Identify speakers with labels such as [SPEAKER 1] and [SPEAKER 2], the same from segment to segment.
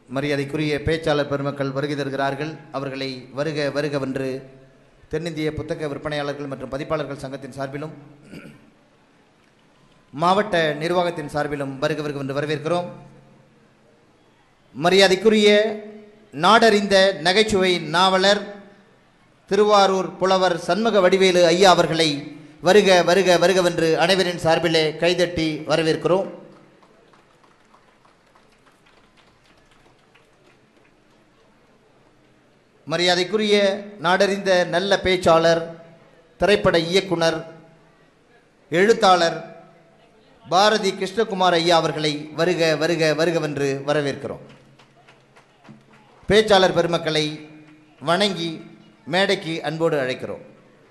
[SPEAKER 1] மரியாதைக்குரிய பேச்சாளர் பெருமக்கள் வருகை தருகிறார்கள் அவர்களை வருக வருகவென்று தென்னிந்திய புத்தக விற்பனையாளர்கள் மற்றும் பதிப்பாளர்கள் சங்கத்தின் சார்பிலும் மாவட்ட நிர்வாகத்தின் சார்பிலும் வருக வருகவென்று வரவேற்கிறோம் மரியாதைக்குரிய நாடறிந்த நகைச்சுவை நாவலர் திருவாரூர் புலவர் சண்முக வடிவேலு ஐயா அவர்களை வருக வருக வருகவென்று அனைவரின் சார்பிலே கைதட்டி வரவேற்கிறோம் மரியாதைக்குரிய நாடறிந்த நல்ல பேச்சாளர் திரைப்பட இயக்குனர் எழுத்தாளர் பாரதி கிருஷ்ணகுமார் ஐயா அவர்களை வருக வருக வருகவென்று வரவேற்கிறோம் பேச்சாளர் பெருமக்களை வணங்கி மேடைக்கு அன்போடு அழைக்கிறோம்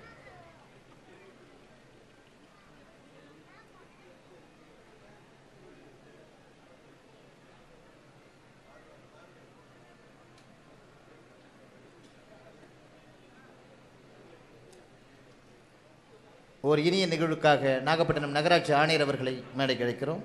[SPEAKER 1] ஒரு இனிய நிகழ்வுக்காக நாகப்பட்டினம் நகராட்சி ஆணையர் அவர்களை மேடைக்கு அழைக்கிறோம்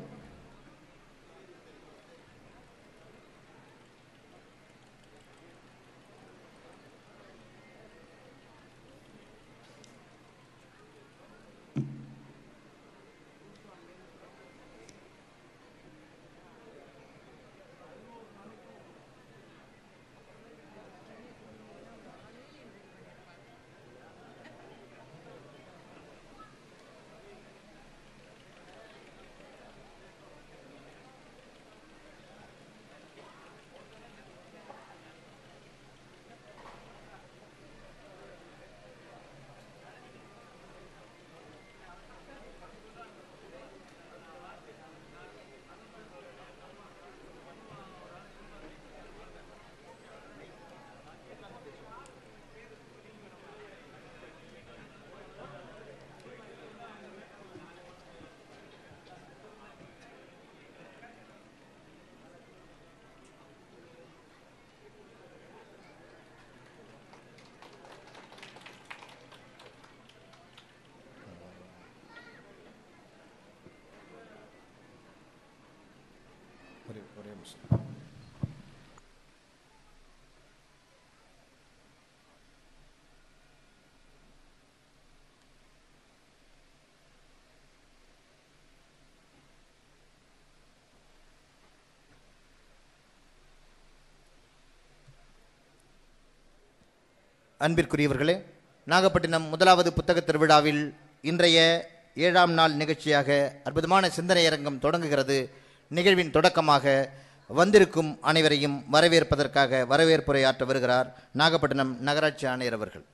[SPEAKER 1] அன்பிற்குரியவர்களே நாகப்பட்டினம் முதலாவது புத்தக திருவிழாவில் இன்றைய ஏழாம் நாள் நிகழ்ச்சியாக அற்புதமான சிந்தனை அரங்கம் தொடங்குகிறது நிகழ்வின் தொடக்கமாக வந்திருக்கும் அனைவரையும் வரவேற்பதற்காக வரவேற்புரை ஆற்ற வருகிறார் நாகப்பட்டினம் நகராட்சி ஆணையர் அவர்கள்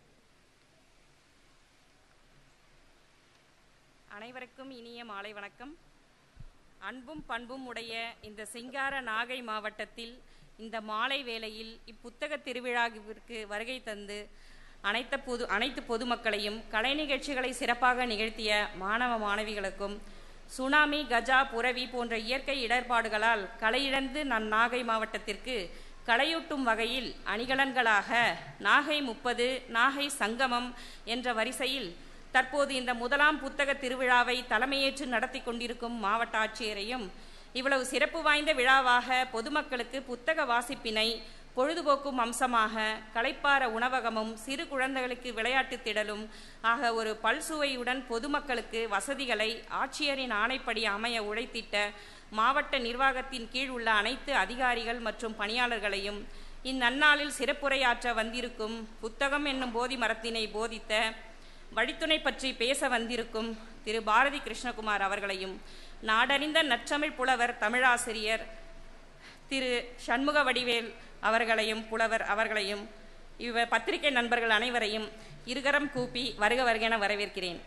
[SPEAKER 2] அனைவருக்கும் இனிய மாலை வணக்கம் அன்பும் பண்பும் உடைய இந்த சிங்கார நாகை மாவட்டத்தில் இந்த மாலை வேளையில் இப்புத்தக திருவிழாவிற்கு வருகை தந்து அனைத்த பொது அனைத்து பொதுமக்களையும் கலை நிகழ்ச்சிகளை சிறப்பாக நிகழ்த்திய மாணவ மாணவிகளுக்கும் சுனாமி கஜா புரவி போன்ற இயற்கை இடர்பாடுகளால் கலையிழந்து நம் நாகை மாவட்டத்திற்கு களையூட்டும் வகையில் அணிகலன்களாக நாகை முப்பது நாகை சங்கமம் என்ற வரிசையில் தற்போது இந்த முதலாம் புத்தக திருவிழாவை தலைமையேற்று நடத்தி கொண்டிருக்கும் மாவட்ட ஆட்சியரையும் இவ்வளவு சிறப்பு வாய்ந்த விழாவாக பொதுமக்களுக்கு புத்தக வாசிப்பினை பொழுதுபோக்கும் அம்சமாக களைப்பார உணவகமும் சிறு குழந்தைகளுக்கு விளையாட்டு திடலும் ஆக ஒரு பல்சுவையுடன் பொதுமக்களுக்கு வசதிகளை ஆட்சியரின் ஆணைப்படி அமைய உழைத்திட்ட மாவட்ட நிர்வாகத்தின் கீழ் உள்ள அனைத்து அதிகாரிகள் மற்றும் பணியாளர்களையும் இந்நன்னாளில் சிறப்புரையாற்ற வந்திருக்கும் புத்தகம் என்னும் போதி மரத்தினை போதித்த வழித்துணை பற்றி பேச வந்திருக்கும் திரு பாரதி கிருஷ்ணகுமார் அவர்களையும் நாடறிந்த நற்றமிழ் புலவர் தமிழாசிரியர் திரு சண்முக வடிவேல் அவர்களையும் புலவர் அவர்களையும் இவ பத்திரிகை நண்பர்கள் அனைவரையும் இருகரம் கூப்பி வருக வருகென வரவேற்கிறேன்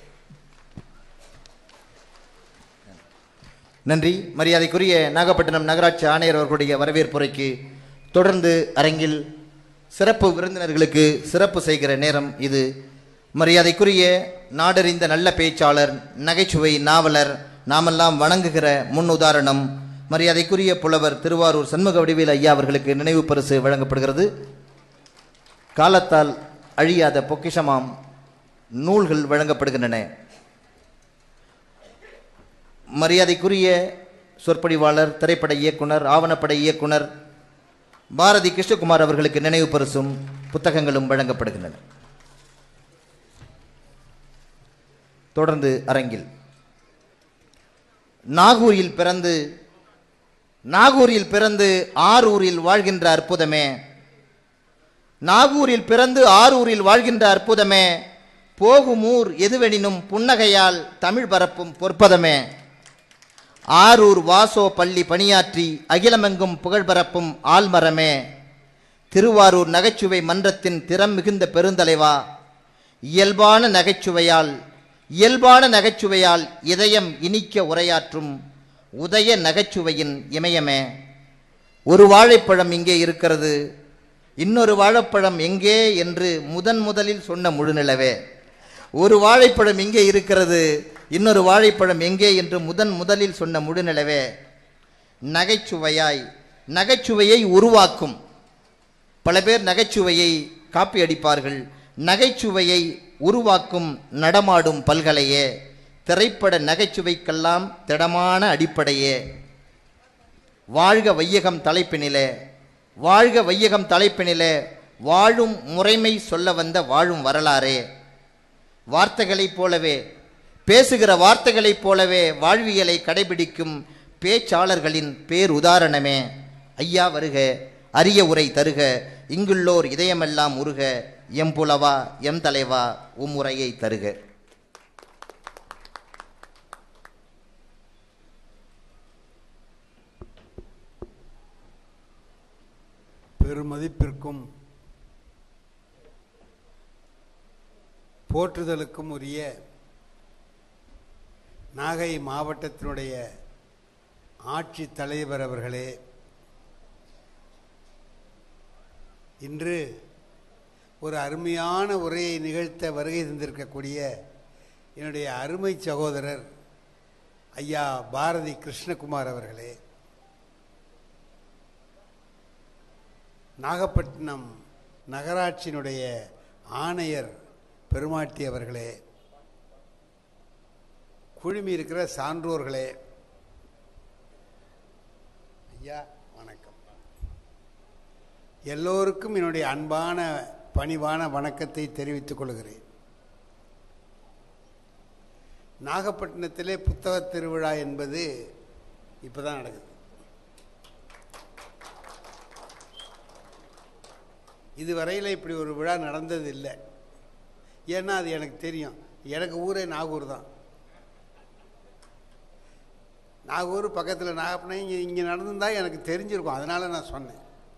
[SPEAKER 1] நன்றி மரியாதைக்குரிய நாகப்பட்டினம் நகராட்சி ஆணையர் அவர்களுடைய வரவேற்புரைக்கு தொடர்ந்து அரங்கில் சிறப்பு விருந்தினர்களுக்கு சிறப்பு செய்கிற நேரம் இது மரியாதைக்குரிய நாடறிந்த நல்ல பேச்சாளர் நகைச்சுவை நாவலர் நாமெல்லாம் வணங்குகிற முன் உதாரணம் மரியாதைக்குரிய புலவர் திருவாரூர் சண்முக வடிவேல் ஐயா அவர்களுக்கு நினைவு பரிசு வழங்கப்படுகிறது காலத்தால் அழியாத பொக்கிஷமாம் நூல்கள் வழங்கப்படுகின்றன மரியாதைக்குரிய சொற்பொழிவாளர் திரைப்பட இயக்குனர் ஆவணப்பட இயக்குனர் பாரதி கிருஷ்ணகுமார் அவர்களுக்கு நினைவு பரிசும் புத்தகங்களும் வழங்கப்படுகின்றன தொடர்ந்து அரங்கில் நாகூரில் பிறந்து நாகூரில் பிறந்து ஆரூரில் வாழ்கின்ற அற்புதமே நாகூரில் பிறந்து ஆரூரில் வாழ்கின்ற அற்புதமே போகும் ஊர் எதுவெனினும் புன்னகையால் தமிழ் பரப்பும் பொற்பதமே ஆரூர் வாசோ பள்ளி பணியாற்றி அகிலமெங்கும் புகழ் பரப்பும் ஆல்மரமே திருவாரூர் நகைச்சுவை மன்றத்தின் திறம் மிகுந்த பெருந்தலைவா இயல்பான நகைச்சுவையால் இயல்பான நகைச்சுவையால் இதயம் இனிக்க உரையாற்றும் உதய நகைச்சுவையின் இமயமே ஒரு வாழைப்பழம் இங்கே இருக்கிறது இன்னொரு வாழைப்பழம் எங்கே என்று முதன் முதலில் சொன்ன முழுநிலவே ஒரு வாழைப்பழம் இங்கே இருக்கிறது இன்னொரு வாழைப்பழம் எங்கே என்று முதன் முதலில் சொன்ன முழுநிலவே நகைச்சுவையாய் நகைச்சுவையை உருவாக்கும் பல பேர் நகைச்சுவையை காப்பி அடிப்பார்கள் நகைச்சுவையை உருவாக்கும் நடமாடும் பல்கலையே திரைப்பட நகைச்சுவைக்கெல்லாம் திடமான அடிப்படையே வாழ்க வையகம் தலைப்பினிலே வாழ்க வையகம் தலைப்பினிலே வாழும் முறைமை சொல்ல வந்த வாழும் வரலாறே வார்த்தைகளைப் போலவே பேசுகிற வார்த்தைகளைப் போலவே வாழ்வியலை கடைபிடிக்கும் பேச்சாளர்களின் பேருதாரணமே ஐயா வருக அரிய உரை தருக இங்குள்ளோர் இதயமெல்லாம் உருக எம்புலவா எம் தலைவா உம் உரையை தருக
[SPEAKER 3] பெருமதிப்பிற்கும் போற்றுதலுக்கும் உரிய நாகை மாவட்டத்தினுடைய ஆட்சி தலைவர் அவர்களே இன்று ஒரு அருமையான உரையை நிகழ்த்த வருகை தந்திருக்கக்கூடிய என்னுடைய அருமை சகோதரர் ஐயா பாரதி கிருஷ்ணகுமார் அவர்களே நாகப்பட்டினம் நகராட்சியினுடைய ஆணையர் பெருமாட்டி அவர்களே குழுமி இருக்கிற சான்றோர்களே ஐயா வணக்கம் எல்லோருக்கும் என்னுடைய அன்பான பணிவான வணக்கத்தை தெரிவித்துக் கொள்கிறேன் நாகப்பட்டினத்திலே புத்தக திருவிழா என்பது இப்பதான் நடக்குது இதுவரையில் இப்படி ஒரு விழா நடந்தது இல்லை ஏன்னா அது எனக்கு தெரியும் எனக்கு ஊரே நாகூர் தான் நாகூர் பக்கத்தில் நாகப்பட்டினம் இங்கே இங்கே நடந்திருந்தா எனக்கு தெரிஞ்சிருக்கும் அதனால் நான் சொன்னேன்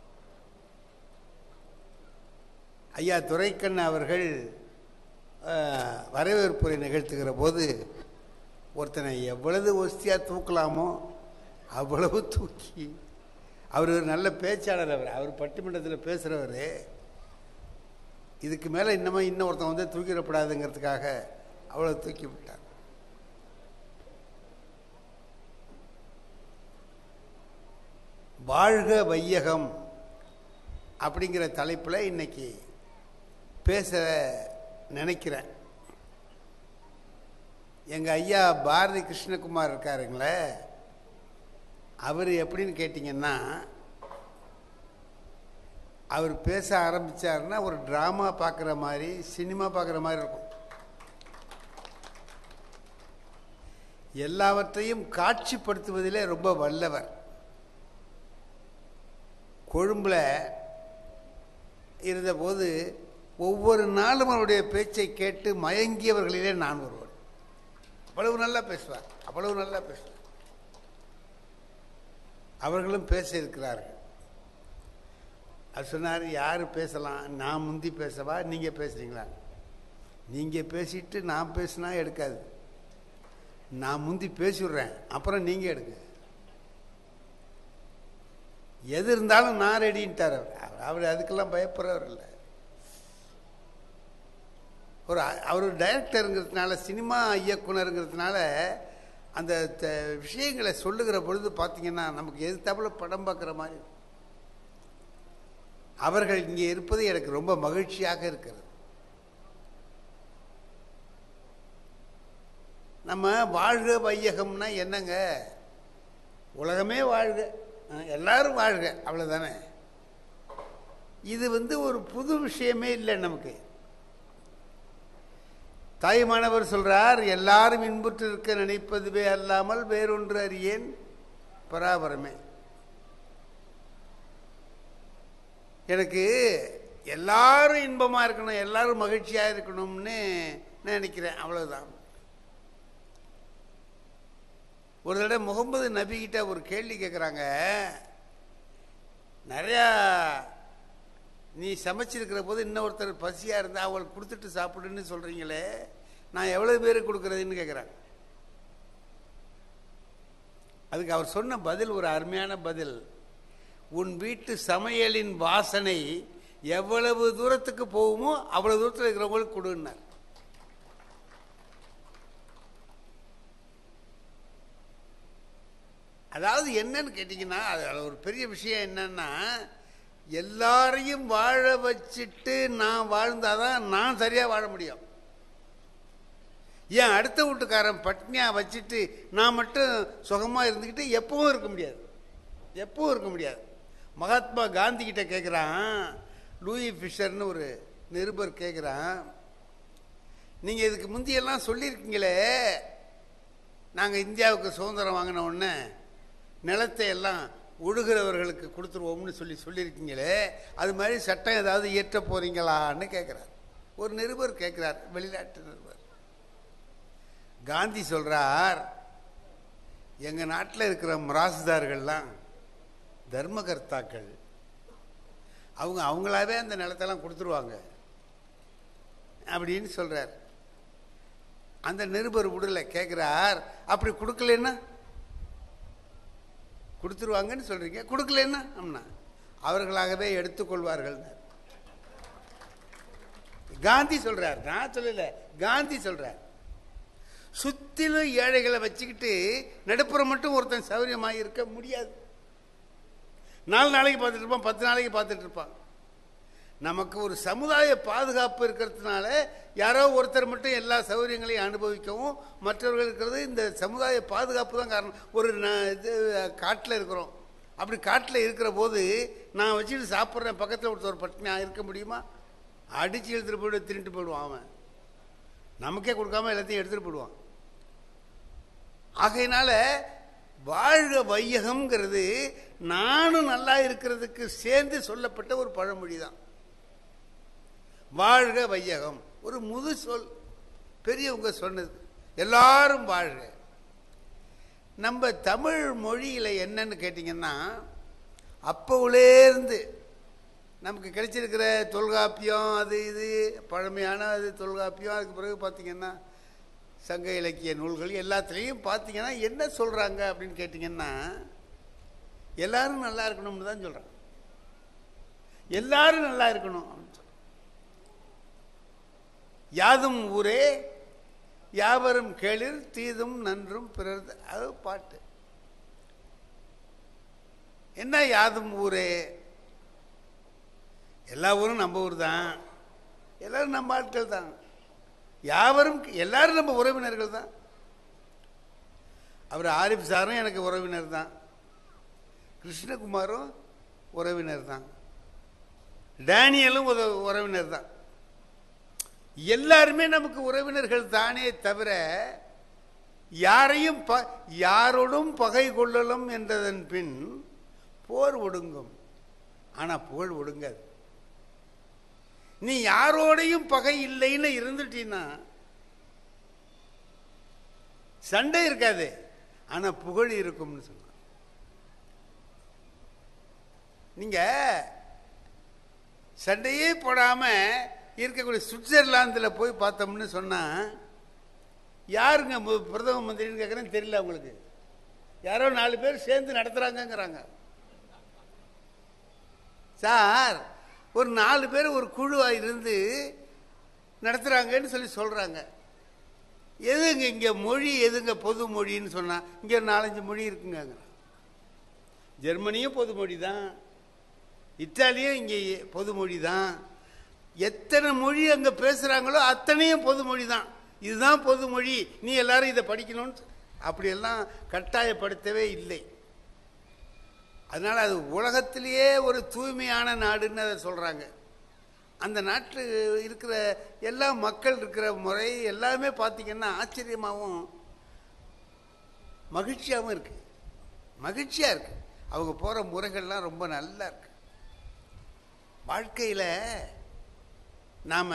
[SPEAKER 3] ஐயா துரைக்கண்ண அவர்கள் அஹ், வரவேற்புரை நிகழ்த்துகிற போது ஒருத்தனை எவ்வளவு ஒஸ்தியாக தூக்கலாமோ அவ்வளவு தூக்கி அவர் ஒரு நல்ல பேச்சாளர் அவர் அவர் பட்டிமன்றத்தில் பேசுகிறவர் இதுக்கு மேலே இன்னமும் இன்னும் ஒருத்தன் வந்து தூக்கிடப்படாதுங்கிறதுக்காக அவ்வளோ தூக்கி விட்டார் வாழ்க வையகம் அப்படிங்கிற தலைப்பில் இன்னைக்கு பேச நினைக்கிறேன் எங்கள் ஐயா பாரதி கிருஷ்ணகுமார் இருக்காருங்களே அவர் எப்படின்னு கேட்டிங்கன்னா அவர் பேச ஆரம்பிச்சாருன்னா ஒரு ட்ராமா பார்க்குற மாதிரி சினிமா பார்க்குற மாதிரி இருக்கும் எல்லாவற்றையும் காட்சிப்படுத்துவதிலே ரொம்ப வல்லவர் கொழும்புல இருந்தபோது ஒவ்வொரு நாளும் அவருடைய பேச்சை கேட்டு மயங்கியவர்களிலே நான் ஒருவன் அவ்வளவு நல்லா பேசுவார் அவ்வளவு நல்லா பேசுவார் அவர்களும் பேச இருக்கிறார்கள் அது சொன்னார் யார் பேசலாம் நான் முந்தி பேசவா நீங்கள் பேசுறீங்களா நீங்கள் பேசிட்டு நான் பேசினா எடுக்காது நான் முந்தி பேசிவிடுறேன் அப்புறம் நீங்கள் எடுங்க எது இருந்தாலும் நான் ரெடின்ட்டார் அவர் அவர் அதுக்கெல்லாம் பயப்படுறவர் இல்லை ஒரு அவர் டைரக்டருங்கிறதுனால சினிமா இயக்குனருங்கிறதுனால அந்த த- விஷயங்களை சொல்லுகிற பொழுது பார்த்தீங்கன்னா நமக்கு எது தவிர படம் பார்க்குற மாதிரி இருக்கும். அவர்கள் இங்கே இருப்பது எனக்கு ரொம்ப மகிழ்ச்சியாக இருக்கிறது நம்ம வாழ்க வையகம்னா என்னங்க உலகமே வாழ்க அஹ், எல்லாரும் வாழ்க அவ்வளோதானே இது வந்து ஒரு புது விஷயமே இல்லை நமக்கு தாய்மானவர் சொல்றார் எல்லாரும் இன்புற்று இருக்க நினைப்பதுவே அல்லாமல் வேறொன்று அறியேன் பராபரமே எனக்கு எல்லாரும் இன்பமா இருக்கணும் எல்லாரும் மகிழ்ச்சியா இருக்கணும்னு நான் நினைக்கிறேன் அவ்வளவுதான் ஒரு தடவை முகமது நபி கிட்ட ஒரு கேள்வி கேட்குறாங்க நிறையா நீ சமைச்சிருக்கிற போது இன்னொருத்தர் பசியாக இருந்தால் அவங்களுக்கு கொடுத்துட்டு சாப்பிடுன்னு சொல்கிறீங்களே நான் எவ்வளோ பேருக்கு கொடுக்குறதுன்னு கேட்குறாங்க அதுக்கு அவர் சொன்ன பதில் ஒரு அருமையான பதில் உன் வீட்டு சமையலின் வாசனை எவ்வளவு தூரத்துக்கு போகுமோ அவ்வளவு தூரத்தில் இருக்கிறவங்களுக்கு கொடுன்னார் அதாவது என்னன்னு கேட்டிங்கன்னா அது ஒரு பெரிய விஷயம் என்னன்னா எல்லாரையும் வாழ வச்சுட்டு நான் வாழ்ந்தாதான் நான் சரியாக வாழ முடியும் ஏன் அடுத்த வீட்டுக்காரன் பட்னியாக வச்சுட்டு நான் மட்டும் சுகமாக இருந்துக்கிட்டு எப்பவும் இருக்க முடியாது எப்பவும் இருக்க முடியாது மகாத்மா காந்தி கிட்ட கேட்குறான் லூயி ஃபிஷர்னு ஒரு நிருபர் கேட்குறான் நீங்கள் இதுக்கு முந்தியெல்லாம் சொல்லியிருக்கீங்களே நாங்கள் இந்தியாவுக்கு சுதந்திரம் வாங்கின உடனே நிலத்தை எல்லாம் ஒழுகிறவர்களுக்கு கொடுத்துருவோம்னு சொல்லி சொல்லியிருக்கீங்களே அது மாதிரி சட்டம் ஏதாவது இயற்ற போறீங்களான்னு கேட்குறார் ஒரு நிருபர் கேட்குறார் வெளிநாட்டு நிருபர் காந்தி சொல்றார் எங்கள் நாட்டில் இருக்கிற மிராசுதார்கள்லாம் தர்மகர்த்தாக்கள் அவங்க அவங்களாவே அந்த நிலத்தெல்லாம் கொடுத்துருவாங்க அப்படின்னு சொல்றார் அந்த நிருபர் விடல கேட்குறார் அப்படி கொடுக்கலன்னா கொடுத்துருவாங்கன்னு சொல்றீங்க கொடுக்கலன்னா அப்படின்னா அவர்களாகவே எடுத்துக்கொள்வார்கள் காந்தி சொல்றார் நான் சொல்லல காந்தி சொல்றார் சுத்திலும் ஏழைகளை வச்சுக்கிட்டு நடுப்புறம் மட்டும் ஒருத்தன் சௌரியமாக இருக்க முடியாது நாலு நாளைக்கு பார்த்துட்டு இருப்பான் பத்து நாளைக்கு பார்த்துட்டு இருப்பான் நமக்கு ஒரு சமுதாய பாதுகாப்பு இருக்கிறதுனால யாரோ ஒருத்தர் மட்டும் எல்லா சௌகரியங்களையும் அனுபவிக்கவும் மற்றவர்கள் இருக்கிறது இந்த சமுதாய பாதுகாப்பு தான் காரணம் ஒரு ந- இது காட்டில் இருக்கிறோம் அப்படி காட்டில் இருக்கிற போது நான் வச்சுட்டு சாப்பிட்றேன் பக்கத்தில் ஒருத்தர் பட்டினி இருக்க முடியுமா அடித்து எடுத்துகிட்டு போய்ட்டு திருட்டு போயிடுவான் அவன் நமக்கே கொடுக்காம எல்லாத்தையும் எடுத்துகிட்டு போயிடுவான் ஆகையினால வாழ்க வையகம்ங்கிறது நானும் நல்லா இருக்கிறதுக்கு சேர்ந்து சொல்லப்பட்ட ஒரு பழமொழி தான் வாழ்க வையகம் ஒரு முது சொல் பெரியவங்க சொன்னது எல்லாரும் வாழ்க நம்ம தமிழ் மொழியில் என்னன்னு கேட்டிங்கன்னா அப்போவுலேருந்து நமக்கு கிடைச்சிருக்கிற தொல்காப்பியம் அது இது பழமையான அது தொல்காப்பியம் அதுக்கு பிறகு பார்த்தீங்கன்னா சங்க இலக்கிய நூல்கள் எல்லாத்துலேயும் பார்த்தீங்கன்னா என்ன சொல்கிறாங்க அப்படின்னு கேட்டிங்கன்னா எல்லாரும் நல்லா இருக்கணும்னு தான் சொல்கிறாங்க எல்லாரும் நல்லா இருக்கணும் அப்படின்னு சொல்றாங்க. யாதும் ஊரே யாவரும் கேளிர் தீதும் நன்றும் பிறர் அது பாட்டு என்ன யாதும் ஊரே எல்லா ஊரும் நம்ம ஊர் தான் எல்லாரும் நம்ம ஆட்கள் தான் யாவரும் எல்லாரும் நம்ம உறவினர்கள் தான் அவர் ஆரிஃப் சாரும் எனக்கு உறவினர் தான் கிருஷ்ணகுமாரும் உறவினர் தான் டேனியலும் ஒரு உறவினர் தான் எல்லாருமே நமக்கு உறவினர்கள் தானே தவிர யாரையும் ப யாரோடும் பகை கொள்ளலும் என்றதன் பின் போர் ஒடுங்கும் ஆனா புகழ் ஒடுங்காது நீ யாரோடையும் பகை இல்லைன்னு இருந்துட்டீன்னா சண்டை இருக்காது ஆனா புகழ் இருக்கும்னு சொன்னான் நீங்க சண்டையே போடாம இருக்கக்கூடிய சுவிட்சர்லாந்தில் போய் பார்த்தோம்னு சொன்னா யாருங்க மு- பிரதம மந்திரின்னு கேட்குறேன்னு தெரியல அவங்களுக்கு யாரோ நாலு பேர் சேர்ந்து நடத்துறாங்கங்கிறாங்க சார் ஒரு நாலு பேர் ஒரு குழுவா இருந்து நடத்துறாங்கன்னு சொல்லி சொல்றாங்க எதுங்க இங்க மொழி எதுங்க பொது மொழின்னு சொன்னா இங்க ஒரு நாலஞ்சு மொழி இருக்குங்க ஜெர்மனியும் பொது மொழி தான் இத்தாலியும் இங்கே பொது மொழி தான் எத்தனை மொழி அங்க பேசுறாங்களோ அத்தனையும் பொது மொழி தான் இதுதான் பொது மொழி நீ எல்லாரும் இதை படிக்கணும்னு அப்படியெல்லாம் கட்டாயப்படுத்தவே இல்லை அதனால அது உலகத்திலேயே ஒரு தூய்மையான நாடுன்னு அதை சொல்றாங்க அந்த நாட்டில் இருக்கிற எல்லா மக்கள் இருக்கிற முறை எல்லாமே பார்த்தீங்கன்னா ஆச்சரியமாகவும் மகிழ்ச்சியாகவும் இருக்கு மகிழ்ச்சியா இருக்கு அவங்க போற முறைகள்லாம் ரொம்ப நல்லா இருக்கு வாழ்க்கையில நாம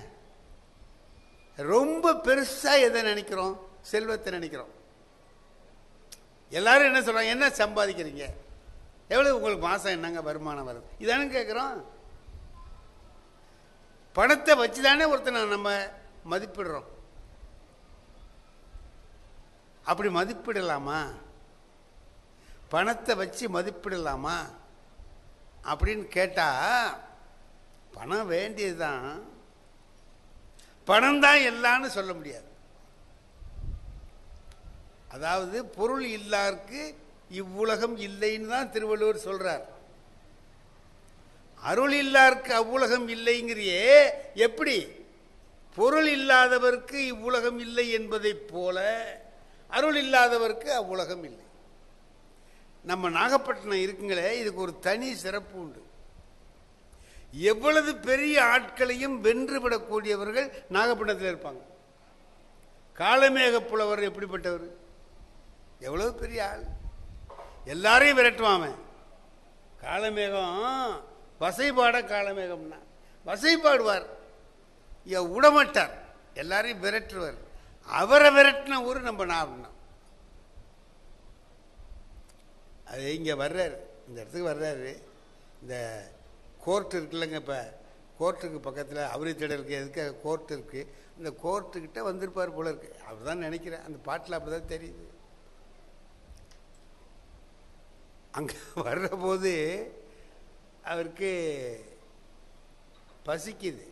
[SPEAKER 3] ரொம்ப பெருசா எதை நினைக்கிறோம் செல்வத்தை நினைக்கிறோம் எல்லாரும் என்ன சொல்றாங்க என்ன சம்பாதிக்கிறீங்க எவ்வளவு உங்களுக்கு மாசம் என்னங்க வருமானம் வருது இதானே கேட்குறோம் பணத்தை வச்சு தானே ஒருத்தனை நம்ம மதிப்பிடுறோம் அப்படி மதிப்பிடலாமா பணத்தை வச்சு மதிப்பிடலாமா அப்படின்னு கேட்டா பணம் வேண்டியதுதான் பணம் தான் எல்லாம்னு சொல்ல முடியாது அதாவது பொருள் இல்லாருக்கு இவ்வுலகம் இல்லைன்னு தான் திருவள்ளுவர் சொல்றார் அருள் இல்லாருக்கு அவ்வுலகம் இல்லைங்கிறியே எப்படி பொருள் இல்லாதவருக்கு இவ்வுலகம் இல்லை என்பதைப் போல அருள் இல்லாதவருக்கு அவ்வுலகம் இல்லை நம்ம நாகப்பட்டினம் இருக்குங்களே இதுக்கு ஒரு தனி சிறப்பு உண்டு எவ்வளவு பெரிய ஆட்களையும் வென்றுவிடக்கூடியவர்கள் நாகப்பட்டினத்தில் இருப்பாங்க காலமேக புலவர் எப்படிப்பட்டவர் எவ்வளவு பெரிய ஆள் எல்லாரையும் விரட்டுவான் அவன் காலமேகம் வசைபாட காலமேகம்னா வசைபாடுவார் இ- விடமாட்டார் எல்லாரையும் விரட்டுவார் அவரை விரட்டின ஊர் நம்ம நாகப்பட்டினம் அது இங்கே வர்றாரு இந்த இடத்துக்கு வர்றாரு இந்த கோர்ட் இருக்குல்லங்க இப்போ கோர்ட்டுக்கு பக்கத்தில் அவரி திடலுக்கு எதுக்கு கோர்ட் இருக்குது இந்த கோர்ட்டுக்கிட்ட வந்திருப்பார் போல இருக்கு அவர் தான் நினைக்கிறேன் அந்த பாட்டில் அப்படி தான் தெரியுது அங்கே வர்ற போது அவருக்கு பசிக்குது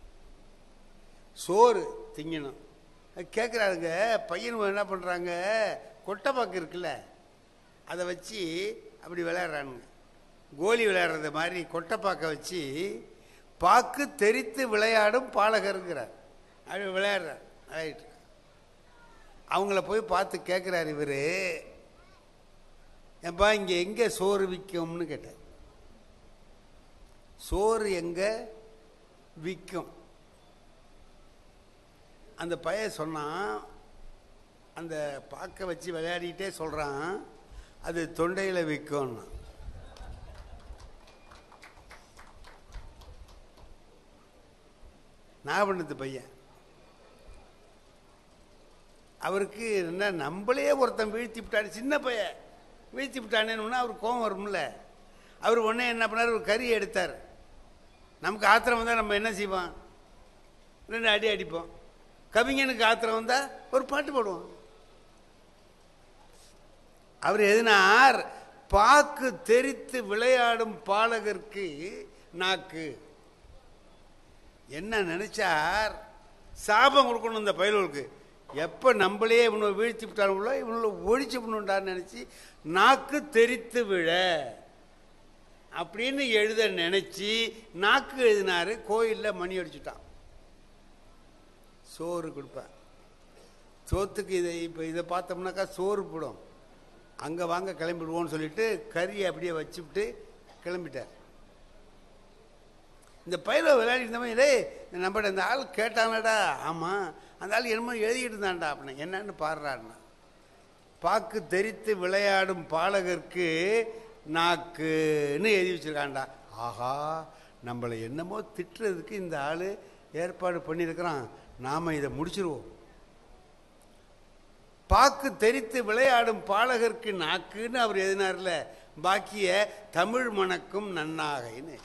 [SPEAKER 3] சோறு திங்கணும் கேட்குறாருங்க பையன் என்ன பண்ணுறாங்க கொட்டைப்பாக்கு இருக்குல்ல அதை வச்சு அப்படி விளையாடுறானுங்க கோலி விளையாடுறது மாதிரி கொட்டைப்பாக்கை வச்சு பாக்கு தெரித்து விளையாடும் பாலகருங்கிறார் அப்படி விளையாடுறார் ரைட் அவங்கள போய் பார்த்து கேட்குறாரு இவர் ஏப்பா இங்கே எங்கே சோறு விற்கும்னு கேட்டார் சோறு எங்கே விற்கும் அந்த பையன் சொன்னான் அந்த பாக்க வச்சு விளையாடிட்டே சொல்கிறான் அது தொண்டையில் விற்கும்னா நாகப்பட்டினத்து பையன் அவருக்கு என்ன நம்மளே ஒருத்தன் வீழ்த்தி விட்டாரு சின்ன பையன் வீழ்த்தி விட்டானேன்னு அவர் கோபம் வரும்ல அவர் உடனே என்ன பண்ணார் ஒரு கறி எடுத்தார் நமக்கு ஆத்திரம் வந்தால் நம்ம என்ன செய்வோம் ரெண்டு அடி அடிப்போம் கவிஞனுக்கு ஆத்திரம் வந்தால் ஒரு பாட்டு பாடுவோம் அவர் எதுனார் பாக்கு தெரித்து விளையாடும் பாலகருக்கு நாக்கு என்ன நினைச்சார் சாபம் கொடுக்கணும் இந்த பயலுக்கு எப்போ நம்மளே இவனை வீழ்த்தி விட்டாங்களோ இவனை ஒழிச்சு விடணுண்டான்னு நினச்சி நாக்கு தெரித்து விழ அப்படின்னு எழுத நினைச்சு நாக்கு எழுதினாரு கோயிலில் மணி அடிச்சுட்டான் சோறு கொடுப்பேன் சோத்துக்கு இதை இப்போ இதை பார்த்தோம்னாக்கா சோறு போடும் அங்கே வாங்க கிளம்பிடுவோம்னு சொல்லிட்டு கறியை அப்படியே வச்சுவிட்டு கிளம்பிட்டார் இந்த பயில விளையாடிட்டு இருந்தவன் டேய் நம்மகிட்ட இந்த ஆள் கேட்டானடா ஆமாம் அந்த ஆள் என்னமோ எழுதிட்டு இருந்தான்டா அப்படின்னா என்னன்னு பாடுறான்னா பாக்கு தெரித்து விளையாடும் பாலகருக்கு நாக்குன்னு எழுதி வச்சிருக்கான்டா ஆஹா நம்மளை என்னமோ திட்டுறதுக்கு இந்த ஆள் ஏற்பாடு பண்ணியிருக்கிறான் நாம் இதை முடிச்சிருவோம் பாக்கு தெரித்து விளையாடும் பாலகருக்கு நாக்குன்னு அவர் எழுதினார்ல பாக்கிய தமிழ் மணக்கும் நன்னாகைன்னு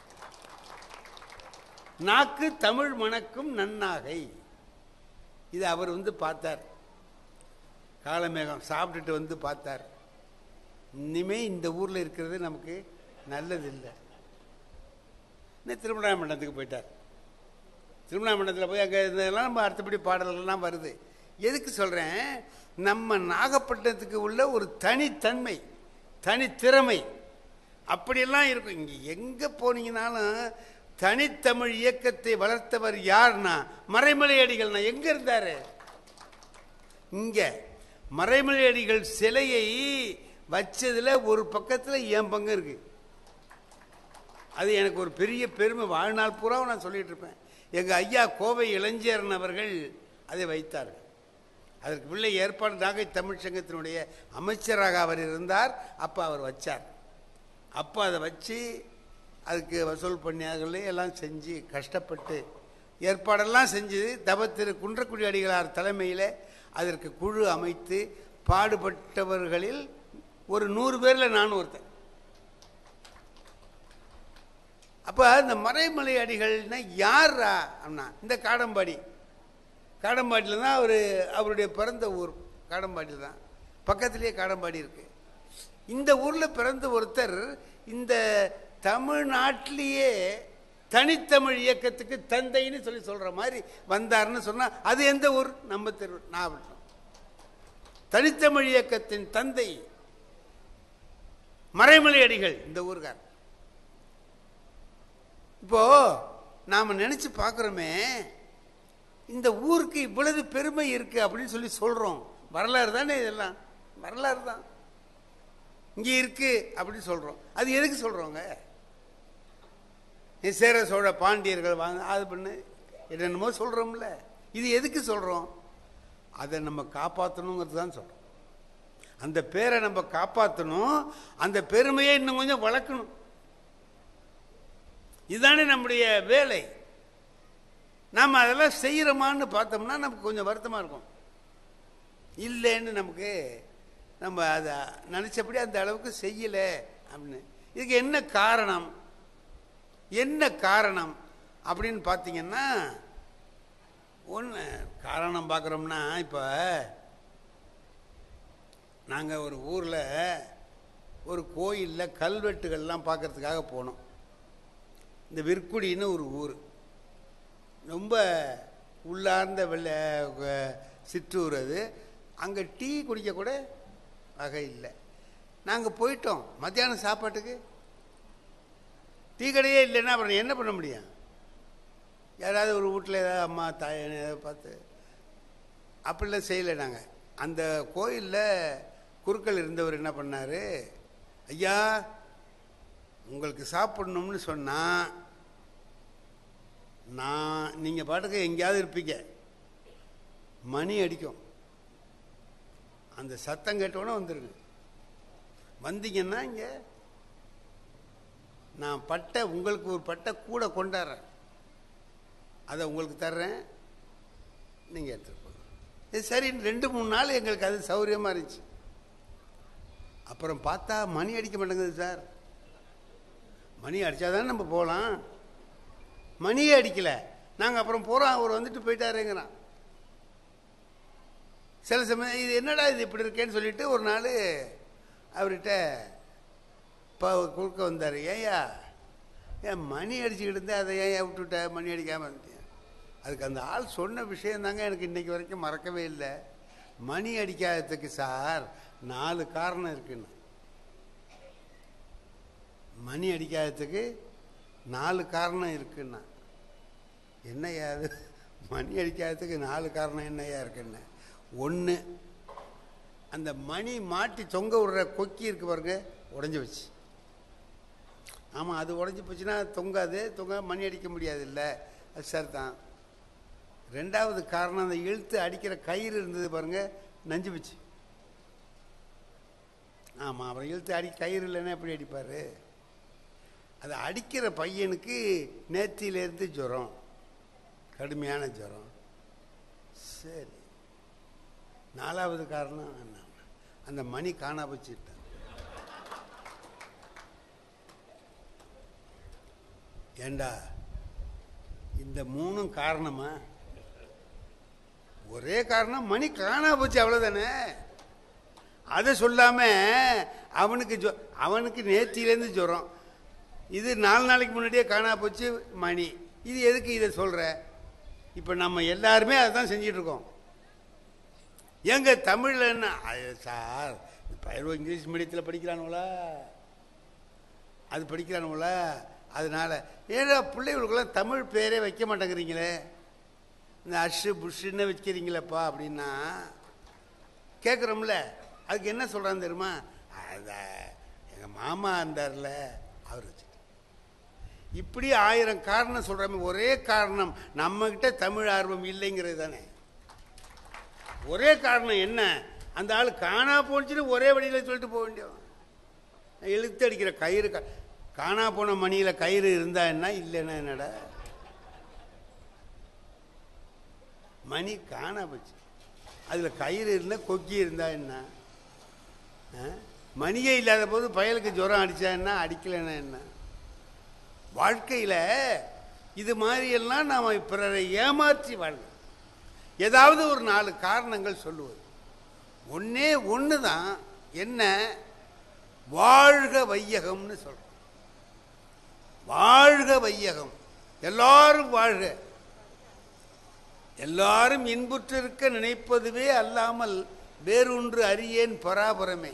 [SPEAKER 3] நாக்கு தமிழ் மணக்கும் நன்னாகை இது அவர் வந்து பார்த்தார் காலமேகம் சாப்பிட்டுட்டு வந்து பார்த்தார் இனிமே இந்த ஊரில் இருக்கிறது நமக்கு நல்லதில்லை இன்னும் திருமண மண்டலத்துக்கு போயிட்டார் திருமண மண்டலத்தில் போய் அங்கே இருந்ததெல்லாம் நம்ம அடுத்தபடி பாடல்கள்லாம் வருது எதுக்கு சொல்கிறேன் நம்ம நாகப்பட்டினத்துக்கு உள்ள ஒரு தனித்தன்மை தனித்திறமை அப்படியெல்லாம் இருக்கும் இங்கே எங்கே போனீங்கனாலும் தனித்தமிழ் இயக்கத்தை வளர்த்தவர் யார்னா மறைமலை அடிகள்னா எங்கே இருந்தார் இங்கே மறைமலை அடிகள் சிலையை வச்சதுல ஒரு பக்கத்துல என் பங்கு இருக்கு அது எனக்கு ஒரு பெரிய பெருமை வாழ்நாள் பூரா நான் சொல்லிட்டு இருப்பேன் எங்க ஐயா கோவை இளைஞரன் அவர்கள் அதை வைத்தார்கள் அதற்கு பிள்ளை ஏற்பாடு நாகை தமிழ் சங்கத்தினுடைய அமைச்சராக அவர் இருந்தார் அப்போ அவர் வச்சார் அப்போ அதை வச்சு அதுக்கு வசூல் பண்ணியார்களே எல்லாம் செஞ்சு கஷ்டப்பட்டு ஏற்பாடெல்லாம் செஞ்சு தவ திரு குன்றக்குடி அடிகளார் தலைமையில் அதற்கு குழு அமைத்து பாடுபட்டவர்களில் ஒரு நூறு பேரில் நான் ஒருத்தன் அப்போ இந்த மறைமலை அடிகள்னா யாரா அப்படின்னா இந்த காடம்பாடி காடம்பாடியில் தான் அவர் அவருடைய பிறந்த ஊர் காடம்பாடியில் தான் பக்கத்திலேயே காடம்பாடி இருக்கு இந்த ஊரில் பிறந்த ஒருத்தர் இந்த தமிழ்நாட்டிலேயே தனித்தமிழ் இயக்கத்துக்கு தந்தைன்னு சொல்லி சொல்ற மாதிரி வந்தாருன்னு சொன்னா அது எந்த ஊர் நம்ம தெரு நாகப்பட்டினம் தனித்தமிழ் இயக்கத்தின் தந்தை மறைமலை அடிகள் இந்த ஊர்கார் இப்போ நாம நினைச்சு பார்க்குறோமே இந்த ஊருக்கு இவ்வளவு பெருமை இருக்கு அப்படின்னு சொல்லி சொல்றோம் வரலாறு தானே இதெல்லாம் வரலாறு தான் இங்க இருக்கு அப்படின்னு சொல்றோம் அது எதுக்கு சொல்றோங்க நீ சேர சோழ பாண்டியர்கள் வாங்க அது பண்ணு என்னென்னமோ சொல்றோம்ல இது எதுக்கு சொல்றோம் அதை நம்ம காப்பாற்றணுங்கிறது தான் சொல்றோம் அந்த பேரை நம்ம காப்பாற்றணும் அந்த பெருமையை இன்னும் கொஞ்சம் வளர்க்கணும் இதுதானே நம்முடைய வேலை நாம் அதெல்லாம் செய்கிறோமான்னு பார்த்தோம்னா நமக்கு கொஞ்சம் வருத்தமாக இருக்கும் இல்லைன்னு நமக்கு நம்ம அதை நினச்சபடி அந்த அளவுக்கு செய்யலை அப்படின்னு இதுக்கு என்ன காரணம் என்ன காரணம் அப்படின்னு பார்த்தீங்கன்னா ஒன்று காரணம் பார்க்குறோம்னா இப்போ நாங்கள் ஒரு ஊரில் ஒரு கோயிலில் கல்வெட்டுகள்லாம் பார்க்கறதுக்காக போனோம் இந்த விற்குடின்னு ஒரு ஊர் ரொம்ப உள்ளார்ந்த வெள்ள சிற்றூர் அது அங்கே டீ குடிக்க கூட வகை இல்லை நாங்கள் போயிட்டோம் மத்தியானம் சாப்பாட்டுக்கு டீ கடையே இல்லைன்னா அப்புறம் என்ன பண்ண முடியும் யாராவது ஒரு வீட்டில் ஏதாவது அம்மா தாய் ஏதாவது பார்த்து அப்படிலாம் செய்யலை நாங்கள் அந்த கோயிலில் குருக்கள் இருந்தவர் என்ன பண்ணார் ஐயா உங்களுக்கு சாப்பிடணும்னு சொன்னால் நான் நீங்கள் பாட்டுக்கு எங்கேயாவது இருப்பீங்க மணி அடிக்கும் அந்த சத்தம் கேட்டோன்னே வந்துருங்க வந்தீங்கன்னா இங்கே நான் பட்டை உங்களுக்கு ஒரு பட்டை கூட கொண்டாடுறேன் அதை உங்களுக்கு தர்றேன் நீங்கள் எடுத்துட்டு போங்க இது சரி ரெண்டு மூணு நாள் எங்களுக்கு அது சௌகரியமாக இருந்துச்சு அப்புறம் பார்த்தா மணி அடிக்க மாட்டேங்குது சார் மணி அடித்தாதானே நம்ம போகலாம் மணியே அடிக்கல நாங்கள் அப்புறம் போகிறோம் அவர் வந்துட்டு போயிட்டாருங்கிறான் சில சமயம் இது என்னடா இது இப்படி இருக்கேன்னு சொல்லிட்டு ஒரு நாள் அவர்கிட்ட இப்போ குறுக்க வந்தார் ஏயா ஏன் மணி அடிச்சுக்கிட்டு இருந்தேன் அதை ஏன் விட்டுவிட்ட மணி அடிக்காமல் இருந்தேன் அதுக்கு அந்த ஆள் சொன்ன விஷயம் தாங்க எனக்கு இன்னைக்கு வரைக்கும் மறக்கவே இல்லை மணி அடிக்காததுக்கு சார் நாலு காரணம் இருக்குன்னு மணி அடிக்காததுக்கு நாலு காரணம் இருக்குன்னா என்னையா அது மணி அடிக்காததுக்கு நாலு காரணம் என்னையா இருக்குன்னு ஒன்று அந்த மணி மாட்டி தொங்க விடுற கொக்கி இருக்கு பாருங்க உடஞ்சி வச்சு ஆமாம் அது உடஞ்சி போச்சுன்னா தொங்காது தொங்க மணி அடிக்க முடியாது இல்லை அது சரிதான் ரெண்டாவது காரணம் அந்த இழுத்து அடிக்கிற கயிறு இருந்தது பாருங்க நஞ்சு போச்சு ஆமாம் அப்புறம் இழுத்து அடி கயிறு இல்லைன்னா எப்படி அடிப்பார் அது அடிக்கிற பையனுக்கு நேத்தியிலேருந்து ஜுரம் கடுமையான ஜுரம் சரி நாலாவது காரணம் என்ன அந்த மணி காணா வச்சுட்டான் ஏண்டா இந்த மூணும் காரணமா ஒரே காரணம் மணி காணா போச்சு அவ்வளவுதானே அதை சொல்லாம அவனுக்கு ஜொ- அவனுக்கு நேத்தியிலேருந்து ஜுரம் இது நாலு நாளைக்கு முன்னாடியே காணா போச்சு மணி இது எதுக்கு இதை சொல்ற இப்ப நம்ம எல்லாருமே அதான் செஞ்சிட்டு இருக்கோம் ஏங்க தமிழ்ல என்ன அது சார் பயிர்வ இங்கிலீஷ் மீடியத்தில் படிக்கிறானுங்களா அது படிக்கிறானுங்களா அதனால ஏன்னா பிள்ளைகளுக்கெல்லாம் தமிழ் பேரே வைக்க மாட்டேங்கிறீங்களே இந்த அஷு புஷ்ஷுன்னு வைக்கிறீங்களப்பா அப்படின்னா கேட்குறோம்ல அதுக்கு என்ன சொல்கிறான்னு தெரியுமா அந்த எங்கள் மாமா இருந்தார்ல அவர் வச்சுட்டு இப்படி ஆயிரம் காரணம் சொல்கிறோமே ஒரே காரணம் நம்மக்கிட்ட தமிழ் ஆர்வம் இல்லைங்கிறது தானே ஒரே காரணம் என்ன அந்த ஆள் காணா போச்சுன்னு ஒரே வழியில் சொல்லிட்டு போக வேண்டியவன் இழுத்து அடிக்கிற கயிறு க- காணா போன மணியில் கயிறு இருந்தா என்ன இல்லைன்னா என்னடா மணி காணா போச்சு அதில் கயிறு இருந்தால் கொக்கி இருந்தா என்ன ஆ? மணியே இல்லாத போது பயலுக்கு ஜுரம் அடிச்சா என்ன அடிக்கலைன்னா என்ன வாழ்க்கையில் இது மாதிரி எல்லாம் நாம் பிறரை ஏமாற்றி வாழணும் ஏதாவது ஒரு நாலு காரணங்கள் சொல்லுவது ஒண்ணே ஒன்று தான் என்ன வாழ்க வையகம்னு சொல்றோம் வாழ்க வையகம் எல்லாரும் வாழ்க எல்லாரும் இன்புற்றிருக்க நினைப்பதுவே அல்லாமல் வேறொன்று அறியேன் பராபரமே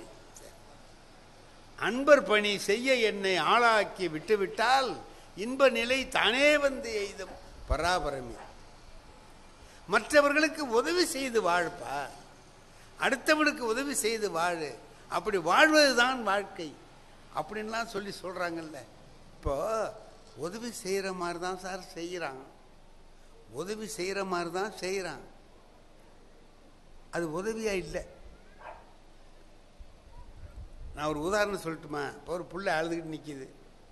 [SPEAKER 3] அன்பர் பணி செய்ய என்னை ஆளாக்கி விட்டுவிட்டால் இன்ப நிலை தானே வந்து எய்தும் பராபரமே மற்றவர்களுக்கு உதவி செய்து வாழ்ப்பா அடுத்தவனுக்கு உதவி செய்து வாழு அப்படி வாழ்வதுதான் வாழ்க்கை அப்படின்லாம் சொல்லி சொல்றாங்கல்ல இப்போ உதவி செய்கிற மாதிரி தான் சார் செய்கிறான் உதவி செய்கிற மாதிரி தான் செய்கிறான் அது உதவியா இல்லை நான் ஒரு உதாரணம் சொல்லட்டுமா இப்போ ஒரு புள்ள அழுதுகிட்டு நிற்கிது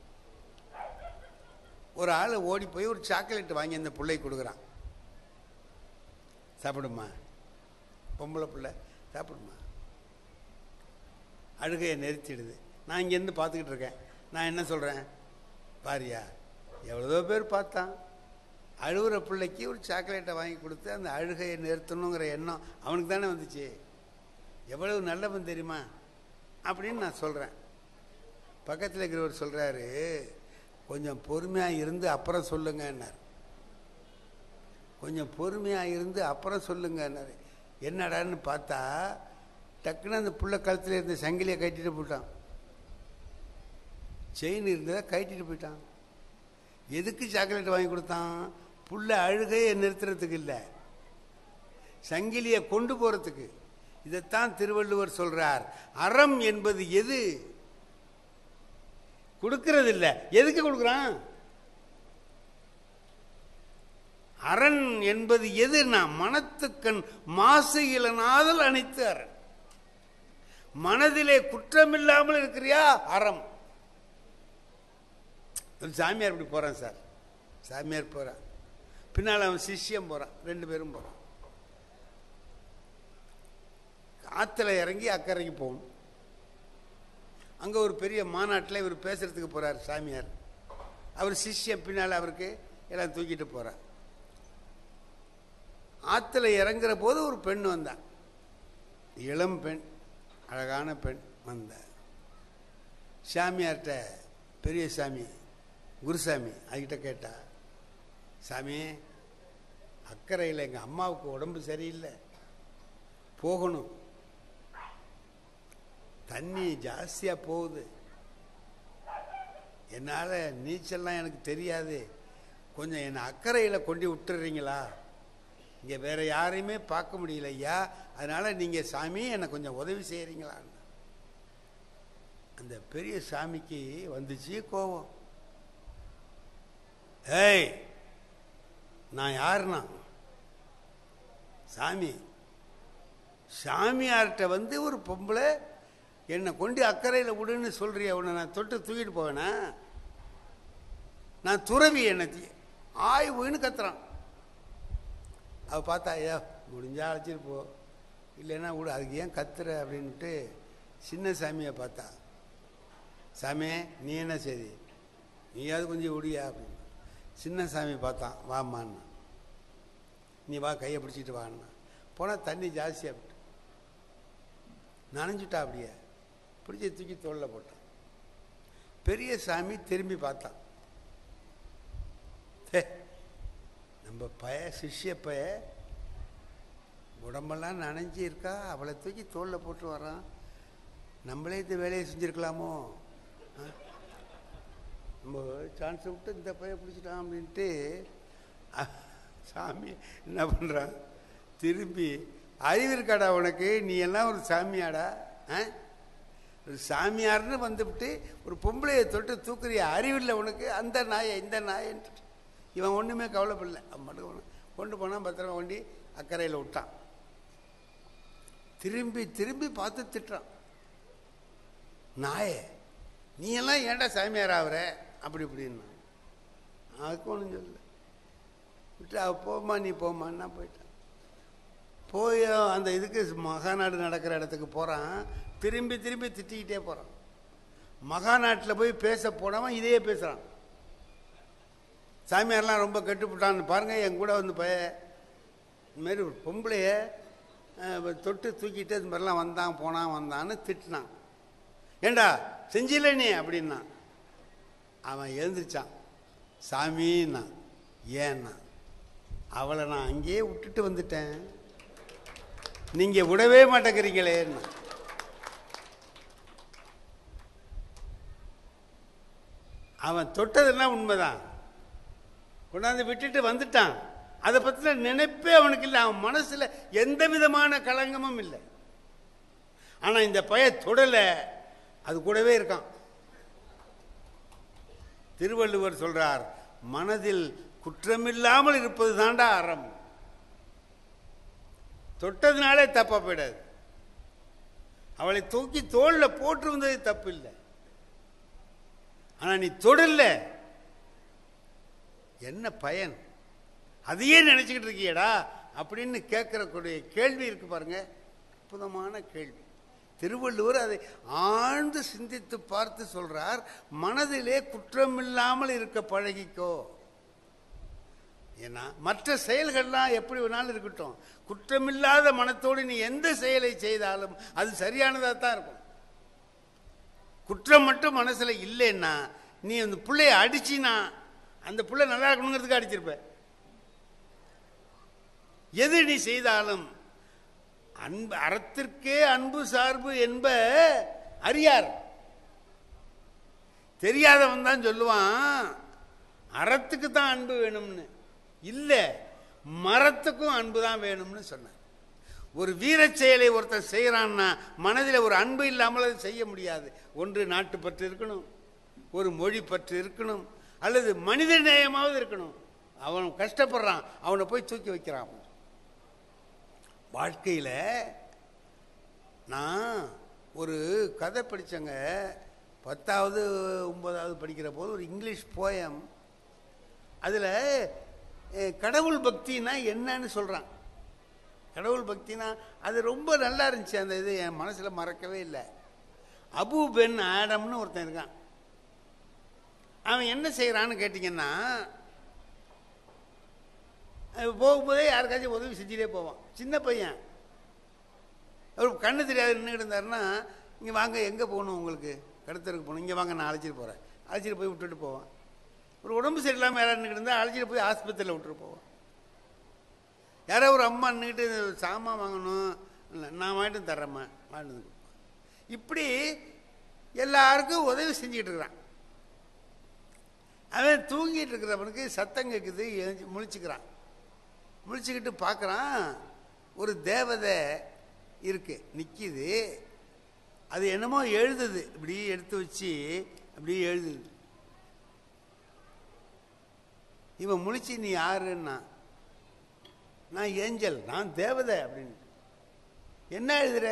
[SPEAKER 3] ஒரு ஆள் ஓடி போய் ஒரு சாக்லேட் வாங்கி அந்த பிள்ளை கொடுக்குறான் சாப்பிடுமா பொம்பளை பிள்ளை சாப்பிடுமா அழுகையை நிறுத்திடுது நான் இங்கேருந்து பார்த்துக்கிட்டு இருக்கேன் நான் என்ன சொல்கிறேன் பாரியா எவ்வளோ பேர் பார்த்தான் அழுகிற பிள்ளைக்கு ஒரு சாக்லேட்டை வாங்கி கொடுத்து அந்த அழுகையை நிறுத்தணுங்கிற எண்ணம் அவனுக்கு தானே வந்துச்சு எவ்வளவு நல்லவன் தெரியுமா அப்படின்னு நான் சொல்கிறேன் பக்கத்தில் இருக்கிறவர் சொல்கிறாரு கொஞ்சம் பொறுமையாக இருந்து அப்புறம் சொல்லுங்கன்னார் கொஞ்சம் பொறுமையாக இருந்து அப்புறம் சொல்லுங்கன்னாரு என்னடான்னு பார்த்தா டக்குன்னு அந்த புள்ள கழுத்தில் இருந்த சங்கிலியை கட்டிட்டு போயிட்டான் செயின் இருந்ததை கட்டிட்டு போயிட்டான் எதுக்கு சாக்லேட் வாங்கி கொடுத்தான் புள்ள அழுகையை நிறுத்துறதுக்கு இல்லை சங்கிலியை கொண்டு போறதுக்கு இதைத்தான் திருவள்ளுவர் சொல்றார் அறம் என்பது எது கொடுக்கறது இல்ல எதுக்கு கொடுக்குறான் அரண் என்பது எதுனா மனத்துக்கண் மாசு இளனாதல் அனைத்து அரண் மனதிலே குற்றமில்லாமல் இருக்கிறியா அறம் ஒரு சாமியார் இப்படி போறான் சார் சாமியார் போறான் பின்னால் அவன் சிஷ்யம் போறான் ரெண்டு பேரும் போறான் ஆத்துல இறங்கி அக்கறைக்கு போகணும் அங்க ஒரு பெரிய மாநாட்டில் இவர் பேசுறதுக்கு போறார் சாமியார் அவர் சிஷ்யம் பின்னால் அவருக்கு எல்லாம் தூக்கிட்டு போறார் ஆத்துல இறங்குற போது ஒரு பெண் வந்தான் இளம் பெண் அழகான பெண் வந்த சாமியார்கிட்ட பெரிய சாமி குருசாமி அதுகிட்ட கேட்டா சாமி அக்கறையில் எங்கள் அம்மாவுக்கு உடம்பு சரியில்லை போகணும் தண்ணி ஜாஸ்தியாக போகுது என்னால் நீச்சல்லாம் எனக்கு தெரியாது கொஞ்சம் என்னை அக்கறையில் கொண்டு விட்டுறீங்களா இங்கே வேற யாரையுமே பார்க்க முடியல ஐயா அதனால் நீங்கள் சாமி என்னை கொஞ்சம் உதவி செய்கிறீங்களான்னு அந்த பெரிய சாமிக்கு வந்துச்சு கோபம் ஏய் நான் யாருன்னா சாமி சாமியார்கிட்ட வந்து ஒரு பொம்பளை என்னை கொண்டு அக்கறையில் விடுன்னு சொல்றிய உன்னை நான் தொட்டு தூக்கிட்டு போவேனா நான் துறவி என்ன ஆய்வுன்னு கத்துறான் அவ பார்த்தா ஐயா முடிஞ்சா அழைச்சிட்டு போ இல்லைன்னா விடு அதுக்கு ஏன் கத்துற அப்படின்ட்டு சின்ன சாமியை பார்த்தா சாமி நீ என்ன செய்தி நீயாவது கொஞ்சம் விடியா அப்படின்னு சின்ன சாமி பார்த்தான் வாம்மான்னு நீ வா கையை பிடிச்சிட்டு வான்னா போனால் தண்ணி ஜாஸ்தியாக விட்டு நனைஞ்சுட்டா அப்படியே பிடிச்சி தூக்கி தோளில் போட்டான் பெரிய சாமி திரும்பி பார்த்தான் "ஹே, நம்ம பய சிஷ்ய பய உடம்பெல்லாம் நனைஞ்சு இருக்கா அவளை தூக்கி தோளில் போட்டு வரான் நம்மளே இந்த வேலையை செஞ்சுருக்கலாமோ ஆ? நம்ம சான்ஸை விட்டு இந்த பைய பிடிச்சிட்டான் அப்படின்ட்டு அஹ், சாமி என்ன பண்ணுறான் திரும்பி அறிவு இருக்காடா உனக்கு நீ எல்லாம் ஒரு சாமியாடா ஆ? ஒரு சாமியார்னு வந்துவிட்டு ஒரு பொம்பளையை தொட்டு தூக்குறிய அறிவில்லை உனக்கு அந்த நாயை இந்த நாயன்ட்டு இவன் ஒன்றுமே கவலைப்படல அவன் மட்டும் கொண்டு- கொண்டு போனான் பத்திரமா கொண்டு அக்கறையில் விட்டான் திரும்பி திரும்பி பார்த்து திட்டுறான் நாயே நீ எல்லாம் ஏன்டா சாமியார் ஆகுற அப்படி இப்படின்னு அதுக்கு ஒன்றும் சொல்லல விட்டு அவ போம்மா நீ போம்மான்னா போயிட்டான் போய் அந்த இதுக்கு மகாநாடு நடக்கிற இடத்துக்கு போகிறான் திரும்பி திரும்பி திட்டிக்கிட்டே போகிறான் மகாநாட்டில் போய் பேச போனவன் இதையே பேசுகிறான் சாமியார்லாம் ரொம்ப கெட்டுப்பட்டான்னு பாருங்க என் கூட வந்து பய இந்த மாதிரி ஒரு பொம்பளைய அஹ், தொட்டு தூக்கிட்டு இது மாதிரிலாம் வந்தான் போனான் வந்தான்னு திட்டினான் ஏண்டா செஞ்சில நீ அப்படின்னா அவன் எழுந்திரிச்சான் சாமின்னா ஏன்னா அவளை நான் அங்கேயே விட்டுட்டு வந்துட்டேன் நீங்க விடவே மாட்டேங்கிறீங்களேன்னா அவன் தொட்டதெல்லாம் உண்மைதான் கொண்டாந்து விட்டுட்டு வந்துட்டான் அதை பற்றின நினைப்பே அவனுக்கு இல்லை அவன் மனசுல எந்த விதமான களங்கமும் இல்லை ஆனா இந்த பய தொடலை அது கூடவே இருக்கான் திருவள்ளுவர் சொல்றார் மனதில் குற்றமில்லாமல் இருப்பது தாண்டா அறம் தொட்டதுனாலே தப்பா போயிடாது அவளை தூக்கி தோல்ல போட்டு வந்தது தப்பு இல்லை ஆனா நீ தொடல என்ன பயன் அதையே நினைச்சுக்கிட்டு இருக்கியடா அப்படின்னு கேட்கறக்கூடிய கேள்வி இருக்கு பாருங்க அற்புதமான கேள்வி திருவள்ளுவர் அதை ஆழ்ந்து சிந்தித்து பார்த்து சொல்றார் மனதிலே குற்றமில்லாமல் இருக்க பழகிக்கோ ஏன்னா மற்ற செயல்கள்லாம் எப்படி வேணாலும் இருக்கட்டும் குற்றமில்லாத மனத்தோடு நீ எந்த செயலை செய்தாலும் அது சரியானதாக தான் இருக்கும் குற்றம் மட்டும் மனசுல இல்லைன்னா நீ அந்த பிள்ளைய அடிச்சினா அந்த பிள்ளை நல்லா இருக்கணுங்கிறதுக்கு அடிச்சிருப்ப எது நீ செய்தாலும் அன்பு அறத்திற்கே அன்பு சார்பு என்ப அறியார் தெரியாதவன் தான் சொல்லுவான் அறத்துக்கு தான் அன்பு வேணும்னு இல்ல மரத்துக்கும் அன்பு தான் வேணும்னு சொன்னார் ஒரு வீரச் செயலை ஒருத்தன் செய்யறான்னா மனதில் ஒரு அன்பு இல்லாமல் அதை செய்ய முடியாது ஒன்று நாட்டுப்பற்று இருக்கணும் ஒரு மொழி பற்று இருக்கணும் அல்லது மனித நேயமாவது இருக்கணும் அவன் கஷ்டப்படுறான் அவனை போய் தூக்கி வைக்கிறான் வாழ்க்கையில நான் ஒரு கதை படிச்சேங்க பத்தாவது ஒன்பதாவது படிக்கிற போது ஒரு இங்கிலீஷ் போயம் அதில் கடவுள் பக்தினா என்னன்னு சொல்கிறான் கடவுள் பக்தினா அது ரொம்ப நல்லா இருந்துச்சு அந்த இது என் மனசில் மறக்கவே இல்லை அபு பென் ஆடம்னு ஒருத்தன் இருக்கான் அவன் என்ன செய்கிறான்னு கேட்டிங்கன்னா அஹ் போகும்போதே யாருக்காச்சும் உதவி செஞ்சுட்டே போவான் சின்ன பையன் அவர் கண்ணு தெரியாது நின்றுட்டு இருந்தாருன்னா இங்கே வாங்க எங்கே போகணும் உங்களுக்கு கடத்தருக்கு போகணும் இங்கே வாங்க நான் அழைச்சிட்டு போகிறேன் அழைச்சிட்டு போய் விட்டுட்டு போவான் ஒரு உடம்பு சரியில்லாமல் யாராவது நின்றுட்டு இருந்தால் அழைச்சிட்டு போய் ஆஸ்பத்திரியில் விட்டுட்டு போவான் யாரோ ஒரு அம்மா நின்றுட்டு சாமான் வாங்கணும் இல்லை நான் வாங்கிட்டு தர்றேம்மா வாங்கிட்டு வந்து கொடுப்பேன். இப்படி எல்லாருக்கும் உதவி செஞ்சுக்கிட்டு இருக்கிறான் அவன் தூங்கிட்டு இருக்கிறவனுக்கு சத்தம் கேட்குது எழுந்து முழிச்சுக்கிறான் முழிச்சுக்கிட்டு பார்க்குறான் ஒரு தேவதை இருக்கு நிற்கிது அது என்னமோ எழுதுது இப்படி எடுத்து வச்சு அப்படி எழுதுது இவன் முழிச்சு நீ யாருன்னா நான் ஏஞ்சல் நான் தேவதை அப்படின்னு என்ன எழுதுற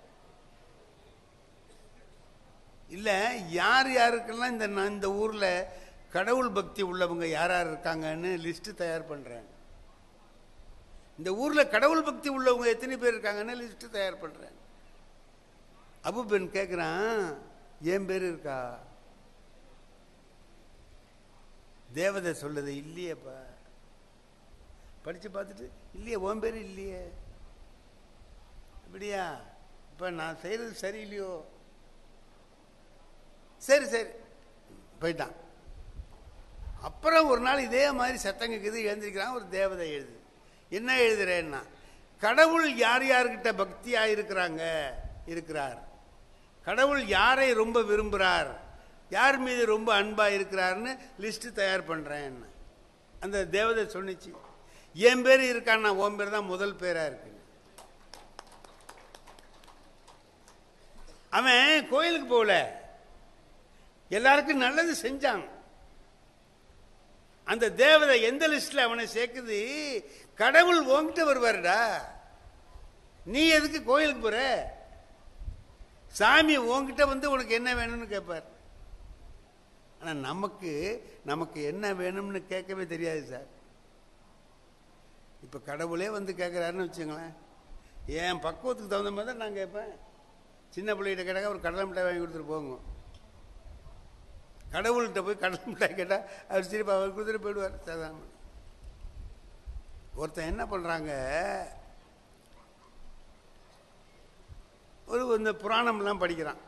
[SPEAKER 3] இல்ல யார் யாருக்கெல்லாம் இந்த நான் இந்த ஊர்ல கடவுள் பக்தி உள்ளவங்க யார் யார் இருக்காங்கன்னு லிஸ்ட் தயார் பண்றேன் இந்த ஊர்ல கடவுள் பக்தி உள்ளவங்க எத்தனை பேர் இருக்காங்கன்னு லிஸ்ட் தயார் பண்றேன் அபு பெண் கேட்குறான் என் பேர் இருக்கா தேவதை சொல்லுது இல்லையேப்பா படிச்சு பார்த்துட்டு இல்லையே உன் பேர் இல்லையே அப்படியா இப்போ நான் செய்யறது சரியில்லையோ சரி சரி போயிட்டான் அப்புறம் ஒரு நாள் இதே மாதிரி சத்தம் கேட்குது எழுந்திருக்கிறான் ஒரு தேவதை எழுது என்ன எழுதுறேன்னா கடவுள் யார் யார்கிட்ட பக்தியா இருக்கிறாங்க இருக்கிறார் கடவுள் யாரை ரொம்ப விரும்புகிறார் யார் மீது ரொம்ப அன்பா இருக்கிறார்னு லிஸ்ட் தயார் பண்றேன் அந்த தேவதை சொன்னிச்சு என் பேர் இருக்கான்னா உன் பேர் தான் முதல் பேரா இருக்கு அவன் கோயிலுக்கு போகல எல்லாருக்கும் நல்லது செஞ்சான் அந்த தேவதை எந்த லிஸ்ட்ல அவனை சேர்க்குது கடவுள் உன்கிட்ட வருவாருடா நீ எதுக்கு கோயிலுக்கு போற சாமி உன்கிட்ட வந்து உனக்கு என்ன வேணும்னு கேட்பார் ஆனா நமக்கு நமக்கு என்ன வேணும்னு கேட்கவே தெரியாது சார் இப்ப கடவுளே வந்து கேட்கிறாருன்னு வச்சுங்களேன் என் பக்குவத்துக்கு தகுந்த மாதிரி தான் நான் கேட்பேன் சின்ன பிள்ளைகிட்ட கேட்டாக்க ஒரு கடலை மிட்டாய் வாங்கி கொடுத்துட்டு போங்க கடவுள்கிட்ட போய் கடலை மிட்டாய் கேட்டால் அவர் திருப்பி அவர் கொடுத்துட்டு போயிடுவார் சாதாரண ஒருத்தன் என்ன பண்ணுறாங்க ஒரு இந்த புராணம்லாம் படிக்கிறான்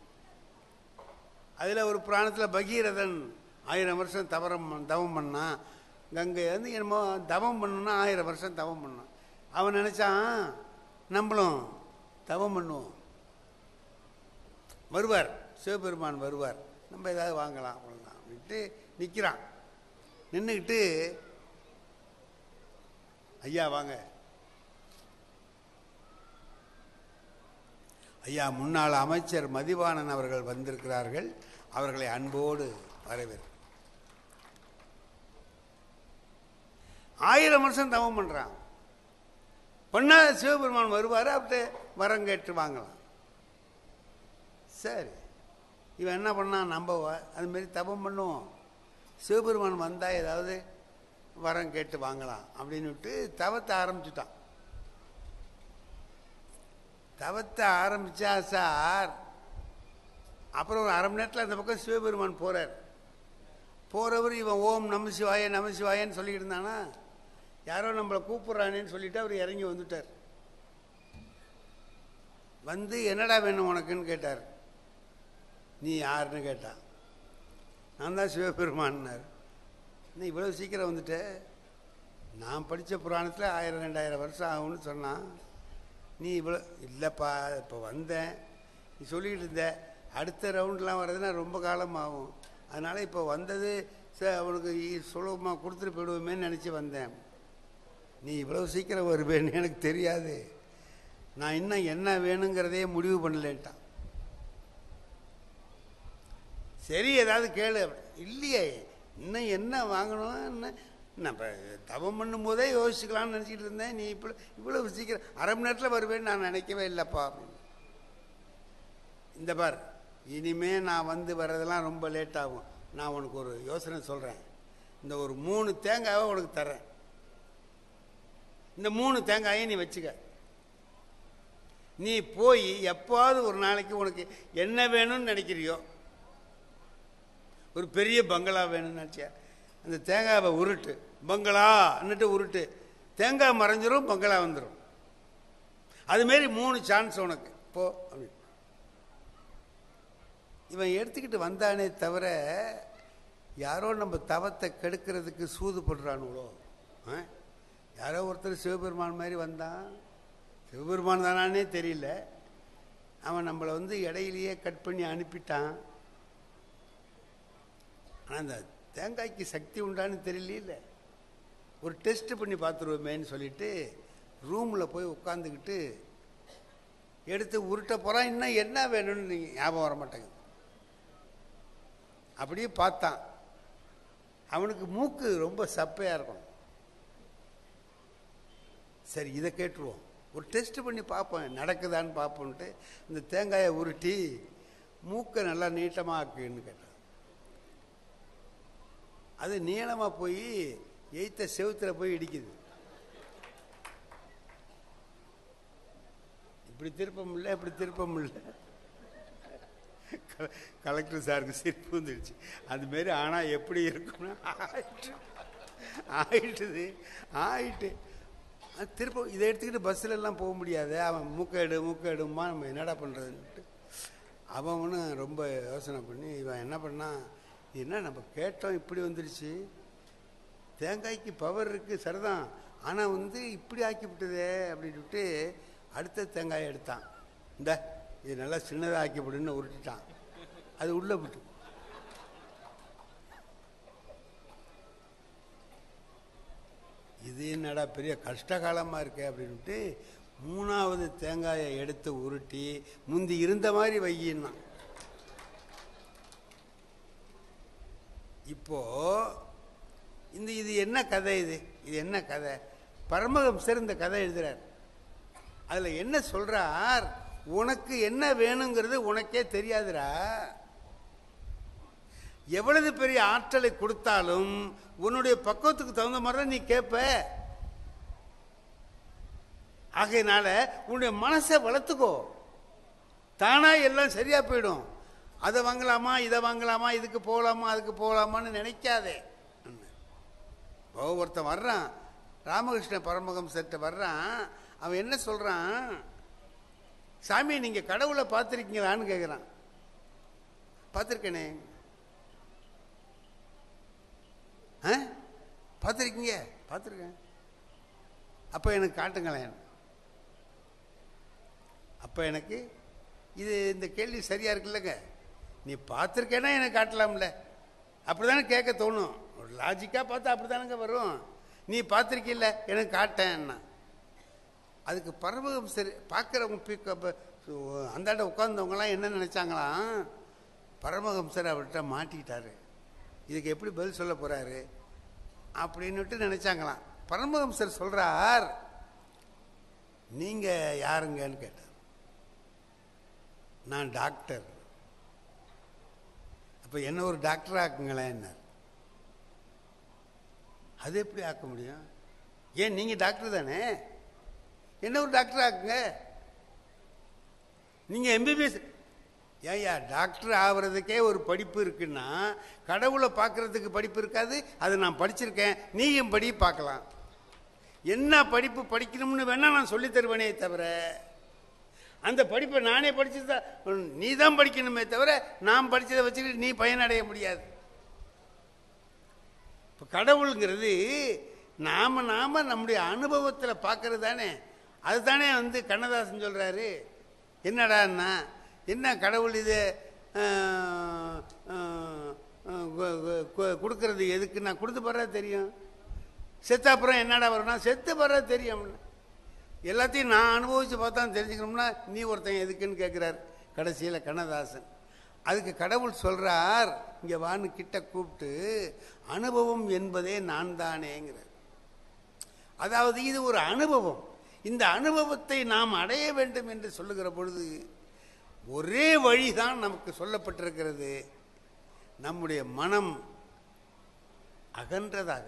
[SPEAKER 3] அதில் ஒரு புராணத்தில் பகீரதன் ஆயிரம் வருஷம் தவறம் பண்- தவம் பண்ணான் கங்கை வந்து என்னமோ தவம் பண்ணணும்னா ஆயிரம் வருஷம் தவம் பண்ணான் அவன் நினச்சான் நம்மளும் தவம் பண்ணுவோம் வருவார் சிவபெருமான் வருவார் நம்ம ஏதாவது வாங்கலாம் அவ்வளோதான் அப்படின்ட்டு நிற்கிறான் நின்றுக்கிட்டு ஐயா வாங்க ஐயா முன்னாள் அமைச்சர் மதிவாணன் அவர்கள் வந்திருக்கிறார்கள் அவர்களை அன்போடு வரவேற்க ஆயிரம் வருஷம் தவம் பண்றான் பண்ணா சிவபெருமான் வருவார் அப்படியே வரம் கேட்டு வாங்கலாம் சரி இவன் என்ன பண்ணான் நம்ம வ- அது மாதிரி தபம் பண்ணுவோம் சிவபெருமான் வந்தா ஏதாவது வரம் கேட்டு வாங்கலாம் அப்படின்னு விட்டு தவத்தை ஆரம்பிச்சுட்டான் தவத்தை ஆரம்பிச்சா சார் அப்புறம் ஒரு அரை மணி நேரத்தில் அந்த பக்கம் சிவபெருமான் போறார் போறவர் இவன் ஓம் நம சிவாய நம சிவாயன்னு சொல்லிக்கிட்டு இருந்தானா யாரோ நம்மளை கூப்பிடுறானேன்னு சொல்லிட்டு அவர் இறங்கி வந்துட்டார் வந்து என்னடா வேணும் உனக்குன்னு கேட்டார் நீ யாருன்னு கேட்டான் நான் தான் சிவபெருமான்னார் நீ இவ்வளோ சீக்கிரம் வந்துட்ட நான் படித்த புராணத்தில் ஆயிரம் ரெண்டாயிரம் வருஷம் ஆகும்னு சொன்னான் நீ இவ்வளோ இல்லைப்பா இப்போ வந்தேன் நீ சொல்லிக்கிட்டு இருந்த அடுத்த ரவுண்ட்லாம் வர்றதுன்னா ரொம்ப காலம் ஆகும் அதனால் இப்போ வந்தது ச அவனுக்கு ஈ- சுலபமாக கொடுத்துட்டு போயிடுவோமேன்னு நினச்சி வந்தேன் நீ இவ்வளோ சீக்கிரம் வருவேன்னு எனக்கு தெரியாது நான் இன்னும் என்ன வேணுங்கிறதையே முடிவு பண்ணலேன்ட்டான் சரி ஏதாவது கேளு இல்லையே இன்னும் என்ன வாங்கணும் என்ன நம்ம தவம் பண்ணும் போதே யோசிக்கலாம்னு நினச்சிக்கிட்டு இருந்தேன் நீ இப்போ இவ்வளவு சீக்கிரம் அரை மணி நேரத்தில் வருவேன்னு நான் நினைக்கவே இல்லைப்பா அப்படின்னு இந்த பார் இனிமே நான் வந்து வர்றதெல்லாம் ரொம்ப லேட் ஆகும் நான் உனக்கு ஒரு யோசனை சொல்கிறேன் இந்த ஒரு மூணு தேங்காவை உனக்கு தரேன் இந்த மூணு தேங்காயை நீ வச்சுக்க நீ போய் எப்போவாவது ஒரு நாளைக்கு உனக்கு என்ன வேணும்னு நினைக்கிறியோ ஒரு பெரிய பங்களா வேணும்னு நினச்சியா அந்த தேங்காவை உருட்டு பங்களான்னுட்டு உருட்டு தேங்காய் மறைஞ்சிரும் பங்களா வந்துடும் அதுமாரி மூணு சான்ஸ் உனக்கு போ அப்படின்னு இவன் எடுத்துக்கிட்டு வந்தானே தவிர யாரோ நம்ம தவத்தை கெடுக்கிறதுக்கு சூது படுறானுங்களோ ஆ? யாரோ ஒருத்தர் சிவபெருமான் மாதிரி வந்தான் சிவபெருமான் தானானே தெரியல அவன் நம்மளை வந்து இடையிலேயே கட் பண்ணி அனுப்பிட்டான் ஆனால் அந்த தேங்காய்க்கு சக்தி உண்டான்னு தெரியல ஒரு டெஸ்ட் பண்ணி பார்த்துருவோமேன்னு சொல்லிட்டு ரூமில் போய் உட்காந்துக்கிட்டு எடுத்து உருட்ட போகிறான் இன்னும் என்ன வேணும்னு நீங்க ஞாபகம் வர மாட்டேங்குது அப்படியே பார்த்தான் அவனுக்கு மூக்கு ரொம்ப சப்பையாக இருக்கும் சரி இதை கேட்டுருவோம் ஒரு டெஸ்ட் பண்ணி பார்ப்போம் நடக்குதான்னு பார்ப்போன்ட்டு இந்த தேங்காயை உருட்டி மூக்கை நல்லா நீட்டமாக ஆக்குன்னு கேட்டான் அது நீளமாக போய் எய்த்த செவுத்துல போய் இடிக்குது இப்படி திருப்ப முடியல இப்படி திருப்ப முடியல கல- கலெக்டர் சாருக்கு சிரிப்பு வந்துடுச்சு அது மாரி ஆனால் எப்படி இருக்கும்னா ஆயிட்டு ஆயிட்டுது ஆயிட்டு அது திரும்ப இதை எடுத்துக்கிட்டு பஸ்ஸில் எல்லாம் போக முடியாது அவன் மூக்கேடு மூக்கேடுமா நம்ம என்னடா பண்ணுறதுன்ட்டு அவன் ஒன்றும் ரொம்ப யோசனை பண்ணி இவன் என்ன பண்ணான் என்ன நம்ம கேட்டோம் இப்படி வந்துடுச்சு தேங்காய்க்கு பவர் இருக்குது சரிதான் ஆனால் வந்து இப்படி ஆக்கி விட்டதே அப்படின்ட்டு அடுத்த தேங்காயை எடுத்தான் இந்த இது நல்லா சின்னதாக ஆக்கி விடுன்னு உருட்டிட்டான் அது உள்ளே விட்டு இது என்னடா பெரிய கஷ்ட காலமாக இருக்கே அப்படின்ட்டு மூணாவது தேங்காயை எடுத்து உருட்டி முந்தி இருந்த மாதிரி வையின்னா இப்போ இந்த இது என்ன கதை இது இது என்ன கதை பரமஹம்சர் இந்த கதை எழுதுறார் அதுல என்ன சொல்றார் உனக்கு என்ன வேணுங்கிறது உனக்கே தெரியாதுடா எவ்வளவு பெரிய ஆற்றலை கொடுத்தாலும் உன்னுடைய பக்குவத்துக்கு தகுந்த மாதிரி தான் நீ கேட்ப ஆகையினால உன்னுடைய மனசை வளர்த்துக்கோ தானா எல்லாம் சரியா போயிடும் அதை வாங்கலாமா இதை வாங்கலாமா இதுக்கு போகலாமா அதுக்கு போகலாமான்னு நினைக்காதே இப்போ ஒருத்தன் வர்றான் ராமகிருஷ்ண பரமஹம்சர்கிட்ட வர்றான் அவன் என்ன சொல்றான் சாமி நீங்க கடவுளை பார்த்துருக்கீங்களான்னு கேட்குறான் பார்த்துருக்கேனே ஆ பார்த்துருக்கீங்க பார்த்துருக்கேன் அப்போ எனக்கு காட்டுங்களேன் அப்போ எனக்கு இது இந்த கேள்வி சரியா இருக்குல்லங்க நீ பார்த்துருக்கேன்னா எனக்கு காட்டலாம்ல அப்படிதானே கேட்க தோணும் ஒரு லாஜிக்காக பார்த்தா அப்படிதானங்க வரும் நீ பார்த்துருக்கில்ல எனக்கு காட்டேன்னா அதுக்கு பரவகம் சரி பார்க்குறவங்க பீக்க ப- அந்தாண்ட உட்கார்ந்தவங்கலாம் என்ன நினைச்சாங்களாம் பரமஹம்சர் அவர்கிட்ட மாட்டிக்கிட்டாரு இதுக்கு எப்படி பதில் சொல்ல போறாரு அப்படின்னுட்டு நினைச்சாங்களாம் பரமஹம்சர் சொல்றார் நீங்க யாருங்கன்னு கேட்டார் நான் டாக்டர் அப்ப என்ன ஒரு டாக்டர் ஆக்குங்களேன் அது எப்படி ஆக்க முடியும் ஏன் நீங்க டாக்டர் தானே என்ன ஒரு டாக்டர் ஆக்குங்க நீங்க எம்பிபிஎஸ் ஏய்யா டாக்டர் ஆகிறதுக்கே ஒரு படிப்பு இருக்குன்னா கடவுளை பார்க்கறதுக்கு படிப்பு இருக்காது அது நான் படிச்சிருக்கேன் நீயும் படி பார்க்கலாம் என்ன படிப்பு படிக்கணும்னு வேணா நான் சொல்லித் தருவேனே தவிர அந்த படிப்பை நானே படிச்சதா நீ தான் படிக்கணுமே தவிர நான் படிச்சதை வச்சுக்கிட்டு நீ பயனடைய முடியாது இப்போ கடவுளுங்கிறது நாம நாம நம்முடைய அனுபவத்தில் பார்க்கறது தானே அதுதானே வந்து கண்ணதாசன் சொல்றாரு என்னடான்னா என்ன கடவுள் இது ஆஹ், ஆஹ், ஆஹ், கு- கு- கு- கொடுக்கறது எதுக்கு நான் கொடுத்து போடுறது தெரியும் செத்த அப்புறம் என்னடா வரும்னா செத்து போடுறது தெரியும் எல்லாத்தையும் நான் அனுபவிச்சு பார்த்தா தெரிஞ்சுக்கணும்னா நீ ஒருத்தன் எதுக்குன்னு கேட்குறார் கடைசியில் கண்ணதாசன் அதுக்கு கடவுள் சொல்றார் இங்க வான்னு கிட்ட கூப்பிட்டு அனுபவம் என்பதே நான் தானேங்கிறார் அதாவது இது ஒரு அனுபவம் இந்த அனுபவத்தை நாம் அடைய வேண்டும் என்று சொல்லுகிற பொழுது ஒரே வழிதான் நமக்கு சொல்லப்பட்டிருக்கிறது நம்முடைய மனம் அகன்றதாக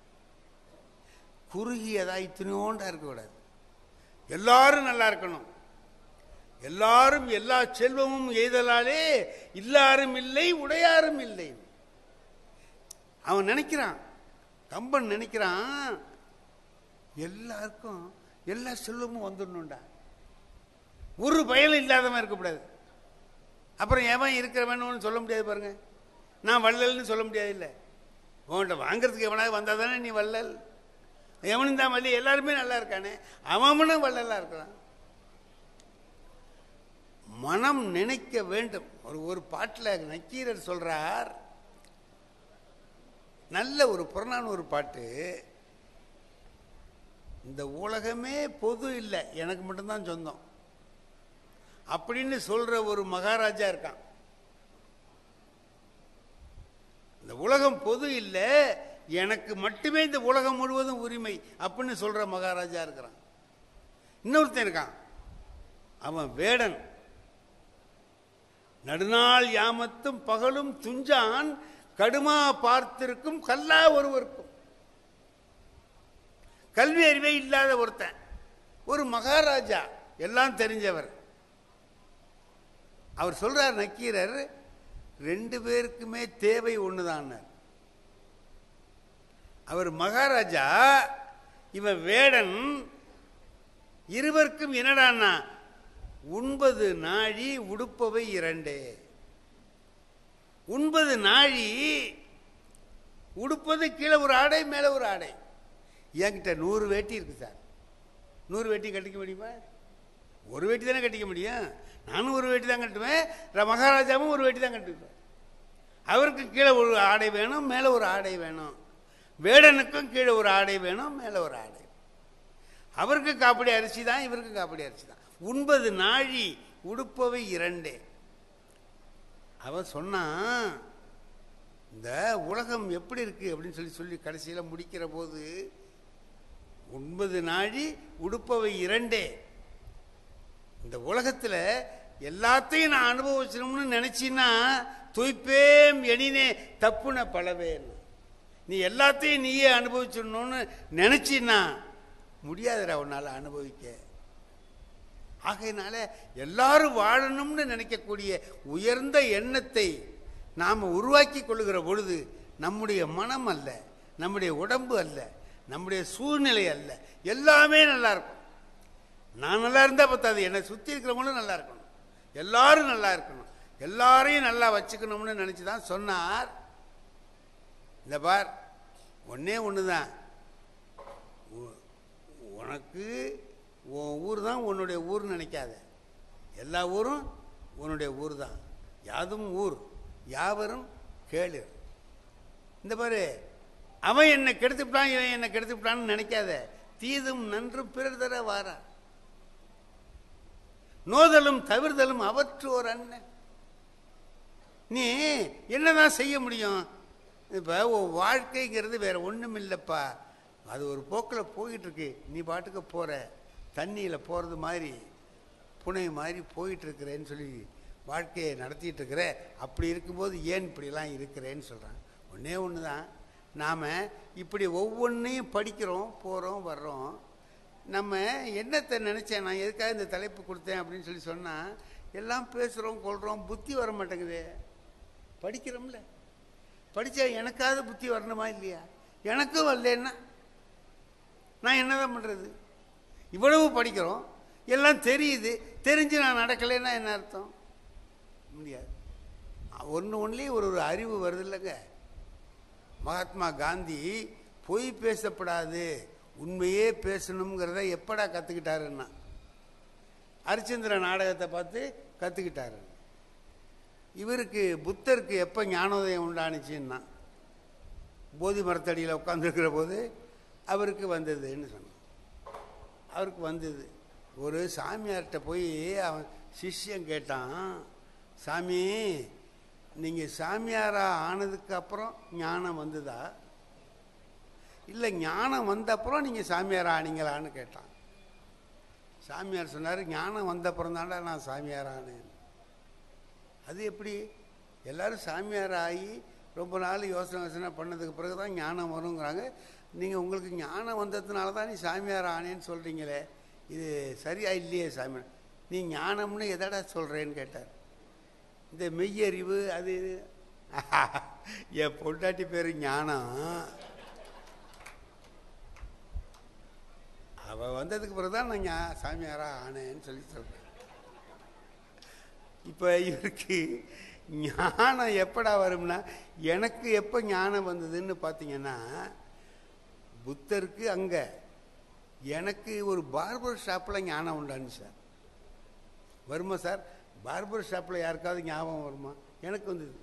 [SPEAKER 3] குறுகியதா இத்தனையோண்டா இருக்கக்கூடாது எல்லாரும் நல்லா இருக்கணும் எல்லாரும் எல்லா செல்வமும் எய்தலாலே இல்லாரும் இல்லை உடையாரும் இல்லை அவன் நினைக்கிறான் கம்பன் நினைக்கிறான் எல்லாருக்கும் எல்லா செல்வமும் வந்துடணும்டா ஒரு பயனும் இல்லாதவன் இருக்கக்கூடாது அப்புறம் எவன் இருக்கிறவன்னு சொல்ல முடியாது பாருங்க நான் வள்ளல்னு சொல்ல முடியாது இல்லை உன்கிட்ட வாங்குறதுக்கு எவனாவது வந்தால் தானே நீ வள்ளல் எவனும் தான் வள்ளி எல்லாருமே நல்லா இருக்கானே அவனும் வள்ளலா இருக்கிறான் மனம் நினைக்க வேண்டும் ஒரு ஒரு பாட்டில் நக்கீரர் சொல்றார் நல்ல ஒரு புறநானூறு பாட்டு இந்த உலகமே பொது இல்லை எனக்கு மட்டும்தான் சொந்தம் அப்படின்னு சொல்ற ஒரு மகாராஜா இருக்கான் இந்த உலகம் பொது இல்லை எனக்கு மட்டுமே இந்த உலகம் முழுவதும் உரிமை அப்படின்னு சொல்ற மகாராஜா இருக்கிறான் இன்னொருத்தன் இருக்கான் அவன் வேடன் நடுநாள் யாமத்தும் பகலும் துஞ்சான் கடுமா பார்த்திருக்கும் கல்லா ஒருவருக்கும் கல்வி அறிவே இல்லாத ஒருத்தன் ஒரு மகாராஜா எல்லாம் தெரிஞ்சவர் அவர் சொல்றார் நக்கீரர் ரெண்டு பேருக்குமே தேவை ஒண்ணுதான் அவர் மகாராஜா இவன் வேடன் இருவருக்கும் என்னடான்னா உண்பது நாழி உடுப்பவை இரண்டே உண்பது நாழி உடுப்பது கீழே ஒரு ஆடை மேலே ஒரு ஆடை என்கிட்ட நூறு வேட்டி இருக்கு சார் நூறு வேட்டி கட்டிக்க முடியுமா ஒரு வேட்டி தானே கட்டிக்க முடியும் நானும் ஒரு வேட்டி தான் கட்டுவேன் ர- மகாராஜாவும் ஒரு வேட்டி தான் கட்டுவேன் அவருக்கு கீழே ஒரு ஆடை வேணும் மேலே ஒரு ஆடை வேணும் வேடனுக்கும் கீழே ஒரு ஆடை வேணும் மேலே ஒரு ஆடை அவருக்கு காப்படி அரிசி தான் இவருக்கு காப்படி அரிசி தான் உண்பது நாழி உடுப்பவை இரண்டே அவன் சொன்னான் இந்த உலகம் எப்படி இருக்கு அப்படின்னு சொல்லி சொல்லி கடைசியில் முடிக்கிற போது ஒன்பது நாழி உடுப்பவை இரண்டே இந்த உலகத்துல எல்லாத்தையும் நான் அனுபவிச்சணும்னு நினைச்சின்னா துய்ப்பேம் எனினே தப்புன பலவேன் நீ எல்லாத்தையும் நீயே அனுபவிச்சிடணும்னு நினைச்சின்னா முடியாதுடா உன்னால அனுபவிக்க ஆகையினால எல்லாரும் வாழணும்னு நினைக்கக்கூடிய உயர்ந்த எண்ணத்தை நாம் உருவாக்கி கொள்ளுகிற பொழுது நம்முடைய மனம் அல்ல நம்முடைய உடம்பு அல்ல நம்முடைய சூழ்நிலை அல்ல எல்லாமே நல்லா இருக்கும் நான் நல்லா இருந்தா பத்தாது என்னை சுற்றி இருக்கிறவங்களும் நல்லா இருக்கணும் எல்லாரும் நல்லா இருக்கணும் எல்லாரையும் நல்லா வச்சுக்கணும்னு நினச்சி தான் சொன்னார் இந்த பார் ஒன்னே ஒன்று தான் உனக்கு உன் ஊர் தான் உன்னுடைய ஊர்னு நினைக்காத எல்லா ஊரும் உன்னுடைய ஊர் தான் யாதும் ஊர் யாவரும் கேளு இந்த பாரு அவன் என்னை கெடுத்துவிட்டான் இவன் என்னை கெடுத்துவிட்டான்னு நினைக்காத தீதும் நன்றும் பிறர் தர வாரா நோதலும் தவிர்தலும் அவற்றோர் அண்ணன் நீ என்னதான் செய்ய முடியும் இப்போ உன் வாழ்க்கைங்கிறது வேற ஒன்றும் இல்லைப்பா அது ஒரு போக்கில் போயிட்டு இருக்கு நீ பாட்டுக்கு போற தண்ணியில் போகிறது மாதிரி புனை மாதிரி போயிட்டு இருக்கிறேன்னு சொல்லி வாழ்க்கையை நடத்திட்டு இருக்கிற அப்படி இருக்கும்போது ஏன் இப்படிலாம் இருக்கிறேன்னு சொல்கிறான் ஒன்றே ஒன்று தான் நாம் இப்படி ஒவ்வொன்றையும் படிக்கிறோம் போகிறோம் வர்றோம் நம்ம என்னத்தை நினச்சேன் நான் எதுக்காக இந்த தலைப்பு கொடுத்தேன் அப்படின்னு சொல்லி சொன்னால் எல்லாம் பேசுகிறோம் கொள்கிறோம் புத்தி வர மாட்டேங்குதே படிக்கிறோம்ல படித்தா எனக்காவது புத்தி வரணுமா இல்லையா எனக்கும் வரலன்னா நான் என்னதான் பண்ணுறது இவ்வளவு படிக்கிறோம் எல்லாம் தெரியுது தெரிஞ்சு நான் நடக்கலைன்னா என்ன அர்த்தம் முடியாது ஒன்று ஒன்றுலேயும் ஒரு ஒரு அறிவு வருது இல்லைங்க மகாத்மா காந்தி பொய் பேசப்படாது உண்மையே பேசணுங்கிறத எப்படா கற்றுக்கிட்டாருன்னா ஹரிச்சந்திர நாடகத்தை பார்த்து கற்றுக்கிட்டாரு இவருக்கு புத்தருக்கு எப்போ ஞானோதயம் உண்டானுச்சுன்னா போதி மரத்தடியில் உட்காந்துருக்கிற போது அவருக்கு வந்ததுன்னு சொன்னான் அவருக்கு வந்தது ஒரு சாமியார்கிட்ட போய் அவன் சிஷ்யன் கேட்டான் சாமி நீங்கள் சாமியாரா ஆனதுக்கு அப்புறம் ஞானம் வந்ததா இல்லை ஞானம் வந்த அப்புறம் நீங்கள் சாமியார் ஆனீங்களான்னு கேட்டான் சாமியார் சொன்னார் ஞானம் வந்த அப்புறம் தாண்டா நான் சாமியார் ஆனேன் அது எப்படி எல்லாரும் சாமியார் ஆகி ரொம்ப நாள் யோசனை யோசனை பண்ணதுக்கு பிறகு தான் ஞானம் வருங்கிறாங்க நீங்கள் உங்களுக்கு ஞானம் வந்ததுனால தான் நீ சாமியார் ஆனேன்னு சொல்கிறீங்களே இது சரியா இல்லையே சாமியார் நீ ஞானம்னு எதடா சொல்கிறேன்னு கேட்டார் இந்த மெய்யறிவு அது இது என் பொண்டாட்டி பேர் ஞானம் அவள் வந்ததுக்கு பிறகு தான் நான் ஞா- சாமியாரா ஆனேன்னு சொல்லி சொல்கிறேன் இப்போ இவருக்கு ஞானம் எப்படா வரும்னா எனக்கு எப்போ ஞானம் வந்ததுன்னு பார்த்தீங்கன்னா புத்தருக்கு அங்கே எனக்கு ஒரு பார்பர் ஷாப்பில் ஞானம் உண்டான்னு சார் வருமா சார் பார்பர் ஷாப்பில் யாருக்காவது ஞாபகம் வருமா எனக்கு வந்தது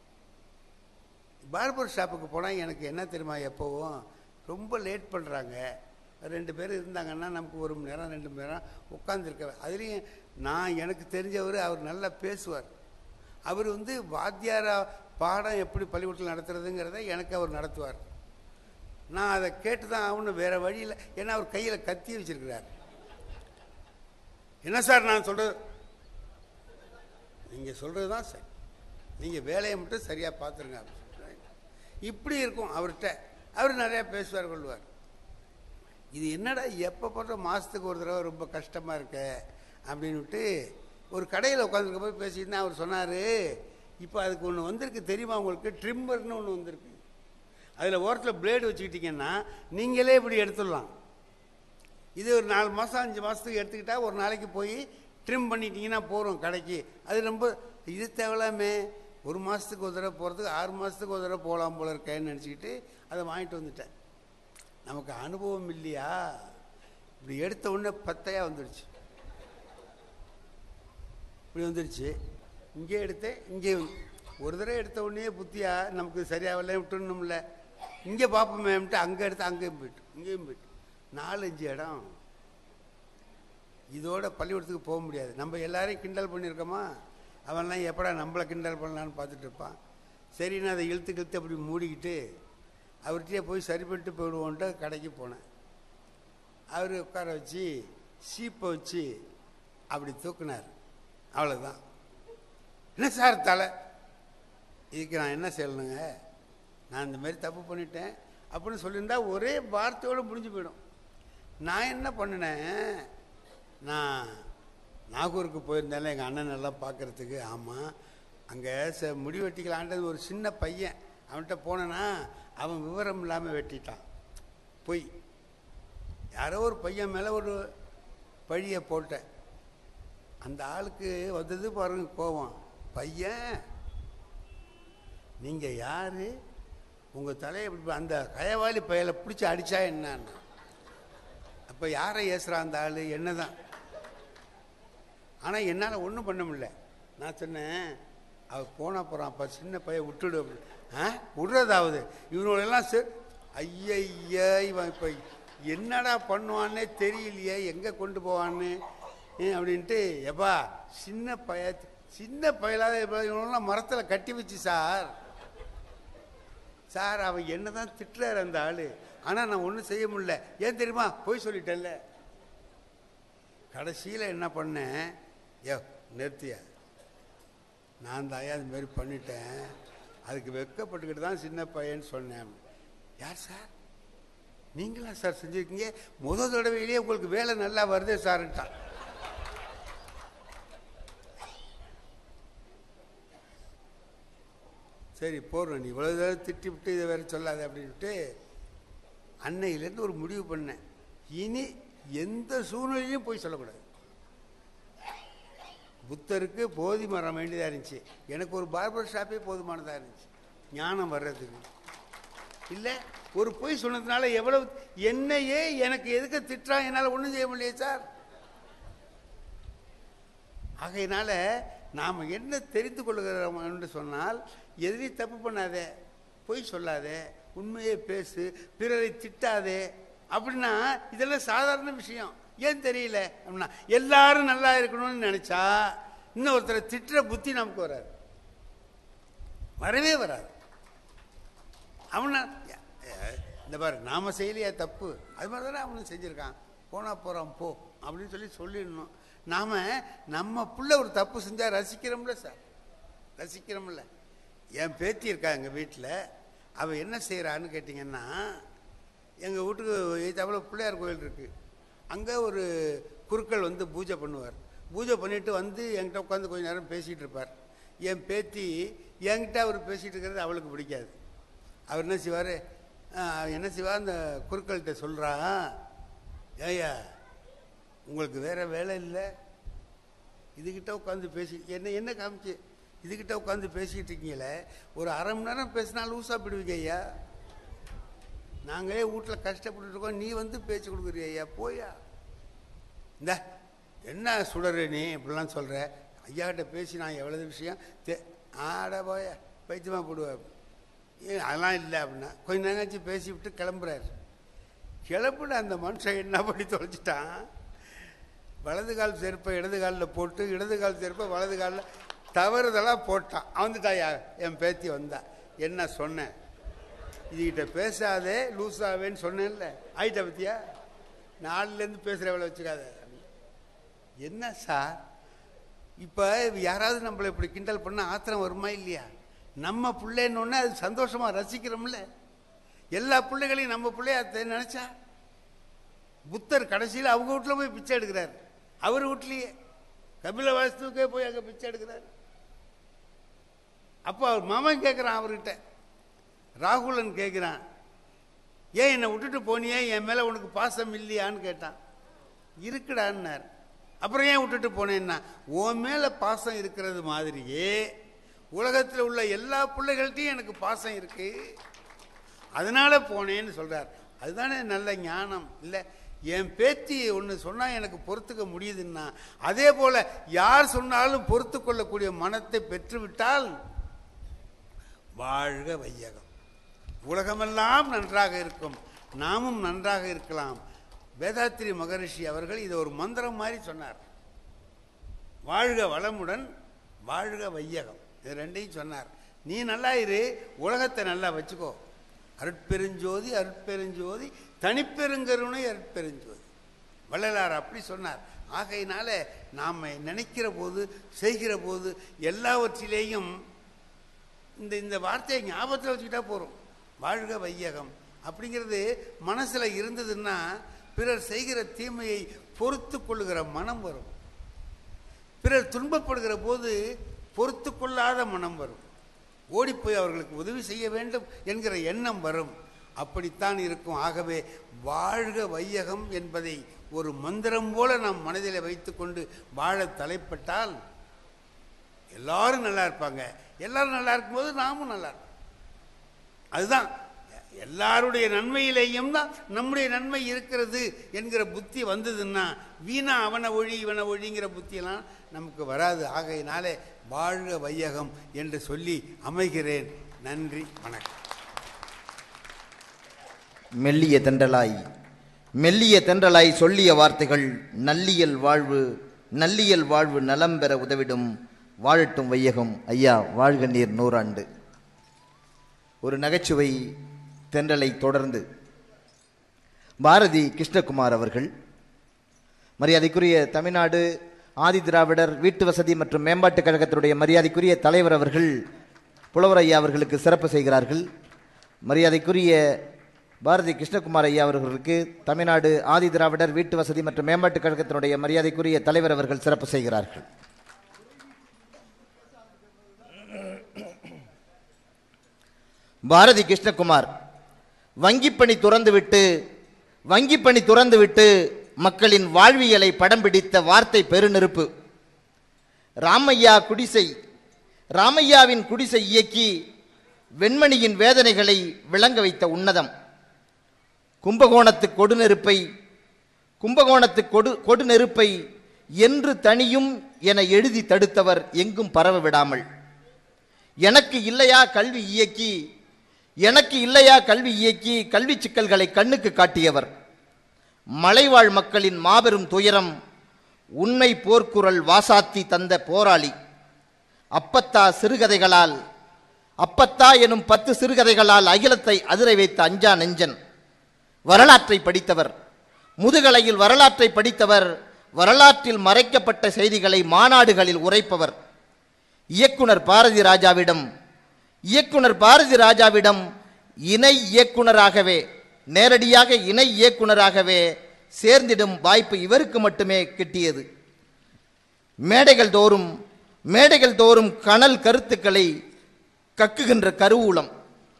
[SPEAKER 3] பார்பர் ஷாப்புக்கு போனால் எனக்கு என்ன தெரியுமா எப்போவும் ரொம்ப லேட் பண்ணுறாங்க ரெண்டு பேர் இருந்தாங்கன்னா நமக்கு ஒரு மணி நேரம் ரெண்டு மணி நேரம் உட்காந்துருக்க அதுலேயும் நான் எனக்கு தெரிஞ்சவர் அவர் நல்லா பேசுவார் அவர் வந்து வாத்தியாரா பாடம் எப்படி பள்ளிக்கூடத்தில் நடத்துறதுங்கிறத எனக்கு அவர் நடத்துவார் நான் அதை கேட்டு தான் ஆகணும் வேறு வழியில் ஏன்னா அவர் கையில் கத்தி வச்சிருக்கிறார் என்ன சார் நான் சொல்கிறது நீங்கள் சொல்கிறது தான் சரி நீங்கள் வேலையை மட்டும் சரியாக பார்த்துருங்க அப்படின்னு சொல்றாரு. இப்படி இருக்கும் அவர்கிட்ட அவர் நிறையா பேசுவார் கொள்வார் இது என்னடா எப்போ பண்ணுற மாதத்துக்கு ஒரு தடவை ரொம்ப கஷ்டமாக இருக்க அப்படின்னுட்டு ஒரு கடையில் உட்காந்துருக்க போய் பேசிட்டு அவர் சொன்னார் இப்போ அதுக்கு ஒன்று வந்திருக்கு தெரியுமா உங்களுக்கு ட்ரிம்மர்னு ஒன்று வந்திருக்கு அதில் ஓரத்தில் பிளேடு வச்சுக்கிட்டிங்கன்னா நீங்களே இப்படி எடுத்துடலாம் இது ஒரு நாலு மாதம் அஞ்சு மாதத்துக்கு எடுத்துக்கிட்டா ஒரு நாளைக்கு போய் ட்ரிம் பண்ணிட்டீங்கன்னா போகிறோம் கடைக்கு அது ரொம்ப இது தேவலாமே ஒரு மாதத்துக்கு ஒரு தடவை போகிறதுக்கு ஆறு மாதத்துக்கு ஒரு தடவை போகலாம் போல இருக்கேன்னு நினச்சிக்கிட்டு அதை வாங்கிட்டு வந்துட்டேன் நமக்கு அனுபவம் இல்லையா இப்படி எடுத்த உடனே பத்தையாக வந்துடுச்சு இப்படி வந்துடுச்சு இங்கே எடுத்தேன் இங்கே வந்து- ஒரு தடவை எடுத்த உடனே புத்தியா நமக்கு சரியாகல விட்டுணும்ல இங்கே பார்ப்போமேன்ட்டு அங்கே எடுத்து அங்கேயும் போயிட்டு இங்கேயும் போயிட்டு நாலஞ்சு இடம் இதோட பள்ளிக்கூடத்துக்கு போக முடியாது நம்ம எல்லாரையும் கிண்டல் பண்ணியிருக்கோமா அவன்லாம் எப்படா நம்மளை கிண்டல் பண்ணலான்னு பார்த்துட்டு இருப்பான் சரி நான் அதை இழுத்து இழுத்து அப்படி மூடிக்கிட்டு அவர்கிட்டயே போய் சரி பண்ணிட்டு போயிடுவோன்ட்டு கடைக்கு போனேன் அவர் உட்கார வச்சு சீப்பை வச்சு அப்படி தூக்குனார் அவ்வளோதான் என்ன சார் தலை இதுக்கு நான் என்ன செய்யணுங்க நான் இந்த மாதிரி தப்பு பண்ணிட்டேன் அப்படின்னு சொல்லியிருந்தா ஒரே வார்த்தையோடு முடிஞ்சு போயிடும் நான் என்ன பண்ணினேன் நான் நாகூருக்கு போயிருந்தாலும் எங்கள் அண்ணன் எல்லாம் பார்க்கறதுக்கு ஆமாம் அங்கே ச முடி வெட்டிக்கலான்றது ஒரு சின்ன பையன் அவன்கிட்ட போனேன்னா அவன் விவரம் இல்லாமல் வெட்டிட்டான் பொய் யாரோ ஒரு பையன் மேலே ஒரு பழியை போட்டேன் அந்த ஆளுக்கு வந்தது பாருங்க கோவம் பையன் நீங்கள் யார் உங்கள் தலையை இப்படி அந்த கயவாளி பயலை பிடிச்சி அடித்தா என்னன்னு அப்போ யாரை ஏசுகிறா அந்த ஆள் என்ன தான் ஆனால் என்னால் ஒன்றும் பண்ண முடியல நான் சொன்னேன் அவர் போன போகிறான் அப்போ சின்ன பையன் விட்டுடு அப்படி ஆ விடுறதாவது இவனோடெல்லாம் சரி ஐயய்யா இவன் இப்போ என்னடா பண்ணுவான்னே தெரியலையே எங்கே கொண்டு போவான்னு ஏன் அப்படின்ட்டு எப்பா சின்ன பைய சின்ன பயலாத இவனெல்லாம் மரத்தில் கட்டி வச்சு சார் சார் அவன் என்ன தான் திட்டுறாரு அந்த ஆள் ஆனால் நான் ஒன்றும் செய்ய முடியல ஏன் தெரியுமா போய் சொல்லிட்டேன்ல கடைசியில் என்ன பண்ணேன் ஏ நிறுத்தியா நான் தாயா இது மாதிரி பண்ணிட்டேன் அதுக்கு வெக்கப்பட்டுக்கிட்டு தான் சின்ன பையன் சொன்னேன் யார் சார் நீங்களா சார் செஞ்சுருக்கீங்க முத தடவையிலேயே உங்களுக்கு வேலை நல்லா வருதே சார்ன்ட்டான் சரி போடுறோம் நீ இவ்வளோ தடவை திட்டி விட்டு இதை வேற சொல்லாத அப்படின்ட்டு அன்னையிலேருந்து ஒரு முடிவு பண்ணேன் இனி எந்த சூழ்நிலையும் போய் சொல்லக்கூடாது புத்தருக்கு போதி மரம் வேண்டியதாக இருந்துச்சு எனக்கு ஒரு பார்பர் ஷாப்பே போதுமானதாக இருந்துச்சு ஞானம் வர்றதுக்கு இல்லை ஒரு பொய் சொன்னதுனால எவ்வளவு என்னையே எனக்கு எதுக்கு திட்டுறான் என்னால் ஒன்றும் செய்ய முடியலையே சார் ஆகையினால நாம் என்ன தெரிந்து கொள்கிறோம் என்று சொன்னால் எதிரி தப்பு பண்ணாதே பொய் சொல்லாதே உண்மையை பேசு பிறரை திட்டாதே அப்படின்னா இதெல்லாம் சாதாரண விஷயம் ஏன் தெரியல அப்படின்னா எல்லாரும் நல்லா இருக்கணும்னு நினைச்சா இன்னொருத்தரை திட்டுற புத்தி நமக்கு வராது வரவே வராது அவனை இந்த பாரு நாம செய்யலையா தப்பு அது மாதிரி தானே அவனும் செஞ்சுருக்கான் போனா போகிறான் போ அப்படின்னு சொல்லி சொல்லிடணும் நாம நம்ம புள்ள ஒரு தப்பு செஞ்சால் ரசிக்கிறோம்ல சார் ரசிக்கிறோம்ல என் பேத்தி இருக்கா எங்கள் வீட்டில் அவள் என்ன செய்கிறான்னு கேட்டிங்கன்னா எங்கள் வீட்டுக்கு எய்த்தாப்புல பிள்ளையார் கோயில் இருக்குது அங்கே ஒரு குருக்கள் வந்து பூஜை பண்ணுவார் பூஜை பண்ணிட்டு வந்து என்கிட்ட உட்காந்து கொஞ்ச நேரம் பேசிகிட்டு இருப்பார் என் பேத்தி என்கிட்ட அவர் பேசிகிட்டு இருக்கிறது அவளுக்கு பிடிக்காது அவர் என்ன செய்வார் என்ன செய்வார் அந்த குருக்கள்கிட்ட சொல்கிறா ஏய்யா உங்களுக்கு வேற வேலை இல்லை இதுகிட்ட உட்காந்து பேசி என்ன என்ன காமிச்சு இதுகிட்ட உட்காந்து பேசிக்கிட்டு இருக்கீங்களே ஒரு அரை மணி நேரம் பேசினா லூசா போயிடுவீங்க ஐயா நாங்களே வீட்டில் கஷ்டப்பட்டு இருக்கோம் நீ வந்து பேச்சு கொடுக்குறிய ஐயா போயா இந்த என்ன சுடரு நீ இப்படிலாம் சொல்கிற ஐயாக்கிட்ட பேசி நான் எவ்வளவு விஷயம் தே ஆட போய பைத்தியமாக போடுவேன் ஏன் அதெல்லாம் இல்லை அப்படின்னா கொஞ்ச நேரம் கழிச்சு பேசி விட்டு கிளம்புறாரு கிளம்புன அந்த மனுஷன் என்ன பண்ணி தொலைச்சிட்டான் வலது கால் செருப்பை இடது காலில் போட்டு இடது கால் செருப்பை வலது காலில் தவறுதலாக போட்டான் வந்துட்டாயா என் பேத்தி வந்தா என்ன சொன்னேன் இதுகிட்ட பேசாதே லூஸாவேன்னு சொன்னேன்ல ஆயிட்ட பத்தியா நாலுலேருந்து பேசுகிற வேலை வச்சுக்காத என்ன சார் இப்போ யாராவது நம்மளை இப்படி கிண்டல் பண்ணால் ஆத்திரம் வருமா இல்லையா நம்ம பிள்ளைன்னு அது சந்தோஷமாக ரசிக்கிறோம்ல எல்லா பிள்ளைகளையும் நம்ம பிள்ளைய அதை நினச்சா புத்தர் கடைசியில் அவங்க வீட்டில் போய் பிச்சை எடுக்கிறார் அவர் வீட்லேயே கபில வாஸ்துக்கே போய் அங்கே பிச்சை எடுக்கிறார் அப்போ அவர் மாமன் கேட்குறான் அவர்கிட்ட ராகுலன் கேட்குறான் ஏன் என்னை விட்டுட்டு போனியே என் மேலே உனக்கு பாசம் இல்லையான்னு கேட்டான் இருக்குடான்னார் அப்புறம் ஏன் விட்டுட்டு போனேன்னா உன் மேலே பாசம் இருக்கிறது மாதிரியே உலகத்தில் உள்ள எல்லா பிள்ளைகள்ட்டையும் எனக்கு பாசம் இருக்கு அதனால போனேன்னு சொல்றார் அதுதானே நல்ல ஞானம் இல்லை என் பேத்தி ஒன்று சொன்னால் எனக்கு பொறுத்துக்க முடியுதுன்னா அதே போல யார் சொன்னாலும் பொறுத்து கொள்ளக்கூடிய மனத்தை பெற்றுவிட்டால் வாழ்க வையகம் உலகமெல்லாம் நன்றாக இருக்கும் நாமும் நன்றாக இருக்கலாம் வேதாத்திரி மகரிஷி அவர்கள் இதை ஒரு மந்திரம் மாதிரி சொன்னார் வாழ்க வளமுடன் வாழ்க வையகம் இது ரெண்டையும் சொன்னார் நீ நல்லா இரு உலகத்தை நல்லா வச்சுக்கோ அருட்பெருஞ்சோதி அருட்பெருஞ்சோதி தனிப்பெருங்கருணை அருட்பெருஞ்சோதி வள்ளலார் அப்படி சொன்னார் ஆகையினால நாம் நினைக்கிற போது செய்கிற போது எல்லாவற்றிலேயும் இந்த இந்த வார்த்தையை ஞாபகத்தில் வச்சுக்கிட்டா போகிறோம் வாழ்க வையகம் அப்படிங்கிறது மனசில் இருந்ததுன்னா பிறர் செய்கிற தீமையை பொறுத்து கொள்ளுகிற மனம் வரும் பிறர் துன்பப்படுகிற போது பொறுத்து கொள்ளாத மனம் வரும் ஓடிப்போய் அவர்களுக்கு உதவி செய்ய வேண்டும் என்கிற எண்ணம் வரும் அப்படித்தான் இருக்கும் ஆகவே வாழ்க வையகம் என்பதை ஒரு மந்திரம் போல நாம் மனதில் வைத்துக்கொண்டு வாழ தலைப்பட்டால் எல்லாரும் நல்லா இருப்பாங்க எல்லாரும் நல்லா இருக்கும்போது நாமும் நல்லா இருப்போம் அதுதான் எல்லாருடைய நன்மையிலேயும் தான் நம்முடைய நன்மை இருக்கிறது என்கிற புத்தி வந்ததுன்னா வீணா அவனை ஒழி இவனை ஒழிங்கிற புத்தியெல்லாம் நமக்கு வராது ஆகையினாலே வாழ்க வையகம் என்று சொல்லி அமைகிறேன் நன்றி வணக்கம்
[SPEAKER 1] மெல்லிய தென்றலாய் மெல்லிய தென்றலாய் சொல்லிய வார்த்தைகள் நல்லியல் வாழ்வு நல்லியல் வாழ்வு நலம் பெற உதவிடும் வாழட்டும் வையகம் ஐயா வாழ்க நீர் நூறாண்டு ஒரு நகைச்சுவை தென்றலை தொடர்ந்து பாரதி கிருஷ்ணகுமார் அவர்கள் மரியாதைக்குரிய தமிழ்நாடு ஆதி திராவிடர் வீட்டு வசதி மற்றும் மேம்பாட்டுக் கழகத்தினுடைய மரியாதைக்குரிய தலைவர் அவர்கள் புலவர் ஐயா அவர்களுக்கு சிறப்பு செய்கிறார்கள் மரியாதைக்குரிய பாரதி கிருஷ்ணகுமார் ஐயா அவர்களுக்கு தமிழ்நாடு ஆதி திராவிடர் வீட்டு வசதி மற்றும் மேம்பாட்டுக் கழகத்தினுடைய மரியாதைக்குரிய தலைவர் அவர்கள் சிறப்பு செய்கிறார்கள் பாரதி கிருஷ்ணகுமார் வங்கிப்பணி துறந்துவிட்டு வங்கிப்பணி துறந்துவிட்டு மக்களின் வாழ்வியலை படம் பிடித்த வார்த்தை பெருநெருப்பு ராமையா குடிசை ராமையாவின் குடிசை இயக்கி வெண்மணியின் வேதனைகளை விளங்க வைத்த உன்னதம் கும்பகோணத்து கொடுநெருப்பை கும்பகோணத்து கொடு கொடுநெருப்பை என்று தனியும் என எழுதி தடுத்தவர் எங்கும் பரவ விடாமல் எனக்கு இல்லையா கல்வி இயக்கி எனக்கு இல்லையா கல்வி இயக்கி கல்வி சிக்கல்களை கண்ணுக்கு காட்டியவர் மலைவாழ் மக்களின் மாபெரும் துயரம் உண்மை போர்க்குரல் வாசாத்தி தந்த போராளி அப்பத்தா சிறுகதைகளால் அப்பத்தா எனும் பத்து சிறுகதைகளால் அகிலத்தை அதிர வைத்த அஞ்சா நெஞ்சன் வரலாற்றை படித்தவர் முதுகலையில் வரலாற்றை படித்தவர் வரலாற்றில் மறைக்கப்பட்ட செய்திகளை மாநாடுகளில் உரைப்பவர் இயக்குனர் பாரதி ராஜாவிடம் இயக்குனர் பாரதி ராஜாவிடம் இணை இயக்குனராகவே நேரடியாக இணை இயக்குனராகவே சேர்ந்திடும் வாய்ப்பு இவருக்கு மட்டுமே கிட்டியது மேடைகள் தோறும் மேடைகள் தோறும் கனல் கருத்துக்களை கக்குகின்ற கருவூலம்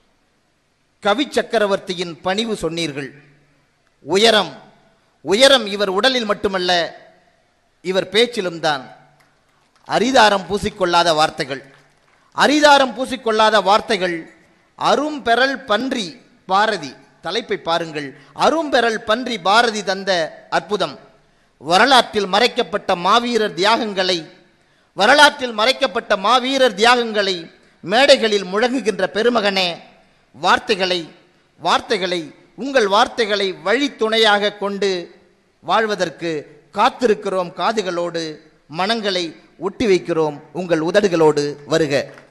[SPEAKER 1] கவி சக்கரவர்த்தியின் பணிவு சொன்னீர்கள் உயரம் உயரம் இவர் உடலில் மட்டுமல்ல இவர் பேச்சிலும் தான் அரிதாரம் பூசிக்கொள்ளாத வார்த்தைகள் அரிதாரம் பூசிக்கொள்ளாத வார்த்தைகள் அரும்பெறல் பன்றி பாரதி தலைப்பை பாருங்கள் அரும்பெறல் பன்றி பாரதி தந்த அற்புதம் வரலாற்றில் மறைக்கப்பட்ட மாவீரர் தியாகங்களை வரலாற்றில் மறைக்கப்பட்ட மாவீரர் தியாகங்களை மேடைகளில் முழங்குகின்ற பெருமகனே வார்த்தைகளை வார்த்தைகளை உங்கள் வார்த்தைகளை வழித்துணையாக கொண்டு வாழ்வதற்கு காத்திருக்கிறோம் காதுகளோடு மனங்களை ஒட்டி வைக்கிறோம் உங்கள் உதடுகளோடு வருக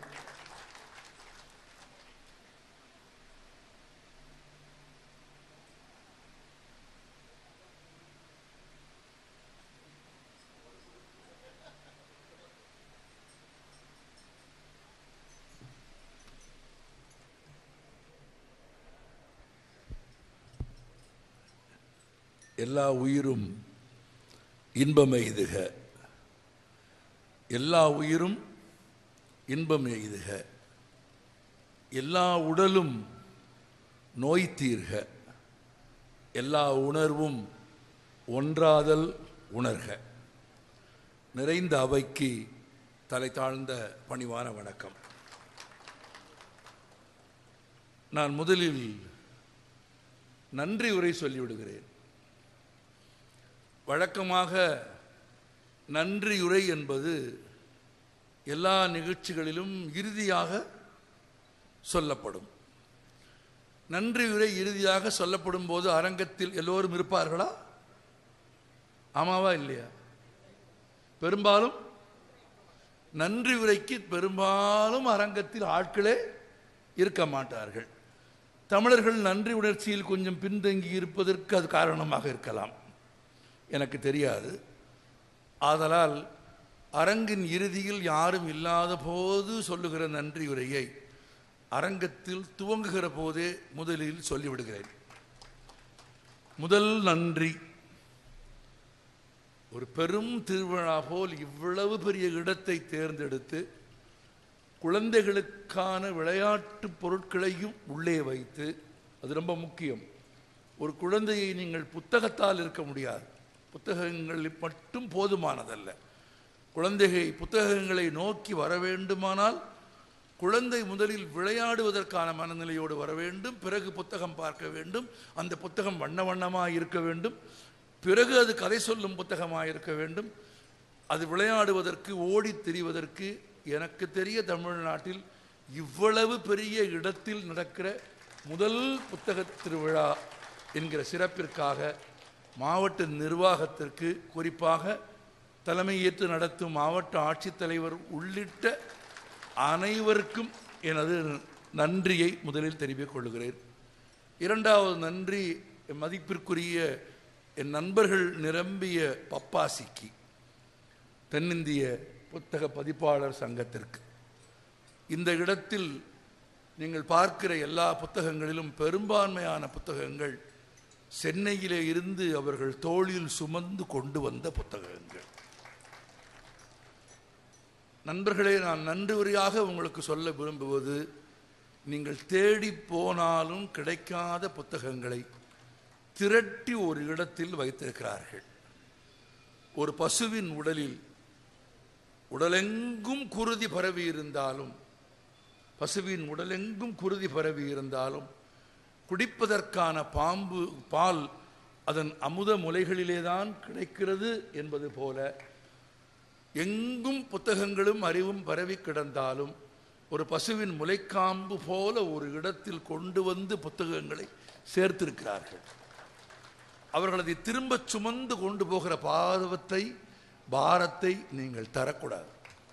[SPEAKER 4] எல்லா உயிரும் இன்பம் எய்துக எல்லா உயிரும் இன்பம் எய்துக எல்லா உடலும் நோய் தீர்க எல்லா உணர்வும் ஒன்றாதல் உணர்க நிறைந்த அவைக்கு தலை தாழ்ந்த பணிவான வணக்கம் நான் முதலில் நன்றி உரை சொல்லிவிடுகிறேன் வழக்கமாக நன்றியுரை என்பது எல்லா நிகழ்ச்சிகளிலும் இறுதியாக சொல்லப்படும் நன்றியுரை இறுதியாக சொல்லப்படும் போது அரங்கத்தில் எல்லோரும் இருப்பார்களா ஆமாவா இல்லையா பெரும்பாலும் நன்றி உரைக்கு பெரும்பாலும் அரங்கத்தில் ஆட்களே இருக்க மாட்டார்கள் தமிழர்கள் நன்றி உணர்ச்சியில் கொஞ்சம் பின்தங்கி இருப்பதற்கு அது காரணமாக இருக்கலாம் எனக்கு தெரியாது ஆதலால் அரங்கின் இறுதியில் யாரும் இல்லாத போது சொல்லுகிற நன்றி உரையை அரங்கத்தில் துவங்குகிற போதே முதலில் சொல்லிவிடுகிறேன் முதல் நன்றி ஒரு பெரும் திருவிழா போல் இவ்வளவு பெரிய இடத்தை தேர்ந்தெடுத்து குழந்தைகளுக்கான விளையாட்டு பொருட்களையும் உள்ளே வைத்து அது ரொம்ப முக்கியம் ஒரு குழந்தையை நீங்கள் புத்தகத்தால் இருக்க முடியாது புத்தகங்கள் மட்டும் போதுமானதல்ல குழந்தையை புத்தகங்களை நோக்கி வர வேண்டுமானால் குழந்தை முதலில் விளையாடுவதற்கான மனநிலையோடு வர வேண்டும் பிறகு புத்தகம் பார்க்க வேண்டும் அந்த புத்தகம் வண்ண வண்ணமாக இருக்க வேண்டும் பிறகு அது கதை சொல்லும் புத்தகமாக இருக்க வேண்டும் அது விளையாடுவதற்கு ஓடித் திரிவதற்கு எனக்கு தெரிய தமிழ்நாட்டில் இவ்வளவு பெரிய இடத்தில் நடக்கிற முதல் புத்தக திருவிழா என்கிற சிறப்பிற்காக மாவட்ட நிர்வாகத்திற்கு குறிப்பாக தலைமையேற்று நடத்தும் மாவட்ட ஆட்சித்தலைவர் உள்ளிட்ட அனைவருக்கும் எனது நன்றியை முதலில் தெரிவித்துக் கொள்கிறேன் இரண்டாவது நன்றி என் மதிப்பிற்குரிய என் நண்பர்கள் நிரம்பிய பப்பாசிக்கு தென்னிந்திய புத்தக பதிப்பாளர் சங்கத்திற்கு இந்த இடத்தில் நீங்கள் பார்க்கிற எல்லா புத்தகங்களிலும் பெரும்பான்மையான புத்தகங்கள் சென்னையிலே இருந்து அவர்கள் தோளில் சுமந்து கொண்டு வந்த புத்தகங்கள் நண்பர்களே நான் நன்றி உரையாக உங்களுக்கு சொல்ல விரும்புவது நீங்கள் தேடி போனாலும் கிடைக்காத புத்தகங்களை திரட்டி ஒரு இடத்தில் வைத்திருக்கிறார்கள் ஒரு பசுவின் உடலில் உடலெங்கும் குருதி பரவி இருந்தாலும் பசுவின் உடலெங்கும் குருதி பரவி இருந்தாலும் குடிப்பதற்கான பாம்பு பால் அதன் அமுத முலைகளிலேதான் கிடைக்கிறது என்பது போல எங்கும் புத்தகங்களும் அறிவும் பரவி கிடந்தாலும் ஒரு பசுவின் முலைக்காம்பு போல ஒரு இடத்தில் கொண்டு வந்து புத்தகங்களை சேர்த்திருக்கிறார்கள் அவர்கள் அதை திரும்ப சுமந்து கொண்டு போகிற பாதவத்தை பாரத்தை நீங்கள் தரக்கூடாது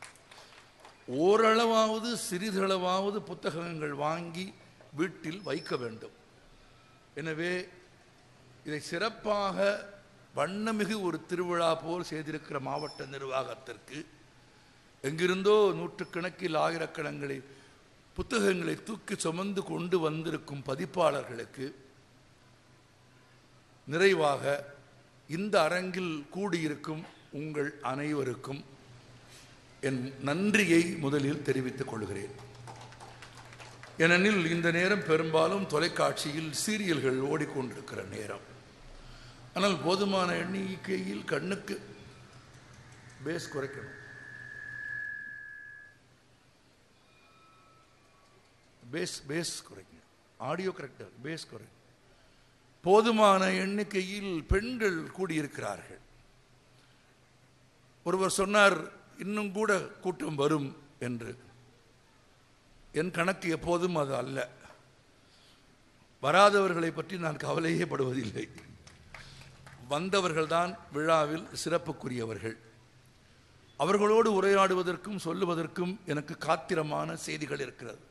[SPEAKER 4] ஓரளவாவது சிறிதளவாவது புத்தகங்கள் வாங்கி வீட்டில் வைக்க வேண்டும் எனவே இதை சிறப்பாக வண்ணமிகு ஒரு திருவிழா போல் செய்திருக்கிற மாவட்ட நிர்வாகத்திற்கு எங்கிருந்தோ நூற்றுக்கணக்கில் ஆயிரக்கணங்களை புத்தகங்களை தூக்கி சுமந்து கொண்டு வந்திருக்கும் பதிப்பாளர்களுக்கு நிறைவாக இந்த அரங்கில் கூடியிருக்கும் உங்கள் அனைவருக்கும் என் நன்றியை முதலில் தெரிவித்துக் கொள்கிறேன் ஏனெனில் இந்த நேரம் பெரும்பாலும் தொலைக்காட்சியில் சீரியல்கள் ஓடிக்கொண்டிருக்கிற நேரம் ஆனால் போதுமான எண்ணிக்கையில் கண்ணுக்கு பேஸ் குறைக்கணும் பேஸ் பேஸ் குறைக்கணும் ஆடியோ கரெக்டர் பேஸ் குறை போதுமான எண்ணிக்கையில் பெண்கள் கூடியிருக்கிறார்கள் ஒருவர் சொன்னார் இன்னும் கூட கூட்டம் வரும் என்று என் கணக்கு எப்போதும் அது அல்ல வராதவர்களை பற்றி நான் கவலையே படுவதில்லை வந்தவர்கள்தான் விழாவில் சிறப்புக்குரியவர்கள் அவர்களோடு உரையாடுவதற்கும் சொல்லுவதற்கும் எனக்கு காத்திரமான செய்திகள் இருக்கிறது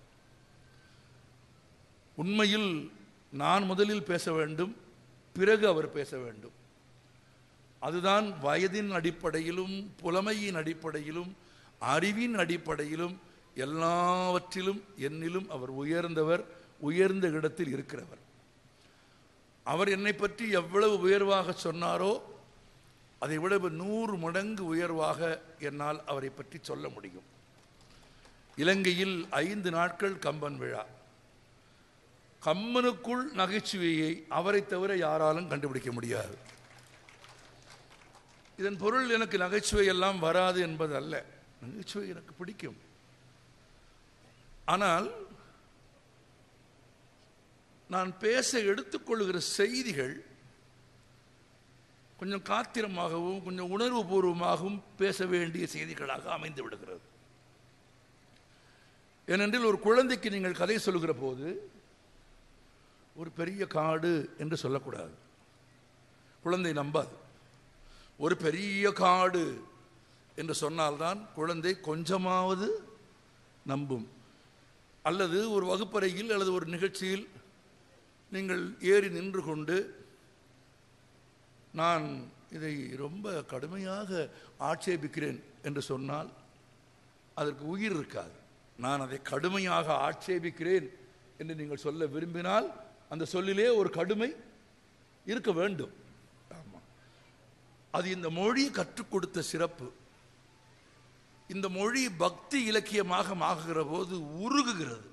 [SPEAKER 4] உண்மையில் நான் முதலில் பேச வேண்டும் பிறகு அவர் பேச வேண்டும் அதுதான் வயதின் அடிப்படையிலும் புலமையின் அடிப்படையிலும் அறிவின் அடிப்படையிலும் எல்லாவற்றிலும் என்னிலும் அவர் உயர்ந்தவர் உயர்ந்த இடத்தில் இருக்கிறவர் அவர் என்னை பற்றி எவ்வளவு உயர்வாக சொன்னாரோ அதை விட நூறு மடங்கு உயர்வாக என்னால் அவரை பற்றி சொல்ல முடியும் இலங்கையில் ஐந்து நாட்கள் கம்பன் விழா கம்மனுக்குள் நகைச்சுவையை அவரை தவிர யாராலும் கண்டுபிடிக்க முடியாது இதன் பொருள் எனக்கு நகைச்சுவை எல்லாம் வராது என்பது அல்ல நகைச்சுவை எனக்கு பிடிக்கும் ஆனால் நான் பேச எடுத்துக்கொள்கிற செய்திகள் கொஞ்சம் காத்திரமாகவும் கொஞ்சம் உணர்வு பூர்வமாகவும் பேச வேண்டிய செய்திகளாக அமைந்து விடுகிறது ஏனென்றால் ஒரு குழந்தைக்கு நீங்கள் கதை சொல்லுகிற போது ஒரு பெரிய காடு என்று சொல்லக்கூடாது குழந்தை நம்பாது ஒரு பெரிய காடு என்று சொன்னால்தான் குழந்தை கொஞ்சமாவது நம்பும் அல்லது ஒரு வகுப்பறையில் அல்லது ஒரு நிகழ்ச்சியில் நீங்கள் ஏறி நின்று கொண்டு நான் இதை ரொம்ப கடுமையாக ஆட்சேபிக்கிறேன் என்று சொன்னால் அதற்கு உயிர் இருக்காது நான் அதை கடுமையாக ஆட்சேபிக்கிறேன் என்று நீங்கள் சொல்ல விரும்பினால் அந்த சொல்லிலே ஒரு கடுமை இருக்க வேண்டும் ஆமா அது இந்த மொழி கற்றுக் கொடுத்த சிறப்பு இந்த மொழி பக்தி இலக்கியமாக ஆகுகிற போது உருகுகிறது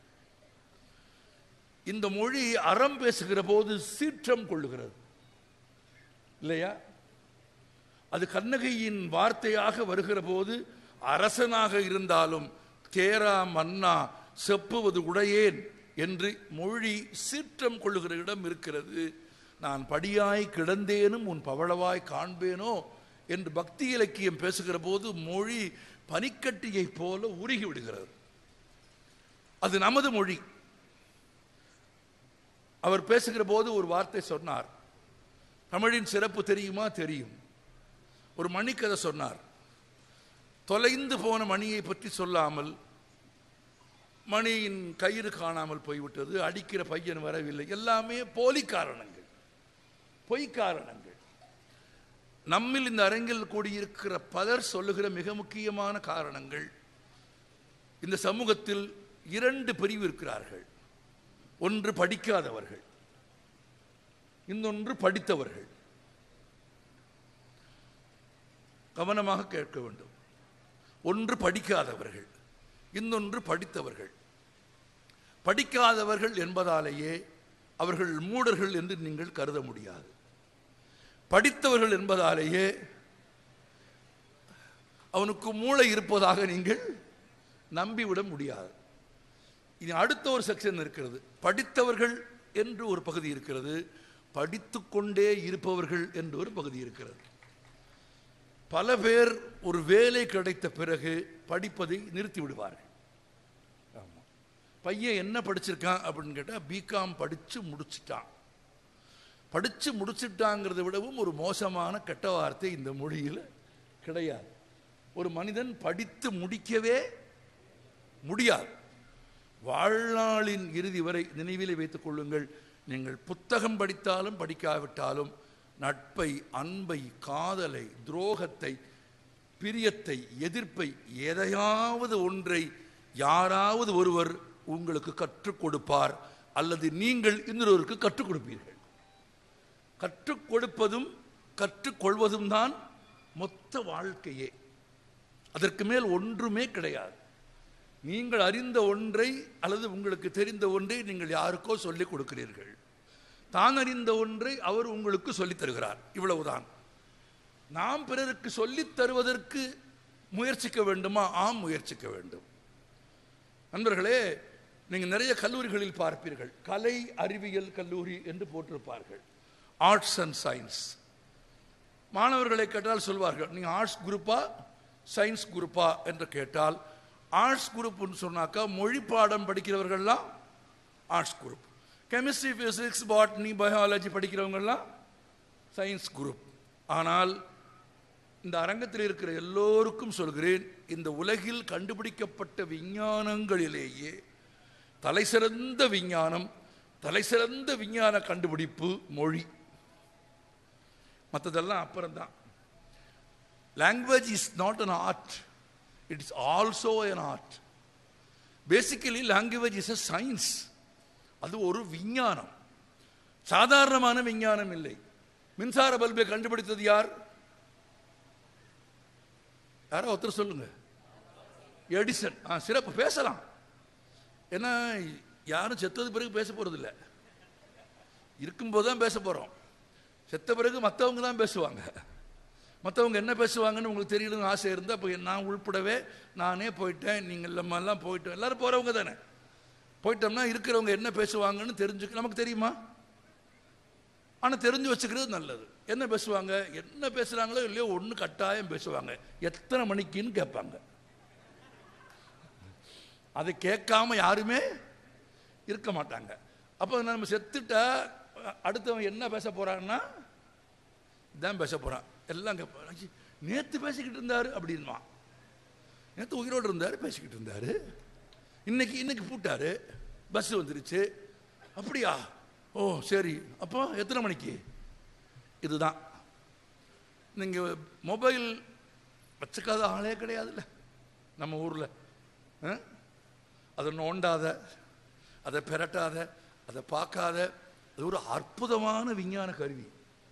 [SPEAKER 4] இந்த மொழி அறம் பேசுகிற போது சீற்றம் கொள்ளுகிறது இல்லையா அது கண்ணகையின் வார்த்தையாக வருகிற போது அரசனாக இருந்தாலும் தேரா மன்னா செப்புவது உடையேன் என்று மொழி சீற்றம் கொள்ளுகிற இடம் இருக்கிறது நான் படியாய் கிடந்தேனும் உன் பவளவாய் காண்பேனோ என்று பக்தி இலக்கியம் பேசுகிற போது மொழி பனிக்கட்டியைப் போல உருகி விடுகிறது அது நமது மொழி அவர் பேசுகிற போது ஒரு வார்த்தை சொன்னார் தமிழின் சிறப்பு தெரியுமா தெரியும் ஒரு மணிக்கதை சொன்னார் தொலைந்து போன மணியை பற்றி சொல்லாமல் மணியின் கயிறு காணாமல் போய்விட்டது அடிக்கிற பையன் வரவில்லை எல்லாமே போலி காரணங்கள் பொய் காரணங்கள் நம்மில் இந்த அரங்கில் கூடியிருக்கிற பலர் சொல்லுகிற மிக முக்கியமான காரணங்கள் இந்த சமூகத்தில் இரண்டு பிரிவு இருக்கிறார்கள் ஒன்று படிக்காதவர்கள் இன்னொன்று படித்தவர்கள் கவனமாக கேட்க வேண்டும் ஒன்று படிக்காதவர்கள் இன்னொன்று படித்தவர்கள் படிக்காதவர்கள் என்பதாலேயே அவர்கள் மூடர்கள் என்று நீங்கள் கருத முடியாது படித்தவர்கள் என்பதாலேயே அவனுக்கு மூளை இருப்பதாக நீங்கள் நம்பிவிட முடியாது இனி அடுத்த ஒரு செக்ஷன் இருக்கிறது படித்தவர்கள் என்று ஒரு பகுதி இருக்கிறது படித்துக்கொண்டே இருப்பவர்கள் என்று ஒரு பகுதி இருக்கிறது பல பேர் ஒரு வேலை கிடைத்த பிறகு படிப்பதை நிறுத்தி விடுவார்கள் ஆமா. பையன் என்ன படிச்சிருக்கான் அப்படின்னு கேட்டால் பிகாம் படித்து முடிச்சிட்டான் படித்து முடிச்சிட்டாங்கிறத விடவும் ஒரு மோசமான கெட்ட வார்த்தை இந்த மொழியில் கிடையாது ஒரு மனிதன் படித்து முடிக்கவே முடியாது வாழ்நாளின் இறுதி வரை நினைவிலே வைத்துக் கொள்ளுங்கள் நீங்கள் புத்தகம் படித்தாலும் படிக்காவிட்டாலும் நட்பை அன்பை காதலை துரோகத்தை பிரியத்தை எதிர்ப்பை எதையாவது ஒன்றை யாராவது ஒருவர் உங்களுக்கு கற்றுக் கொடுப்பார் அல்லது நீங்கள் இன்னொருவருக்கு கற்றுக் கொடுப்பீர்கள் கற்றுக் கொடுப்பதும் கற்றுக்கொள்வதும் தான் மொத்த வாழ்க்கையே அதற்கு மேல் ஒன்றுமே கிடையாது நீங்கள் அறிந்த ஒன்றை அல்லது உங்களுக்கு தெரிந்த ஒன்றை நீங்கள் யாருக்கோ சொல்லிக் கொடுக்கிறீர்கள் தான் அறிந்த ஒன்றை அவர் உங்களுக்கு சொல்லித் தருகிறார் இவ்வளவுதான் நாம் பிறருக்கு சொல்லித் தருவதற்கு முயற்சிக்க வேண்டுமா ஆம் முயற்சிக்க வேண்டும் நண்பர்களே நீங்கள் நிறைய கல்லூரிகளில் பார்ப்பீர்கள் கலை அறிவியல் கல்லூரி என்று போட்டிருப்பார்கள் ஆர்ட்ஸ் அண்ட் சயின்ஸ் மாணவர்களை கேட்டால் சொல்வார்கள் நீங்கள் ஆர்ட்ஸ் குரூப்பா சயின்ஸ் குரூப்பா என்று கேட்டால் ஆர்ட்ஸ் குரூப்னு சொன்னாக்கா மொழி பாடம் படிக்கிறவர்கள்லாம் arts group chemistry physics botany biology படிக்கிறவங்கெல்லாம் சயின்ஸ் குரூப் ஆனால் இந்த அரங்கத்தில் இருக்கிற எல்லோருக்கும் சொல்கிறேன் இந்த உலகில் கண்டுபிடிக்கப்பட்ட விஞ்ஞானங்களிலேயே தலைசிறந்த விஞ்ஞானம் தலைசிறந்த விஞ்ஞான கண்டுபிடிப்பு மொழி மற்றதெல்லாம் அப்புறம்தான் language is not an art it is also an art basically language is a science அது ஒரு விஞ்ஞானம் சாதாரணமான விஞ்ஞானம் இல்லை மின்சார பல்பை கண்டுபிடித்தது யார் யாரோ ஒருத்தர் சொல்லுங்க எடிசன் ஆ சிறப்பு பேசலாம் ஏன்னா யாரும் செத்தது பிறகு பேச போறது இல்லை இருக்கும்போது தான் பேச போறோம் செத்த பிறகு மற்றவங்க தான் பேசுவாங்க மற்றவங்க என்ன பேசுவாங்கன்னு உங்களுக்கு தெரியணும்னு ஆசை இருந்தால் இப்போ நான் உள்படவே நானே போயிட்டேன் நீங்கள் நம்ம எல்லாம் போயிட்டோம் எல்லாரும் போகிறவங்க தானே போயிட்டோம்னா இருக்கிறவங்க என்ன பேசுவாங்கன்னு தெரிஞ்சுக்க நமக்கு தெரியுமா ஆனால் தெரிஞ்சு வச்சுக்கிறது நல்லது என்ன பேசுவாங்க என்ன பேசுகிறாங்களோ இல்லையோ ஒன்று கட்டாயம் பேசுவாங்க எத்தனை மணிக்குன்னு கேட்பாங்க அதை கேட்காம யாருமே இருக்க மாட்டாங்க அப்போ நம்ம செத்துட்டா அடுத்தவன் என்ன பேச போறான்னா இதான் பேச போறான் எல்லாம் கேட்பான் நேற்று பேசிக்கிட்டு இருந்தாரு அப்படின்மா நேற்று உயிரோடு இருந்தாரு பேசிக்கிட்டு இருந்தாரு இன்னைக்கு இன்னைக்கு பூட்டாரு பஸ் வந்துருச்சு அப்படியா ஓ சரி அப்போ எத்தனை மணிக்கு இதுதான் நீங்கள் மொபைல் வச்சுக்காத ஆளே கிடையாதுல்ல நம்ம ஊரில் அதை நோண்டாத அதை பெரட்டாத அதை பார்க்காத அது ஒரு அற்புதமான விஞ்ஞான கருவி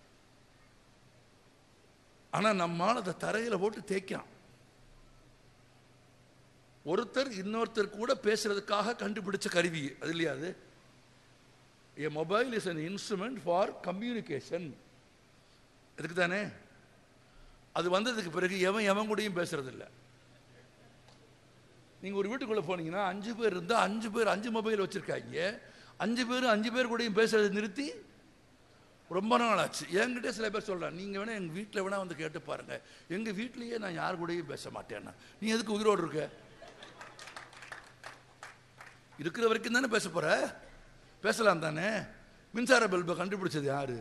[SPEAKER 4] ஆனால் நம்மால் அதை தரையில் போட்டு தேய்க்கான் ஒருத்தர் இன்னொருத்தர் கூட பேசுறதுக்காக கண்டுபிடிச்ச கருவி அது இல்லையா அது a mobile is an instrument for communication இதுக்கு தானே அது வந்ததுக்கு பிறகு எவன் எவன் கூடயும் பேசுறது இல்ல நீங்க ஒரு வீட்டுக்குள்ள போனீங்கன்னா அஞ்சு பேர் இருந்தா அஞ்சு பேர் அஞ்சு மொபைல் வச்சிருக்காங்க அஞ்சு பேர் அஞ்சு பேர் கூடயும் பேசுறதை நிறுத்தி ரொம்ப நாள் ஆச்சு என்கிட்ட சில பேர் சொல்றாங்க நீங்க வேணா எங்க வீட்டில் வேணா வந்து கேட்டு பாருங்க எங்க வீட்லயே நான் யார் கூடயும் பேச மாட்டேன்னா நீ எதுக்கு உயிரோடு இருக்க இருக்கிற வரைக்கும் தானே பேச போற பேசலாம் தானே மின்சார பல்பை கண்டுபிடிச்சது யாரு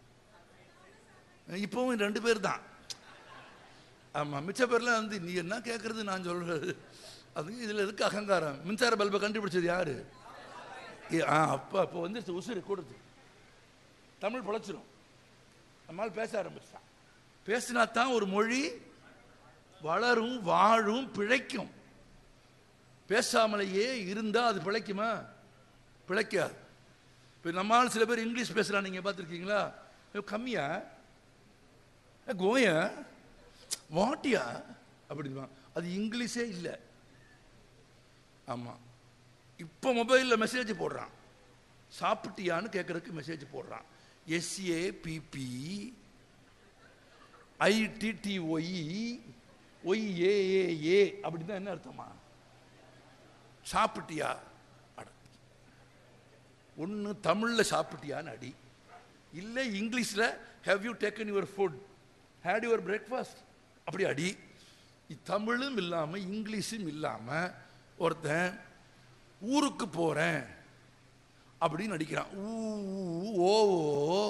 [SPEAKER 4] இப்பவும் ரெண்டு பேர் தான் ஆமா மிச்ச பேர்லாம் வந்து நீ என்ன கேட்கறது நான் சொல்றது அது இதுல இருக்கு அகங்காரம் மின்சார பல்பை கண்டுபிடிச்சது யாரு ஏ, ஆ அப்போ அப்போ வந்து உசுறு கூடுது தமிழ் பொழைச்சிரும் நம்மால் பேச ஆரம்பிச்சான் பேசினா தான் ஒரு மொழி வளரும் வாழும் பிழைக்கும் பேசாமலேயே இருந்தா அது பிழைக்குமா பிழைக்காது இப்போ நம்மால் சில பேர் இங்கிலீஷ் பேசுறான் நீங்க பார்த்துருக்கீங்களா ஐயோ, கம்மியா ஏ, கோயா வாட்டியா அப்படிமா அது இங்கிலீஷே இல்லை ஆமா இப்போ மொபைலில் மெசேஜ் போடுறான் சாப்பிட்டியான்னு கேட்கறதுக்கு மெசேஜ் போடுறான் S A P P I T T Y Y A A A அப்படின்னா என்ன அர்த்தமா சாப்பிட்டியா ஒன்று தமிழில் சாப்பிட்டியான்னு அடி இல்லை இங்கிலீஷில் have you taken your food had your breakfast அப்படி அடி இ- தமிழும் இல்லாமல் இங்கிலீஷும் இல்லாமல் ஒருத்தன் ஊருக்கு போகிறேன் அப்படின்னு நடிக்கிறான் ஊ ஊ, ஓ ஓ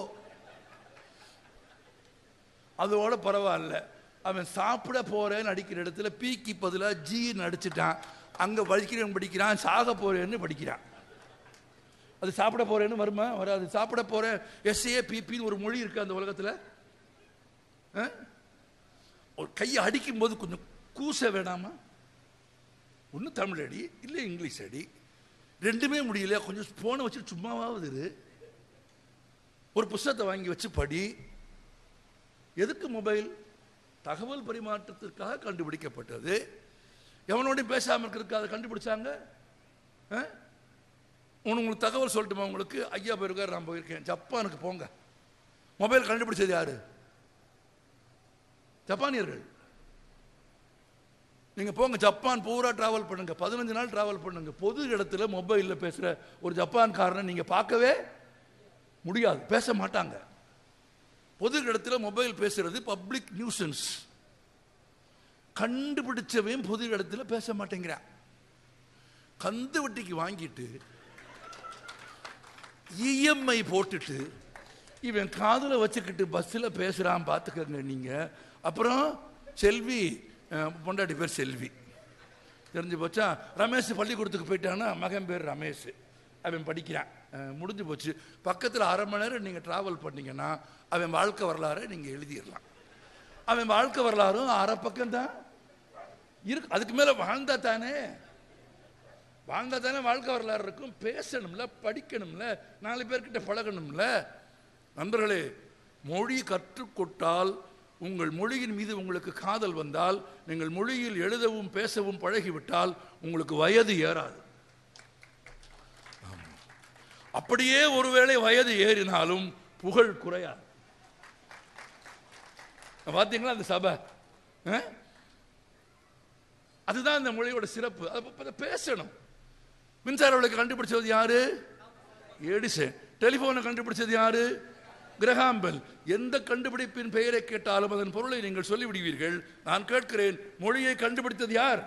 [SPEAKER 4] அதோட பரவாயில்ல அவன் சாப்பிட போறேன்னு நடிக்கிற இடத்துல பீக்கு பதிலாக ஜி நடிச்சிட்டான் அங்க படிக்கிறவன் படிக்கிறான் சாக போறேன்னு படிக்கிறான் அது சாப்பிட போறேன்னு வருமா வராது சாப்பிட போறேன் எஸ்ஏ பிபின்னு ஒரு மொழி இருக்கு அந்த உலகத்துல ஆ? ஒரு கையை அடிக்கும் போது கொஞ்சம் கூச வேணாமா ஒன்று தமிழ் அடி இல்லை இங்கிலீஷ் அடி ரெண்டுமே முடியல கொஞ்சம் போனை வச்சு சும்மாவாவது இரு. ஒரு புஸ்தகத்தை வாங்கி வச்சு படி எதுக்கு மொபைல் தகவல் பரிமாற்றத்திற்காக கண்டுபிடிக்கப்பட்டது எவனோடையும் பேசாமல் இருக்கிறதுக்கு அதை கண்டுபிடிச்சாங்க ஆ? உனக்கு உங்களுக்கு தகவல் சொல்லட்டுமா உங்களுக்கு ஐயா போயிருக்காரு நான் போயிருக்கேன் ஜப்பானுக்கு போங்க மொபைல் கண்டுபிடிச்சது யாரு ஜப்பானியர்கள் நீங்க போங்க ஜப்பான் பூரா டிராவல் பண்ணுங்க பதினஞ்சு நாள் டிராவல் பண்ணுங்க பொது இடத்துல மொபைல்ல பேசுற ஒரு ஜப்பான்காரனை நீங்க பார்க்கவே முடியாது பேச மாட்டாங்க பொது இடத்துல மொபைல் பேசுறது பப்ளிக் நியூசன்ஸ் கண்டுபிடிச்சவன் பொது இடத்துல பேச மாட்டேங்கிறான் கந்து வட்டிக்கு வாங்கிட்டு இஎம்ஐ போட்டுட்டு இவன் காதுல வச்சுக்கிட்டு பஸ்ஸில் பேசுறான் பார்த்துக்கங்க நீங்க அப்புறம் செல்வி அஹ், பொண்டாட்டி பேர் செல்வி தெரிஞ்சு போச்சா ரமேஷ் பள்ளிக்கூடத்துக்கு போயிட்டான்னா மகன் பேர் ரமேஷ் அவன் படிக்கிறான் அஹ், முடிஞ்சு போச்சு பக்கத்தில் அரை மணி நேரம் நீங்கள் ட்ராவல் பண்ணீங்கன்னா அவன் வாழ்க்கை வரலாறை நீங்கள் எழுதிடலாம் அவன் வாழ்க்கை வரலாறும் அரை பக்கம் தான் இருக்கு அதுக்கு மேலே வாழ்ந்தா தானே வாழ்ந்தா தானே வாழ்க்கை வரலாறு இருக்கும் பேசணும்ல படிக்கணும்ல நாலு பேர்கிட்ட பழகணும்ல நண்பர்களே மொழி கற்றுக்கொட்டால் உங்கள் மொழியின் மீது உங்களுக்கு காதல் வந்தால் நீங்கள் மொழியில் எழுதவும் பேசவும் பழகிவிட்டால் உங்களுக்கு வயது ஏறாது ஆமா. அப்படியே ஒருவேளை வயது ஏறினாலும் புகழ் குறையாது பார்த்தீங்களா அந்த சபை ஆ? அதுதான் இந்த மொழியோட சிறப்பு அதை ப- அதை பேசணும் மின்சார விளக்கு கண்டுபிடிச்சது யாரு எடிசன் டெலிபோனை கண்டுபிடிச்சது யாரு கிரகாம்பெல் எந்த கண்டுபிடிப்பின் பெயரை கேட்டாலும் அதன் பொருளை நீங்கள் சொல்லிவிடுவீர்கள் நான் கேட்கிறேன் மொழியை கண்டுபிடித்தது யார்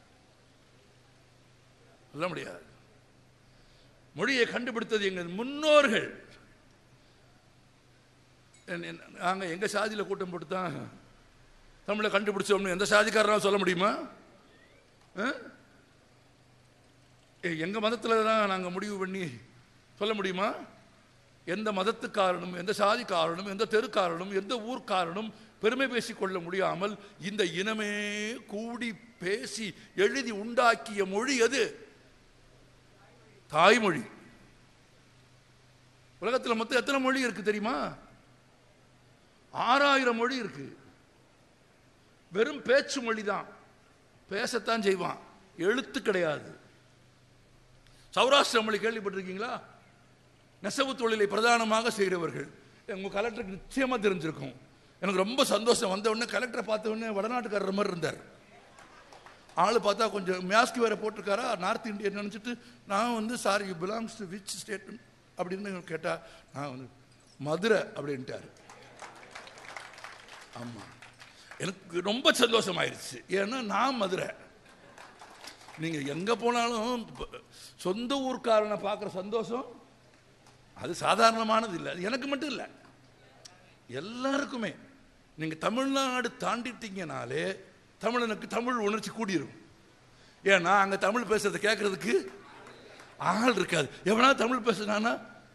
[SPEAKER 4] சொல்ல முடியாது மொழியை கண்டுபிடித்தது எங்கள் முன்னோர்கள் நாங்கள் எங்கள் சாதியில் கூட்டம் போட்டு தான் தமிழை கண்டுபிடிச்சோம்னு எந்த சாதிக்காரனாலும் சொல்ல முடியுமா ஆ? ஏ, எங்க மதத்தில் தான் நாங்கள் முடிவு பண்ணி சொல்ல முடியுமா எந்த மதத்துக்காரனும் எந்த சாதிக்காரனும் எந்த தெருக்காரனும் எந்த ஊர்க்காரனும் பெருமை பேசிக் கொள்ள முடியாமல் இந்த இனமே கூடி பேசி எழுதி உண்டாக்கிய மொழி எது தாய்மொழி உலகத்தில் மொத்தம் எத்தனை மொழி இருக்கு தெரியுமா ஆறாயிரம் மொழி இருக்கு வெறும் பேச்சு மொழி தான் பேசத்தான் செய்வான் எழுத்து கிடையாது சௌராஷ்டிர மொழி கேள்விப்பட்டிருக்கீங்களா நெசவு தொழிலை பிரதானமாக செய்கிறவர்கள் உங்க கலெக்டருக்கு நிச்சயமா தெரிஞ்சிருக்கும் எனக்கு ரொம்ப சந்தோஷம் வந்த உடனே கலெக்டரை பார்த்த உடனே வடநாட்டுக்காரர் மாதிரி இருந்தார் ஆள் பார்த்தா கொஞ்சம் மேஸ்க் வேற போட்டிருக்காரா நார்த் இந்தியன் நினச்சிட்டு நான் வந்து sir you belongs to which state அப்படின்னு கேட்டா நான் வந்து மதுரை அப்படின்ட்டாரு ஆமா எனக்கு ரொம்ப சந்தோஷமாயிருச்சு ஏன்னா நான் மதுரை நீங்க எங்க போனாலும் ப- சொந்த ஊர்க்காரனை பார்க்குற சந்தோஷம் அது சாதாரணமானது இல்லை அது எனக்கு மட்டும் இல்லை எல்லாருக்குமே நீங்க தமிழ்நாடு தாண்டிட்டீங்கனாலே தமிழனுக்கு தமிழ் உணர்ச்சி கூடிரும் ஏன்னா அங்க தமிழ் பேசுறதை கேட்கறதுக்கு ஆள் இருக்காது எவனா தமிழ் பேசுனானா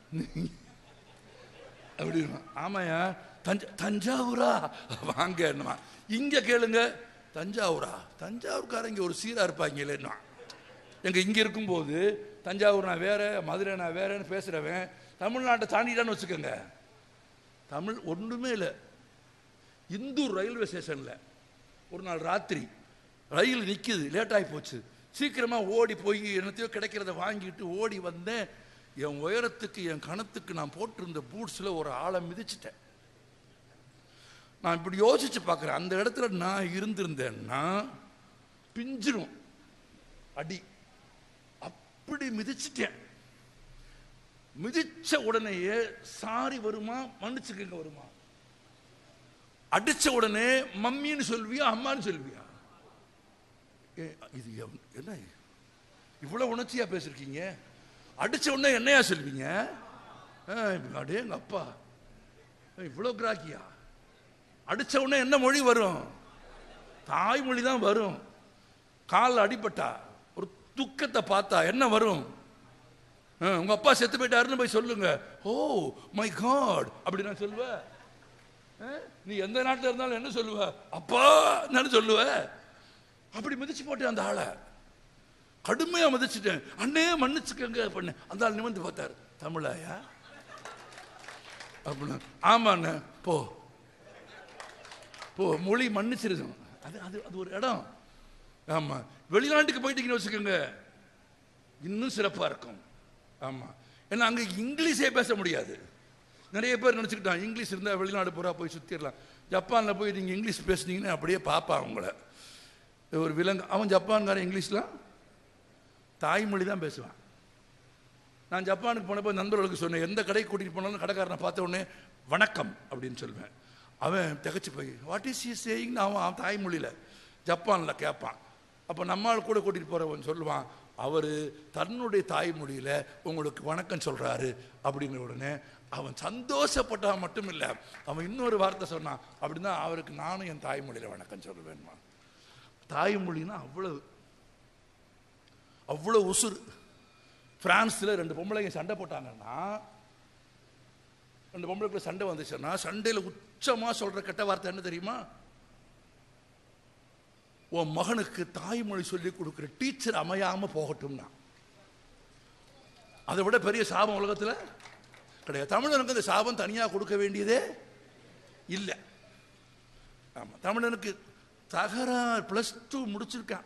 [SPEAKER 4] அப்படின்னு ஆமாயா தஞ்ச தஞ்சாவூரா வாங்க என்னமா இங்க கேளுங்க தஞ்சாவூரா தஞ்சாவூர்காரங்க ஒரு சீரா இருப்பாங்க இல்லைன்னா எங்க இங்க இருக்கும்போது தஞ்சாவூர் நான் வேற மதுரை நான் வேறன்னு பேசுறவன் தமிழ்நாட்டை தாண்டிட்டான்னு வச்சுக்கோங்க தமிழ் ஒண்ணுமே இல்லை இந்தூர் ரயில்வே ஸ்டேஷன்ல ஒரு நாள் ராத்திரி ரயில் நிக்குது லேட் ஆகி போச்சு சீக்கிரமா ஓடி போய் என்னத்தையோ கிடைக்கிறத வாங்கிட்டு ஓடி வந்தேன் என் உயரத்துக்கு என் கணத்துக்கு நான் போட்டிருந்த பூட்ஸ்ல ஒரு ஆளை மிதிச்சிட்டேன் நான் இப்படி யோசிச்சு பார்க்குறேன் அந்த இடத்துல நான் இருந்திருந்தேன்னா பிஞ்சிரும் அடி அப்படி மிதிச்சிட்டேன் மிதிச்ச உடனேயே சாரி வருமா மன்னிச்சுக்கங்க வருமா அடிச்ச உடனே மம்மின்னு சொல்வியா அம்மான்னு சொல்வியா ஏ, இது எவ்- என்ன இவ்வளவு உணர்ச்சியா பேசிருக்கீங்க அடிச்ச உடனே என்னையா சொல்வீங்க ஆ, அடே எங்க அப்பா இவ்வளவு கிராக்கியா அடிச்ச உடனே என்ன மொழி வரும் தாய்மொழி தான் வரும் காலில் அடிபட்டா ஒரு துக்கத்தை பார்த்தா என்ன வரும் ஆ, உங்க அப்பா செத்து போயிட்டாருன்னு போய் சொல்லுங்க ஓ மை காட் அப்படி நான் சொல்லுவேன் ஆ, நீ எந்த நாட்டில் இருந்தாலும் என்ன சொல்லுவ அப்பா என்னன்னு சொல்லுவ அப்படி மிதிச்சு போட்டேன் அந்த ஆளை கடுமையா மிதிச்சிட்டேன் அண்ணே மன்னிச்சுக்கங்க பண்ண அந்த ஆள் நிமிர்ந்து பார்த்தாரு தமிழாயா அப்படின்னு ஆமாண்ணே போ போ மொழி மன்னிச்சிருது அது அது அது ஒரு இடம் ஆமா வெளிநாட்டுக்கு போயிட்டீங்கன்னு வச்சுக்கோங்க இன்னும் சிறப்பா இருக்கும் ஆமா ஏன்னா அங்க இங்கிலீஷே பேச முடியாது நிறைய பேர் நினச்சிக்கிட்டான் இங்கிலீஷ் இருந்தால் வெளிநாடு பூரா போய் சுற்றிடலாம் ஜப்பானில் போய் நீங்கள் இங்கிலீஷ் பேசுனீங்கன்னா அப்படியே பார்ப்பா அவங்கள ஒரு விலங்கு அவன் ஜப்பான்காரன் இங்கிலீஷ்லாம் தாய்மொழி தான் பேசுவான் நான் ஜப்பானுக்கு போனப்போ நண்பர்களுக்கு சொன்னேன் எந்த கடைக்கு கூட்டிகிட்டு போனாலும் கடைக்காரனை பார்த்த உடனே வணக்கம் அப்படின்னு சொல்லுவேன் அவன் திகச்சு போய் வாட் இஸ் யூ சேயிங்னு அவன் அவன் தாய்மொழியில் ஜப்பானில் கேட்பான் அப்போ நம்மால் கூட கூட்டிகிட்டு போகிறவன் சொல்லுவான் அவர் தன்னுடைய தாய்மொழியில் உங்களுக்கு வணக்கம் சொல்கிறாரு அப்படின்ன உடனே அவன் சந்தோஷப்பட்டா மட்டும் இல்லை அவன் இன்னொரு வார்த்தை சொன்னான் அப்படின்னா அவருக்கு நானும் என் தாய்மொழியில் வணக்கம் சொல்லுவேன்மா தாய்மொழின்னா அவ்வளவு அவ்வளவு உசுறு பிரான்ஸில் ரெண்டு பொம்பளைங்க சண்டை போட்டாங்கன்னா ரெண்டு பொம்பளைக்குள்ள சண்டை வந்துச்சுன்னா சண்டையில் உச்சமா சொல்ற கெட்ட வார்த்தை என்ன தெரியுமா உன் மகனுக்கு தாய்மொழி சொல்லி கொடுக்குற டீச்சர் அமையாம போகட்டும்னா அதை விட பெரிய சாபம் உலகத்தில் கிடையாது தமிழனுக்கு அந்த சாபம் தனியாக கொடுக்க வேண்டியதே இல்லை ஆமா தமிழனுக்கு தகராறு பிளஸ் டூ முடிச்சிருக்கான்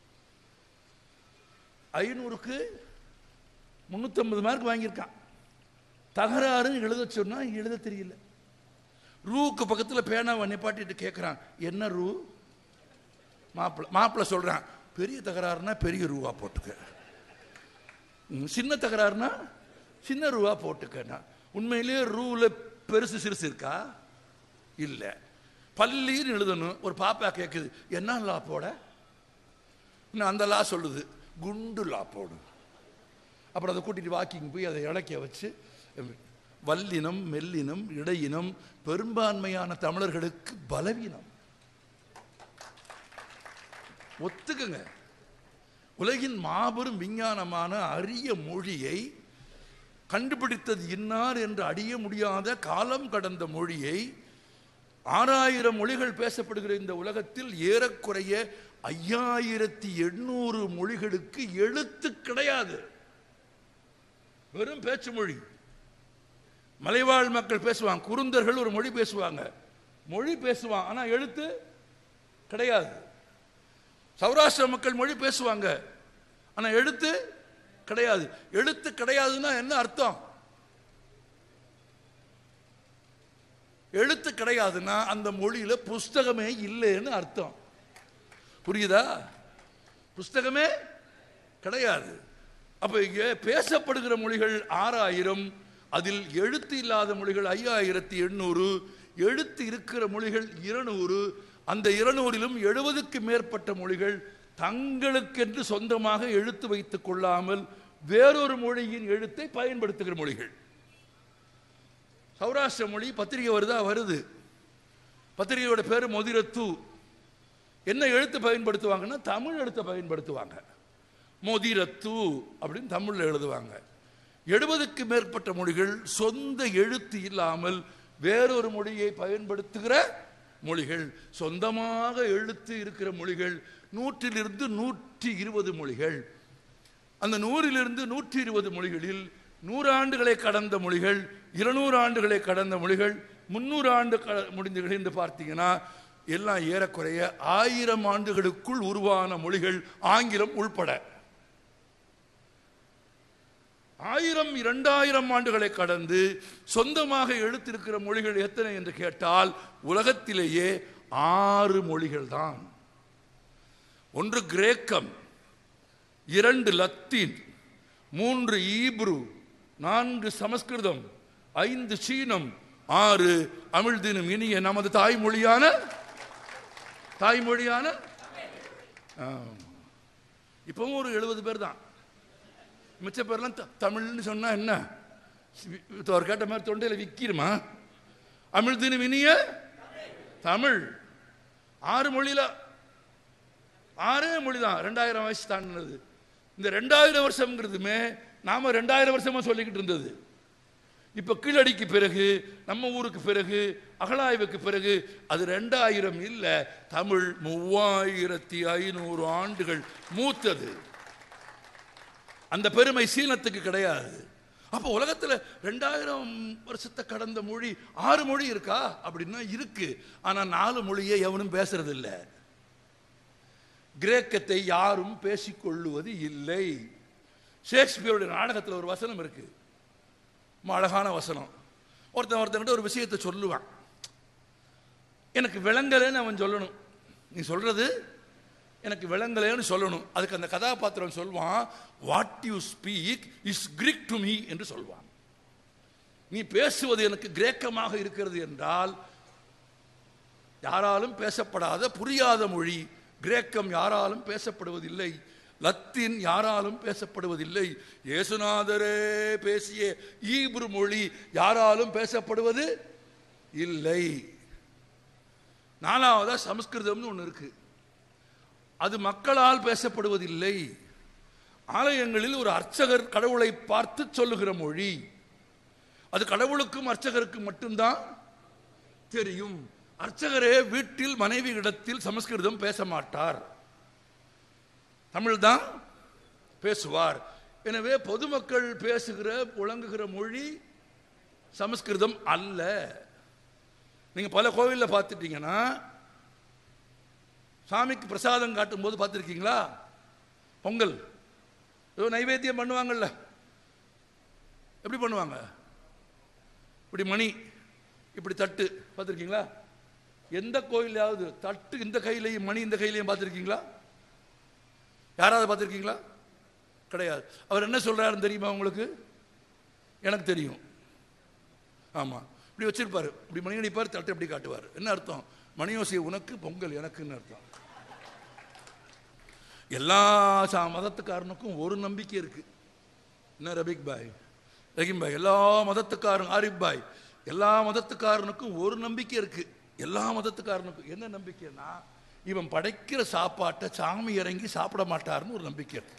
[SPEAKER 4] ஐநூறுக்கு முந்நூற்றம்பது மார்க் வாங்கியிருக்கான் தகராறுன்னு எழுத சொன்னா எழுத தெரியல ரூக்கு பக்கத்தில் பேனாவை நிப்பாட்டிட்டு கேட்குறான் என்ன ரூ மாப்பிள்ள மாப்பிள்ள சொல்றான் பெரிய தகராறுனா பெரிய ரூவா போட்டுக்க ம், சின்ன தகராறுனா சின்ன ரூவா போட்டுக்கன்னா உண்மையிலேயே ரூல பெருசு சிறுசு இருக்கா இல்லை பள்ளின்னு எழுதணும் ஒரு பாப்பா கேட்குது என்ன லா போட இன்னும் அந்த லா சொல்லுது குண்டு லா போடு அப்புறம் அதை கூட்டிட்டு வாக்கிங் போய் அதை இலக்கிய வச்சு வல்லினம் மெல்லினம் இடையினம் பெரும்பான்மையான தமிழர்களுக்கு பலவீனம் ஒத்துக்குங்க உலகின் மாபெரும் விஞ்ஞானமான அரிய மொழியை கண்டுபிடித்தது இன்னார் என்று அடிய முடியாத காலம் கடந்த மொழியை ஆறாயிரம் மொழிகள் பேசப்படுகிற இந்த உலகத்தில் ஏறக்குறைய ஐயாயிரத்தி எண்ணூறு மொழிகளுக்கு எழுத்து கிடையாது வெறும் பேச்சு மொழி மலைவாழ் மக்கள் பேசுவாங்க குருந்தர்கள் ஒரு மொழி பேசுவாங்க மொழி பேசுவான் ஆனா எழுத்து கிடையாது சௌராஷ்டிர மக்கள் மொழி பேசுவாங்க ஆனா எழுத்து கிடையாது எழுத்து கிடையாதுன்னா என்ன அர்த்தம் எழுத்து கிடையாதுன்னா அந்த மொழியில புஸ்தகமே இல்லைன்னு அர்த்தம் புரியுதா புஸ்தகமே கிடையாது அப்ப இங்க பேசப்படுகிற மொழிகள் ஆறாயிரம் அதில் எழுத்து இல்லாத மொழிகள் ஐயாயிரத்தி எண்ணூறு எழுத்து இருக்கிற மொழிகள் இருநூறு அந்த இருநூறிலும் எழுபதுக்கு மேற்பட்ட மொழிகள் தங்களுக்கென்று சொந்தமாக எழுத்து வைத்துக் கொள்ளாமல் வேறொரு மொழியின் எழுத்தை பயன்படுத்துகிற மொழிகள் சௌராஷ்டிர மொழி பத்திரிகை வருதா வருது பத்திரிகையோட பேரு மொதிரத்து என்ன எழுத்து பயன்படுத்துவாங்கன்னா தமிழ் எழுத்தை பயன்படுத்துவாங்க மொதிரத்து அப்படின்னு தமிழ்ல எழுதுவாங்க எழுபதுக்கு மேற்பட்ட மொழிகள் சொந்த எழுத்து இல்லாமல் வேறொரு மொழியை பயன்படுத்துகிற மொழிகள் சொந்தமாக எழுத்து இருக்கிற மொழிகள் நூற்றிலிருந்து நூற்றி இருபது மொழிகள் அந்த நூறிலிருந்து நூற்றி இருபது மொழிகளில் நூறு ஆண்டுகளை கடந்த மொழிகள் இருநூறு ஆண்டுகளை கடந்த மொழிகள் முன்னூறு ஆண்டு க- முடிந்துகள் என்று பார்த்தீங்கன்னா எல்லாம் ஏறக்குறைய ஆயிரம் ஆண்டுகளுக்குள் உருவான மொழிகள் ஆங்கிலம் உள்பட ஆயிரம் இரண்டாயிரம் ஆண்டுகளை கடந்து சொந்தமாக எழுத்திருக்கிற மொழிகள் எத்தனை என்று கேட்டால் உலகத்திலேயே ஆறு மொழிகள் தான் ஒன்று கிரேக்கம் இரண்டு லத்தீன் மூன்று ஈப்ரு நான்கு சமஸ்கிருதம் ஐந்து சீனம் ஆறு அமிழ்தினும் இனிய நமது தாய்மொழியான தாய்மொழியான ஆம். இப்பவும் ஒரு எழுபது பேர் தான் மிச்ச பேர்லாம் த- தமிழ்னு சொன்னா என்ன வி- அவர் கேட்ட மாதிரி தொண்டையில் விக்கிருமா அமிழ்தினும் இனிய தமிழ் ஆறு மொழியில ஆறே மொழி தான் ரெண்டாயிரம் வயசு தாண்டினது இந்த ரெண்டாயிரம் வருஷம்ங்கிறதுமே நாம ரெண்டாயிரம் வருஷமா சொல்லிக்கிட்டு இருந்தது இப்ப கீழடிக்கு பிறகு நம்ம ஊருக்கு பிறகு அகழாய்வுக்கு பிறகு அது ரெண்டாயிரம் இல்ல தமிழ் மூவாயிரத்தி ஐநூறு ஆண்டுகள் மூத்தது அந்த பெருமை சீனத்துக்கு கிடையாது அப்போ உலகத்துல ரெண்டாயிரம் வருஷத்தை கடந்த மொழி ஆறு மொழி இருக்கா அப்படின்னா இருக்கு ஆனா நாலு மொழியை எவனும் பேசுறது இல்ல கிரேக்கத்தை யாரும் பேசிக்கொள்ளுவது இல்லை ஷேக்ஸ்பியருடைய நாடகத்தில் ஒரு வசனம் இருக்கு ரொம்ப அழகான வசனம் ஒருத்தன் ஒருத்தன்கிட்ட ஒரு விஷயத்தை சொல்லுவான் எனக்கு விளங்கலைன்னு அவன் சொல்லணும் நீ சொல்றது எனக்கு விளங்கலைன்னு சொல்லணும் அதுக்கு அந்த கதாபாத்திரம் சொல்வான் what you speak is Greek to me என்று சொல்வான் நீ பேசுவது எனக்கு கிரேக்கமாக இருக்கிறது என்றால் யாராலும் பேசப்படாத புரியாத மொழி கிரேக்கம் யாராலும் பேசப்படுவதில்லை லத்தீன் யாராலும் பேசப்படுவதில்லை இயேசுநாதரே பேசிய ஈப்ரு மொழி யாராலும் பேசப்படுவது இல்லை நாலாவதா சமஸ்கிருதம்னு ஒன்று இருக்கு அது மக்களால் பேசப்படுவதில்லை ஆலயங்களில் ஒரு அர்ச்சகர் கடவுளை பார்த்து சொல்லுகிற மொழி அது கடவுளுக்கும் அர்ச்சகருக்கும் மட்டும்தான் தெரியும் அர்ச்சகரே வீட்டில் மனைவி இடத்தில் சமஸ்கிருதம் பேச மாட்டார் தமிழ் தான் பேசுவார் எனவே பொதுமக்கள் பேசுகிற புழங்குகிற மொழி சமஸ்கிருதம் அல்ல நீங்க பல கோவில்ல பார்த்துட்டீங்கன்னா சாமிக்கு பிரசாதம் காட்டும் போது பார்த்துருக்கீங்களா பொங்கல் ஏதோ நைவேத்தியம் பண்ணுவாங்கல்ல எப்படி பண்ணுவாங்க இப்படி மணி இப்படி தட்டு பார்த்துருக்கீங்களா எந்த கோயிலையாவது தட்டு இந்த கையிலையும் மணி இந்த கையிலையும் பார்த்துருக்கீங்களா யாராவது பார்த்துருக்கீங்களா கிடையாது அவர் என்ன சொல்றாருன்னு தெரியுமா உங்களுக்கு எனக்கு தெரியும் ஆமா இப்படி வச்சிருப்பாரு இப்படி மணி அடிப்பார் தட்டு இப்படி காட்டுவார் என்ன அர்த்தம் மணியோசை உனக்கு பொங்கல் எனக்குன்னு அர்த்தம் எல்லா சா மதத்துக்காரனுக்கும் ஒரு நம்பிக்கை இருக்கு என்ன ரபிக் பாய் ரஹீம் பாய் எல்லா மதத்துக்காரன் ஆரிஃப் பாய் எல்லா மதத்துக்காரனுக்கும் ஒரு நம்பிக்கை இருக்கு எல்லா மதத்துக்காரனுக்கும் என்ன நம்பிக்கைன்னா இவன் படைக்கிற சாப்பாட்டை சாமி இறங்கி சாப்பிட மாட்டாருன்னு ஒரு நம்பிக்கை இருக்கு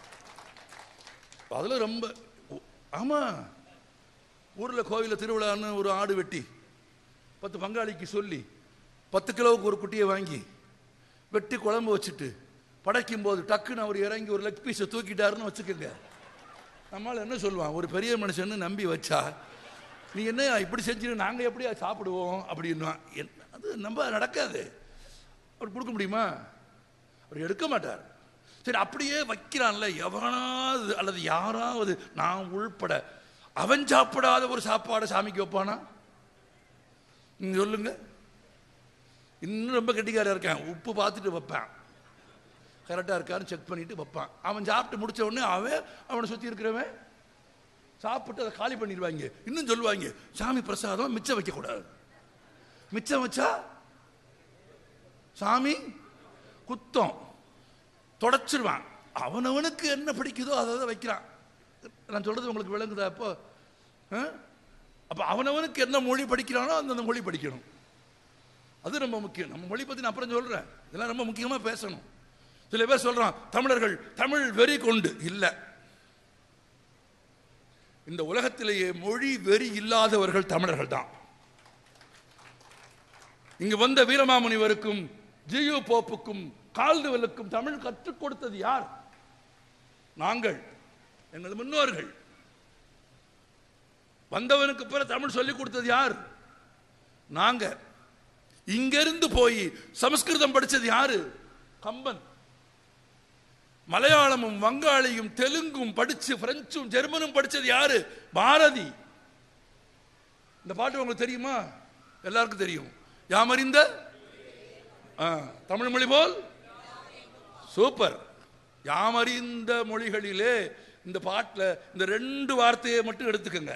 [SPEAKER 4] அதுல ரொம்ப உ- ஆமா ஊர்ல கோவில திருவிழான்னு ஒரு ஆடு வெட்டி பத்து பங்காளிக்கு சொல்லி பத்து கிலோவுக்கு ஒரு குட்டியை வாங்கி வெட்டி குழம்பு வச்சுட்டு படைக்கும் போது டக்குன்னு அவர் இறங்கி ஒரு லெக் பீஸை தூக்கிட்டாருன்னு வச்சுக்கோங்க நம்மளால என்ன சொல்லுவான் ஒரு பெரிய மனுஷன்னு நம்பி வச்சா நீ என்ன இப்படி செஞ்சு நாங்கள் எப்படி சாப்பிடுவோம் அப்படின்னுவான் என்ன- அது நம்ப நடக்காது அவர் கொடுக்க முடியுமா அவர் எடுக்க மாட்டார் சரி அப்படியே வைக்கிறான்ல எவனாவது அல்லது யாராவது நான் உள்பட அவன் சாப்பிடாத ஒரு சாப்பாடை சாமிக்கு வைப்பானா நீங்க சொல்லுங்க இன்னும் ரொம்ப கெட்டிக்காரா இருக்கான் உப்பு பார்த்துட்டு வைப்பான் கரெக்டாக இருக்கான்னு செக் பண்ணிட்டு வைப்பான் அவன் சாப்பிட்டு முடிச்ச உடனே அவன் அவனை சுற்றி இருக்கிறவன் சாப்பிட்டு அதை காலி பண்ணிடுவாங்க இன்னும் சொல்லுவாங்க சாமி பிரசாதம் மிச்சம் வைக்கக்கூடாது மிச்சம் வச்சா சாமி குத்தம் தொடச்சிருவான் அவனவனுக்கு என்ன பிடிக்குதோ அதை அதை வைக்கிறான் நான் சொல்றது உங்களுக்கு விளங்குதா அப்போ ஆ? அப்ப அவனவனுக்கு என்ன மொழி படிக்கிறானோ அந்தந்த மொழி படிக்கணும் அது ரொம்ப முக்கியம் நம்ம மொழி பத்தி நான் அப்புறம் சொல்றேன் இதெல்லாம் ரொம்ப முக்கியமா பேசணும் சில பேர் சொல்றான் தமிழர்கள் தமிழ் வெறி கொண்டு இல்ல இந்த உலகத்திலேயே மொழி வெறி இல்லாதவர்கள் தமிழர்கள் தான் இங்கு வந்த வீரமாமுனிவருக்கும் ஜியு போப்புக்கும் கால்டுவெலுக்கும் தமிழ் கற்றுக் கொடுத்தது யார் நாங்கள் எங்கள் முன்னோர்கள் வந்தவனுக்கு பிறகு தமிழ் சொல்லிக் கொடுத்தது யார் நாங்க இங்கிருந்து போய் சமஸ்கிருதம் படிச்சது யாரு கம்பன் மலையாளமும் வங்காளியும் தெலுங்கும் படிச்சு பிரெஞ்சும் ஜெர்மனும் படிச்சது யாரு பாரதி இந்த பாட்டு உங்களுக்கு தெரியுமா எல்லாருக்கும் தெரியும் யாமறிந்த ஆ, தமிழ் மொழி போல் சூப்பர் யாமறிந்த மொழிகளிலே இந்த பாட்டில் இந்த ரெண்டு வார்த்தையை மட்டும் எடுத்துக்கங்க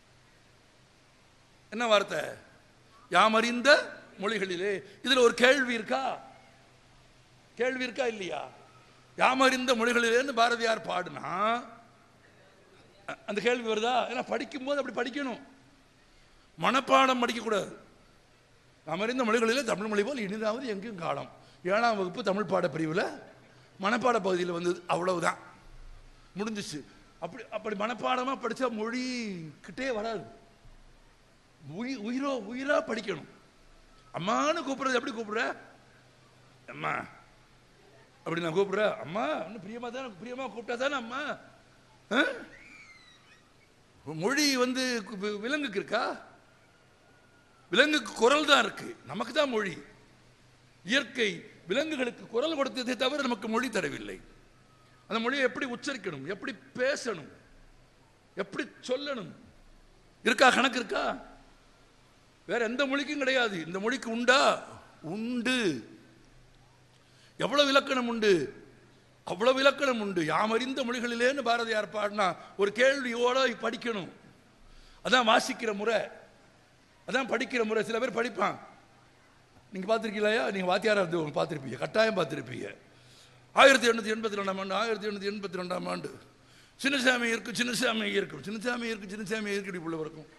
[SPEAKER 4] என்ன வார்த்தை யாமறிந்த மொழிகளிலே இதுல ஒரு கேள்வி இருக்கா கேள்வி இருக்கா இல்லையா யாமறிந்த மொழிகளிலேன்னு பாரதியார் பாடுனா அ- அந்த கேள்வி வருதா ஏன்னா படிக்கும்போது அப்படி படிக்கணும் மனப்பாடம் படிக்கக்கூடாது அமர்ந்த மொழிகளிலே தமிழ் மொழி போல் இனிதாவது எங்கேயும் காலம் ஏழாம் வகுப்பு தமிழ் பாட பிரிவில் மனப்பாட பகுதியில் வந்தது அவ்வளவுதான் முடிஞ்சிச்சு அப்படி அப்படி மனப்பாடமாக படித்தா மொழி கிட்டே வராது உயி- உயிரோ உயிரா படிக்கணும் அம்மான்னு கூப்பிடுறது எப்படி கூப்பிடுற அம்மா அப்படி நான் கூப்பிடுறேன் அம்மா இன்னும் பிரியமா தானே பிரியமா கூப்பிட்டா தானே அம்மா ஆ? மொழி வந்து கு- விலங்குக்கு இருக்கா விலங்குக்கு குரல் தான் இருக்கு நமக்கு தான் மொழி இயற்கை விலங்குகளுக்கு குரல் கொடுத்ததை தவிர நமக்கு மொழி தரவில்லை அந்த மொழியை எப்படி உச்சரிக்கணும் எப்படி பேசணும் எப்படி சொல்லணும் இருக்கா கணக்கு இருக்கா வேற எந்த மொழிக்கும் கிடையாது இந்த மொழிக்கு உண்டா உண்டு எவ்வளவு இலக்கணம் உண்டு அவ்வளவு இலக்கணம் உண்டு யாம் அறிந்த மொழிகளிலேன்னு பாரதியார் பாடினா ஒரு கேள்வியோட படிக்கணும் அதான் வாசிக்கிற முறை அதான் படிக்கிற முறை சில பேர் படிப்பான் நீங்க பார்த்துருக்கீங்களா நீங்க வாத்தியாரா இருந்து பார்த்துருப்பீங்க கட்டாயம் பார்த்துருப்பீங்க ஆயிரத்தி எண்ணூத்தி எண்பத்தி ரெண்டாம் ஆண்டு ஆயிரத்தி எண்ணூத்தி எண்பத்தி ரெண்டாம் ஆண்டு சின்னசாமி இருக்கும் சின்னசாமி இருக்கும் சின்னசாமி இருக்கு சின்னசாமி இருக்கு இப்படி உள்ள இருக்கும்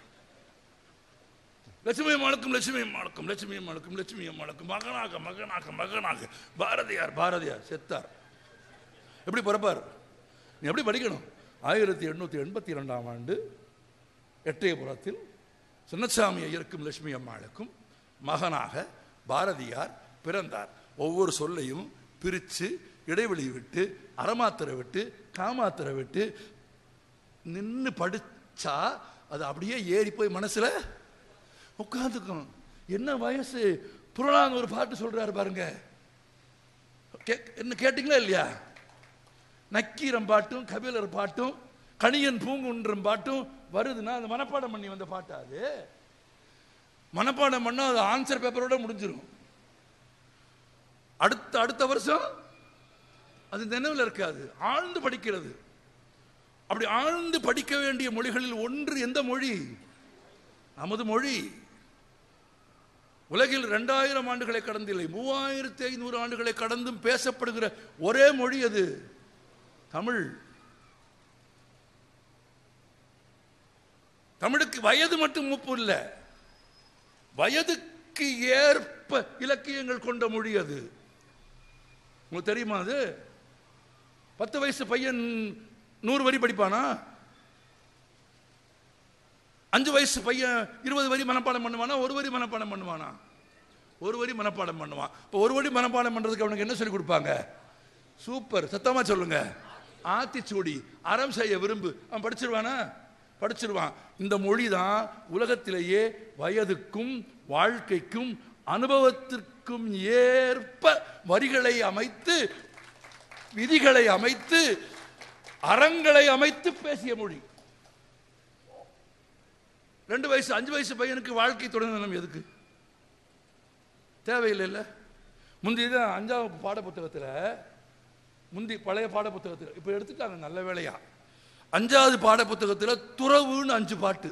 [SPEAKER 4] லட்சுமி அம்மாளுக்கும் லட்சுமி அம்மாளுக்கும் லட்சுமி அம்மாளுக்கும் லட்சுமி அம்மாளுக்கும் மகனாக மகனாக மகனாக பாரதியார் பாரதியார் செத்தார் எப்படி பிறப்பார் நீ எப்படி படிக்கணும் ஆயிரத்தி எண்ணூற்றி எண்பத்தி இரண்டாம் ஆண்டு எட்டயபுரத்தில் சின்னசாமி ஐயருக்கும் லட்சுமி அம்மாளுக்கும் மகனாக பாரதியார் பிறந்தார் ஒவ்வொரு சொல்லையும் பிரித்து இடைவெளி விட்டு அறமாத்திரை விட்டு காமாத்திரை விட்டு நின்று படிச்சா அது அப்படியே ஏறி போய் மனசுல உட்காந்துக்கும் என்ன வயசு புறநானூறு ஒரு பாட்டு சொல்றாரு பாருங்க கே- என்ன கேட்டீங்களா இல்லையா நக்கீரம் பாட்டும் கபிலர் பாட்டும் கணியன் பூங்குன்றம் பாட்டும் வருதுன்னா அது மனப்பாடம் பண்ணி வந்த பாட்டா அது மனப்பாடம் பண்ணா அது ஆன்சர் பேப்பரோட முடிஞ்சிடும் அடுத்த அடுத்த வருஷம் அது நினைவில் இருக்காது ஆழ்ந்து படிக்கிறது அப்படி ஆழ்ந்து படிக்க வேண்டிய மொழிகளில் ஒன்று எந்த மொழி நமது மொழி உலகில் ரெண்டாயிரம் ஆண்டுகளை கடந்தில்லை மூவாயிரத்தி ஐநூறு ஆண்டுகளை கடந்தும் பேசப்படுகிற ஒரே மொழி அது தமிழ் தமிழுக்கு வயது மட்டும் மூப்பு இல்லை வயதுக்கு ஏற்ப இலக்கியங்கள் கொண்ட மொழி அது உங்களுக்கு தெரியுமா அது பத்து வயசு பையன் நூறு வரி படிப்பானா அஞ்சு வயசு பையன் இருபது வரி மனப்பாடம் பண்ணுவானா ஒரு வரி மனப்பாடம் பண்ணுவானா ஒரு வரி மனப்பாடம் பண்ணுவான் இப்போ ஒரு வரி மனப்பாடம் பண்றதுக்கு அவனுக்கு என்ன சொல்லி கொடுப்பாங்க சூப்பர் சத்தமா சொல்லுங்க ஆத்திச்சூடி அறம் செய்ய விரும்பு அவன் படிச்சிருவானா படிச்சிருவான் இந்த மொழி தான் உலகத்திலேயே வயதுக்கும் வாழ்க்கைக்கும் அனுபவத்திற்கும் ஏற்ப வரிகளை அமைத்து விதிகளை அமைத்து அறங்களை அமைத்து பேசிய மொழி ரெண்டு வயசு அஞ்சு வயசு பையனுக்கு வாழ்க்கை தொடர்ந்து எதுக்கு தேவையில்லைல்ல முந்தி தான் அஞ்சாவது பாட புத்தகத்தில் முந்தி பழைய பாட புத்தகத்தில் இப்போ எடுத்துட்டாங்க நல்ல வேலையா அஞ்சாவது பாட புத்தகத்தில் துறவுன்னு அஞ்சு பாட்டு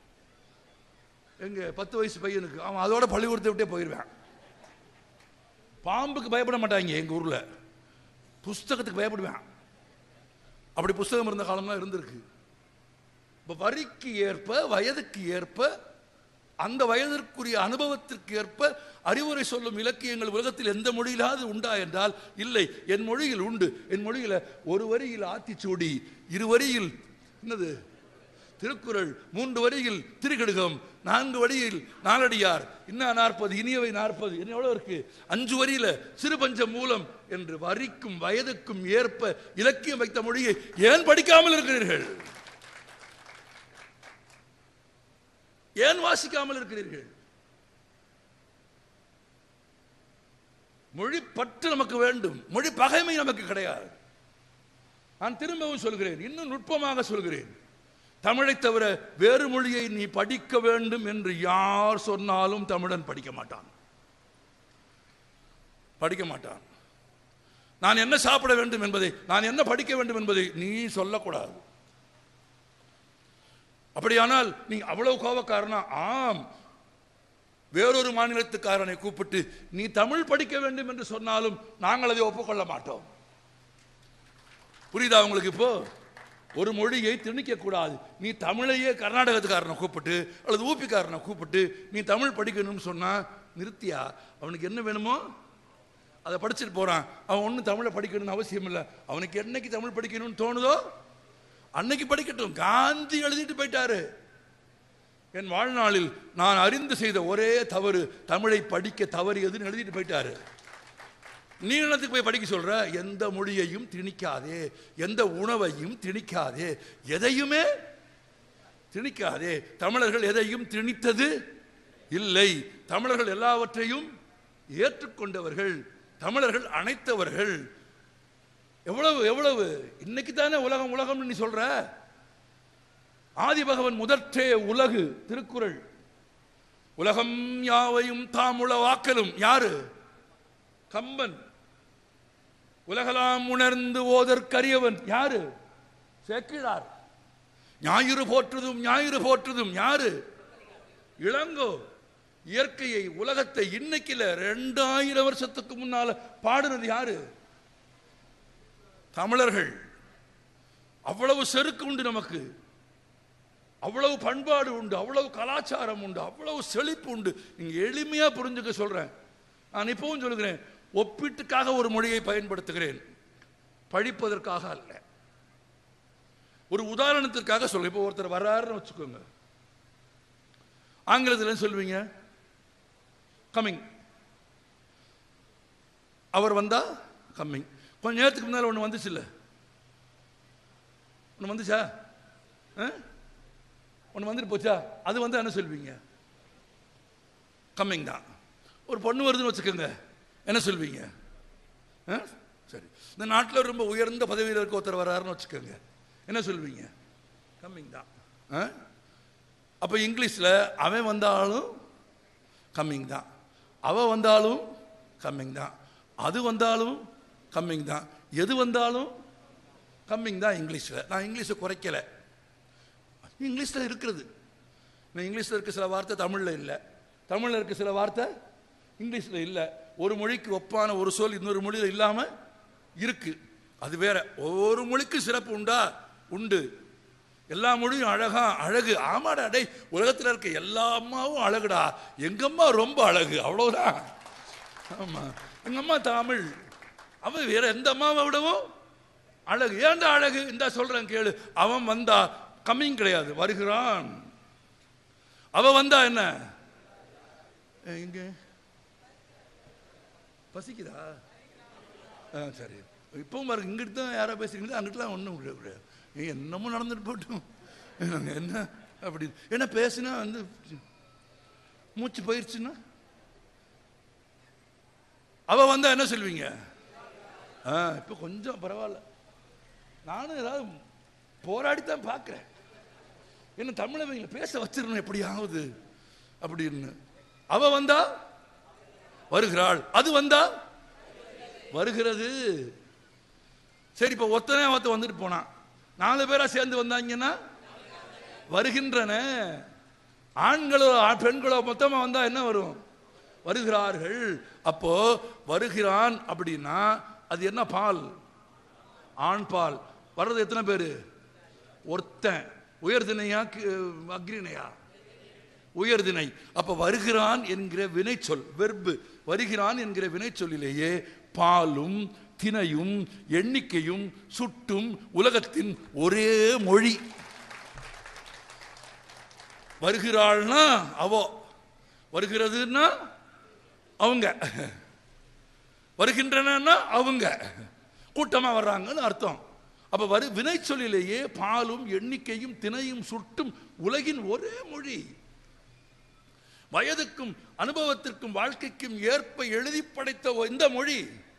[SPEAKER 4] எங்க பத்து வயசு பையனுக்கு அவன் அதோட பள்ளிக்கூடத்தை விட்டே போயிடுவான் பாம்புக்கு பயப்பட மாட்டாங்க எங்க ஊர்ல புஸ்தகத்துக்கு பயப்படுவேன் அப்படி புஸ்தகம் இருந்த காலம்லாம் இருந்திருக்கு இப்போ வரிக்கு ஏற்ப வயதுக்கு ஏற்ப அந்த வயதிற்குரிய அனுபவத்திற்கு ஏற்ப அறிவுரை சொல்லும் இலக்கியங்கள் உலகத்தில் எந்த மொழியிலாவது உண்டா என்றால் இல்லை என் மொழியில் உண்டு என் மொழியில் ஒரு வரியில் ஆத்திச்சூடி இரு வரியில் என்னது திருக்குறள் மூன்று வரியில் திருக்கடுகம் நான்கு வரியில் நாலடியார் இன்னா நாற்பது இனியவை நாற்பது என்ன எவ்வளவு இருக்கு அஞ்சு வரியில சிறுபஞ்ச மூலம் என்று வரிக்கும் வயதுக்கும் ஏற்ப இலக்கியம் வைத்த மொழியை ஏன் படிக்காமல் இருக்கிறீர்கள் ஏன் வாசிக்காமல் இருக்கிறீர்கள் மொழி பற்று நமக்கு வேண்டும் மொழி பகைமை நமக்கு கிடையாது நான் திரும்பவும் சொல்கிறேன் இன்னும் நுட்பமாக சொல்கிறேன் தமிழை தவிர வேறு மொழியை நீ படிக்க வேண்டும் என்று யார் சொன்னாலும் தமிழன் படிக்க மாட்டான் படிக்க மாட்டான் நான் என்ன சாப்பிட வேண்டும் என்பதை நான் என்ன படிக்க வேண்டும் என்பதை நீ சொல்லக்கூடாது அப்படியானால் நீ அவ்வளவு கோபக்காரனா ஆம் வேறொரு மாநிலத்துக்காரனை கூப்பிட்டு நீ தமிழ் படிக்க வேண்டும் என்று சொன்னாலும் நாங்கள் அதை ஒப்புக்கொள்ள மாட்டோம் புரியுதா உங்களுக்கு இப்போ ஒரு மொழியை திணிக்க கூடாது நீ தமிழையே கர்நாடகத்துக்காரனை கூப்பிட்டு அல்லது ஊப்பிக்காரனை கூப்பிட்டு நீ தமிழ் படிக்கணும்னு சொன்னா நிறுத்தியா அவனுக்கு என்ன வேணுமோ அதை படிச்சுட்டு போறான் அவன் ஒன்றும் தமிழை படிக்கணும்னு அவசியம் இல்லை அவனுக்கு என்னைக்கு தமிழ் படிக்கணும்னு தோணுதோ அன்னைக்கு படிக்கட்டும் காந்தி எழுதிட்டு போயிட்டாரு என் வாழ்நாளில் நான் அறிந்து செய்த ஒரே தவறு தமிழை படிக்க தவறியதுன்னு எழுதிட்டு போயிட்டாரு நீ என்னத்துக்கு போய் படிக்க சொல்ற எந்த மொழியையும் திணிக்காதே எந்த உணவையும் திணிக்காதே எதையுமே திணிக்காதே தமிழர்கள் எதையும் திணித்தது இல்லை தமிழர்கள் எல்லாவற்றையும் ஏற்றுக்கொண்டவர்கள் தமிழர்கள் அனைத்தவர்கள் எவ்வளவு எவ்வளவு இன்னைக்கு தானே உலகம் உலகம்னு நீ சொல்ற ஆதி பகவன் முதற்றே உலகு திருக்குறள் உலகம் யாவையும் தாமுள வாக்கலும் யாரு கம்பன் உலகலாம் உணர்ந்து ஓதற்கரியவன் யாரு சேக்கிழார் ஞாயிறு போற்றுதும் ஞாயிறு போற்றுதும் யாரு இளங்கோ இயற்கையை உலகத்தை இன்னைக்குல ரெண்டாயிரம் வருஷத்துக்கு முன்னால பாடுனது யாரு தமிழர்கள் அவ்வளவு செருக்கு உண்டு நமக்கு அவ்வளவு பண்பாடு உண்டு அவ்வளவு கலாச்சாரம் உண்டு அவ்வளவு செழிப்பு உண்டு நீங்க எளிமையா புரிஞ்சுக்க சொல்றேன் நான் இப்பவும் சொல்லுகிறேன் ஒப்பீட்டுக்காக ஒரு மொழியை பயன்படுத்துகிறேன் படிப்பதற்காக அல்ல ஒரு உதாரணத்திற்காக சொல்றேன் இப்போ ஒருத்தர் வர்றாருன்னு வச்சுக்கோங்க ஆங்கிலத்தில் என்ன சொல்வீங்க கம்மிங் அவர் வந்தா கம்மிங் கொஞ்ச நேரத்துக்கு முன்னால் ஒன்று வந்துச்சு இல்லை ஒன்று வந்துச்சா ஒன்று வந்துட்டு போச்சா அது வந்து என்ன சொல்வீங்க கம்மிங் தான் ஒரு பொண்ணு வருதுன்னு வச்சுக்கோங்க என்ன சொல்வீங்க ஆ? சரி இந்த நாட்டில் ரொம்ப உயர்ந்த பதவியில் இருக்க ஒருத்தர் வர்றாருன்னு வச்சுக்கோங்க என்ன சொல்வீங்க கம்மிங் தான் ஆ? அப்போ இங்கிலீஷில் அவன் வந்தாலும் கம்மிங் தான் அவ வந்தாலும் கம்மிங் தான் அது வந்தாலும் கம்மிங் தான் எது வந்தாலும் கம்மிங் தான் இங்கிலீஷில் நான் இங்கிலீஷை குறைக்கலை இங்கிலீஷில் இருக்கிறது நான் இங்கிலீஷில் இருக்க சில வார்த்தை தமிழில் இல்லை தமிழில் இருக்க சில வார்த்தை இங்கிலீஷில் இல்லை ஒரு மொழிக்கு ஒப்பான ஒரு சொல் இன்னொரு மொழியில் இல்லாமல் இருக்கு அது வேற ஒவ்வொரு மொழிக்கும் சிறப்பு உண்டா உண்டு எல்லா மொழியும் அழகா அழகு ஆமாடா டேய் உலகத்துல இருக்க எல்லா அம்மாவும் அழகுடா எங்க அம்மா ரொம்ப அழகு அவ்வளவுதான் ஆமா எங்க அம்மா தமிழ் அவன் வேற எந்த அம்மாவை விடவும் அழகு ஏன்டா அழகு இந்த சொல்றேன் கேளு அவன் வந்தா கம்மிங் கிடையாது வருகிறான் அவ வந்தா என்ன ஏய், இங்க பசிக்குதா ஆ சரி இப்பவும் பாருங்க இங்கிட்டு தான் யாரோ பேசுறீங்களோ அங்கிட்டலாம் ஒன்றும் கிடையாது ஏய், என்னமோ நடந்துட்டு போட்டும் என்ன அப்படி என்ன பேசுனா வந்து மூச்சு போயிருச்சுன்னா அவ வந்தா என்ன சொல்வீங்க ஆ இப்போ கொஞ்சம் பரவாயில்ல நானும் ஏதாவது போராடி தான் பார்க்குறேன் என்ன தமிழவங்களை பேச வச்சிடணும் எப்படியாவது அப்படின்னு அவ வந்தா வருகிறாள் அது வந்தா வருகிறது சரி இப்போ ஒத்தனே ஒருத்த வந்துட்டு போனான் நாலு பேரா சேர்ந்து வந்தாங்கன்னா வருகின்றன ஆண்களோ ஆ- பெண்களோ மொத்தமா வந்தா என்ன வரும் வருகிறார்கள் அப்போ வருகிறான் அப்படின்னா அது என்ன பால் ஆண் பால் வர்றது எத்தனை பேரு ஒருத்தன் உயர்தினையா கி- அக்ரிணையா உயர்திணை அப்ப வருகிறான் என்கிற வினைச்சொல் வெர்பு வருகிறான் என்கிற வினைச்சொல்லிலேயே பாலும் தினையும் எண்ணிக்கையும் சுட்டும் உலகத்தின் ஒரே மொழி வருகிறாள்னா அவோ வருகிறதுன்னா அவங்க வருகின்றன அவங்க கூட்டமா வர்றாங்கன்னு அர்த்தம் அப்ப வரு வினைச்சொல்லிலேயே பாலும் எண்ணிக்கையும் தினையும் சுட்டும் உலகின் ஒரே மொழி வயதுக்கும் அனுபவத்திற்கும் வாழ்க்கைக்கும் ஏற்ப எழுதி படைத்த ஒ- இந்த மொழி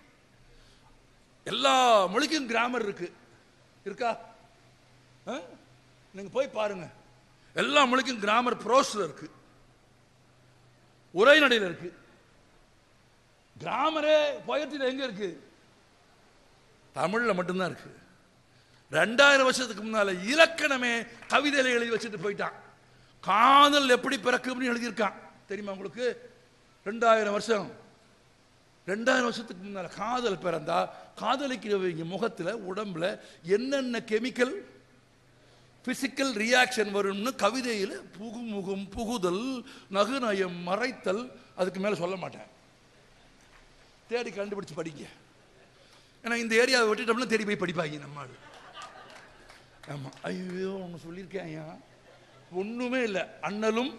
[SPEAKER 4] எல்லா மொழிக்கும் கிராமர் இருக்கு இருக்கா ஆ? நீங்க போய் பாருங்க எல்லா மொழிக்கும் கிராமர் ப்ரோஸ்ல இருக்கு உரைநடையில் இருக்கு கிராமரே போயத்தில் எங்க இருக்கு தமிழ்ல மட்டும்தான் இருக்கு ரெண்டாயிரம் வருஷத்துக்கு முன்னால இலக்கணமே கவிதையில எழுதி வச்சுட்டு போயிட்டான் காதல் எப்படி பிறக்கும்னு எழுதியிருக்கான் தெரியுமா உங்களுக்கு ரெண்டாயிரம் வருஷம் ரெண்டாயிரம் வருஷத்துக்கு முன்னால காதல் பிறந்தா காதலிக்கிறவங்க முகத்துல உடம்புல என்னென்ன கெமிக்கல் பிசிக்கல் ரியாக்ஷன் வரும்னு கவிதையில் புகுமுகம் புகுதல் நகுநயம் மறைத்தல் அதுக்கு மேல சொல்ல மாட்டேன் தேடி கண்டுபிடிச்சு படிங்க ஏன்னா இந்த ஏரியாவை விட்டுட்டோம்னா தேடி போய் படிப்பாங்க நம்ம ஆளு ஆமா ஐயோ ஒன்று சொல்லியிருக்கேன் ஐயா ஒண்ணுமே இல்லை அண்ணலும்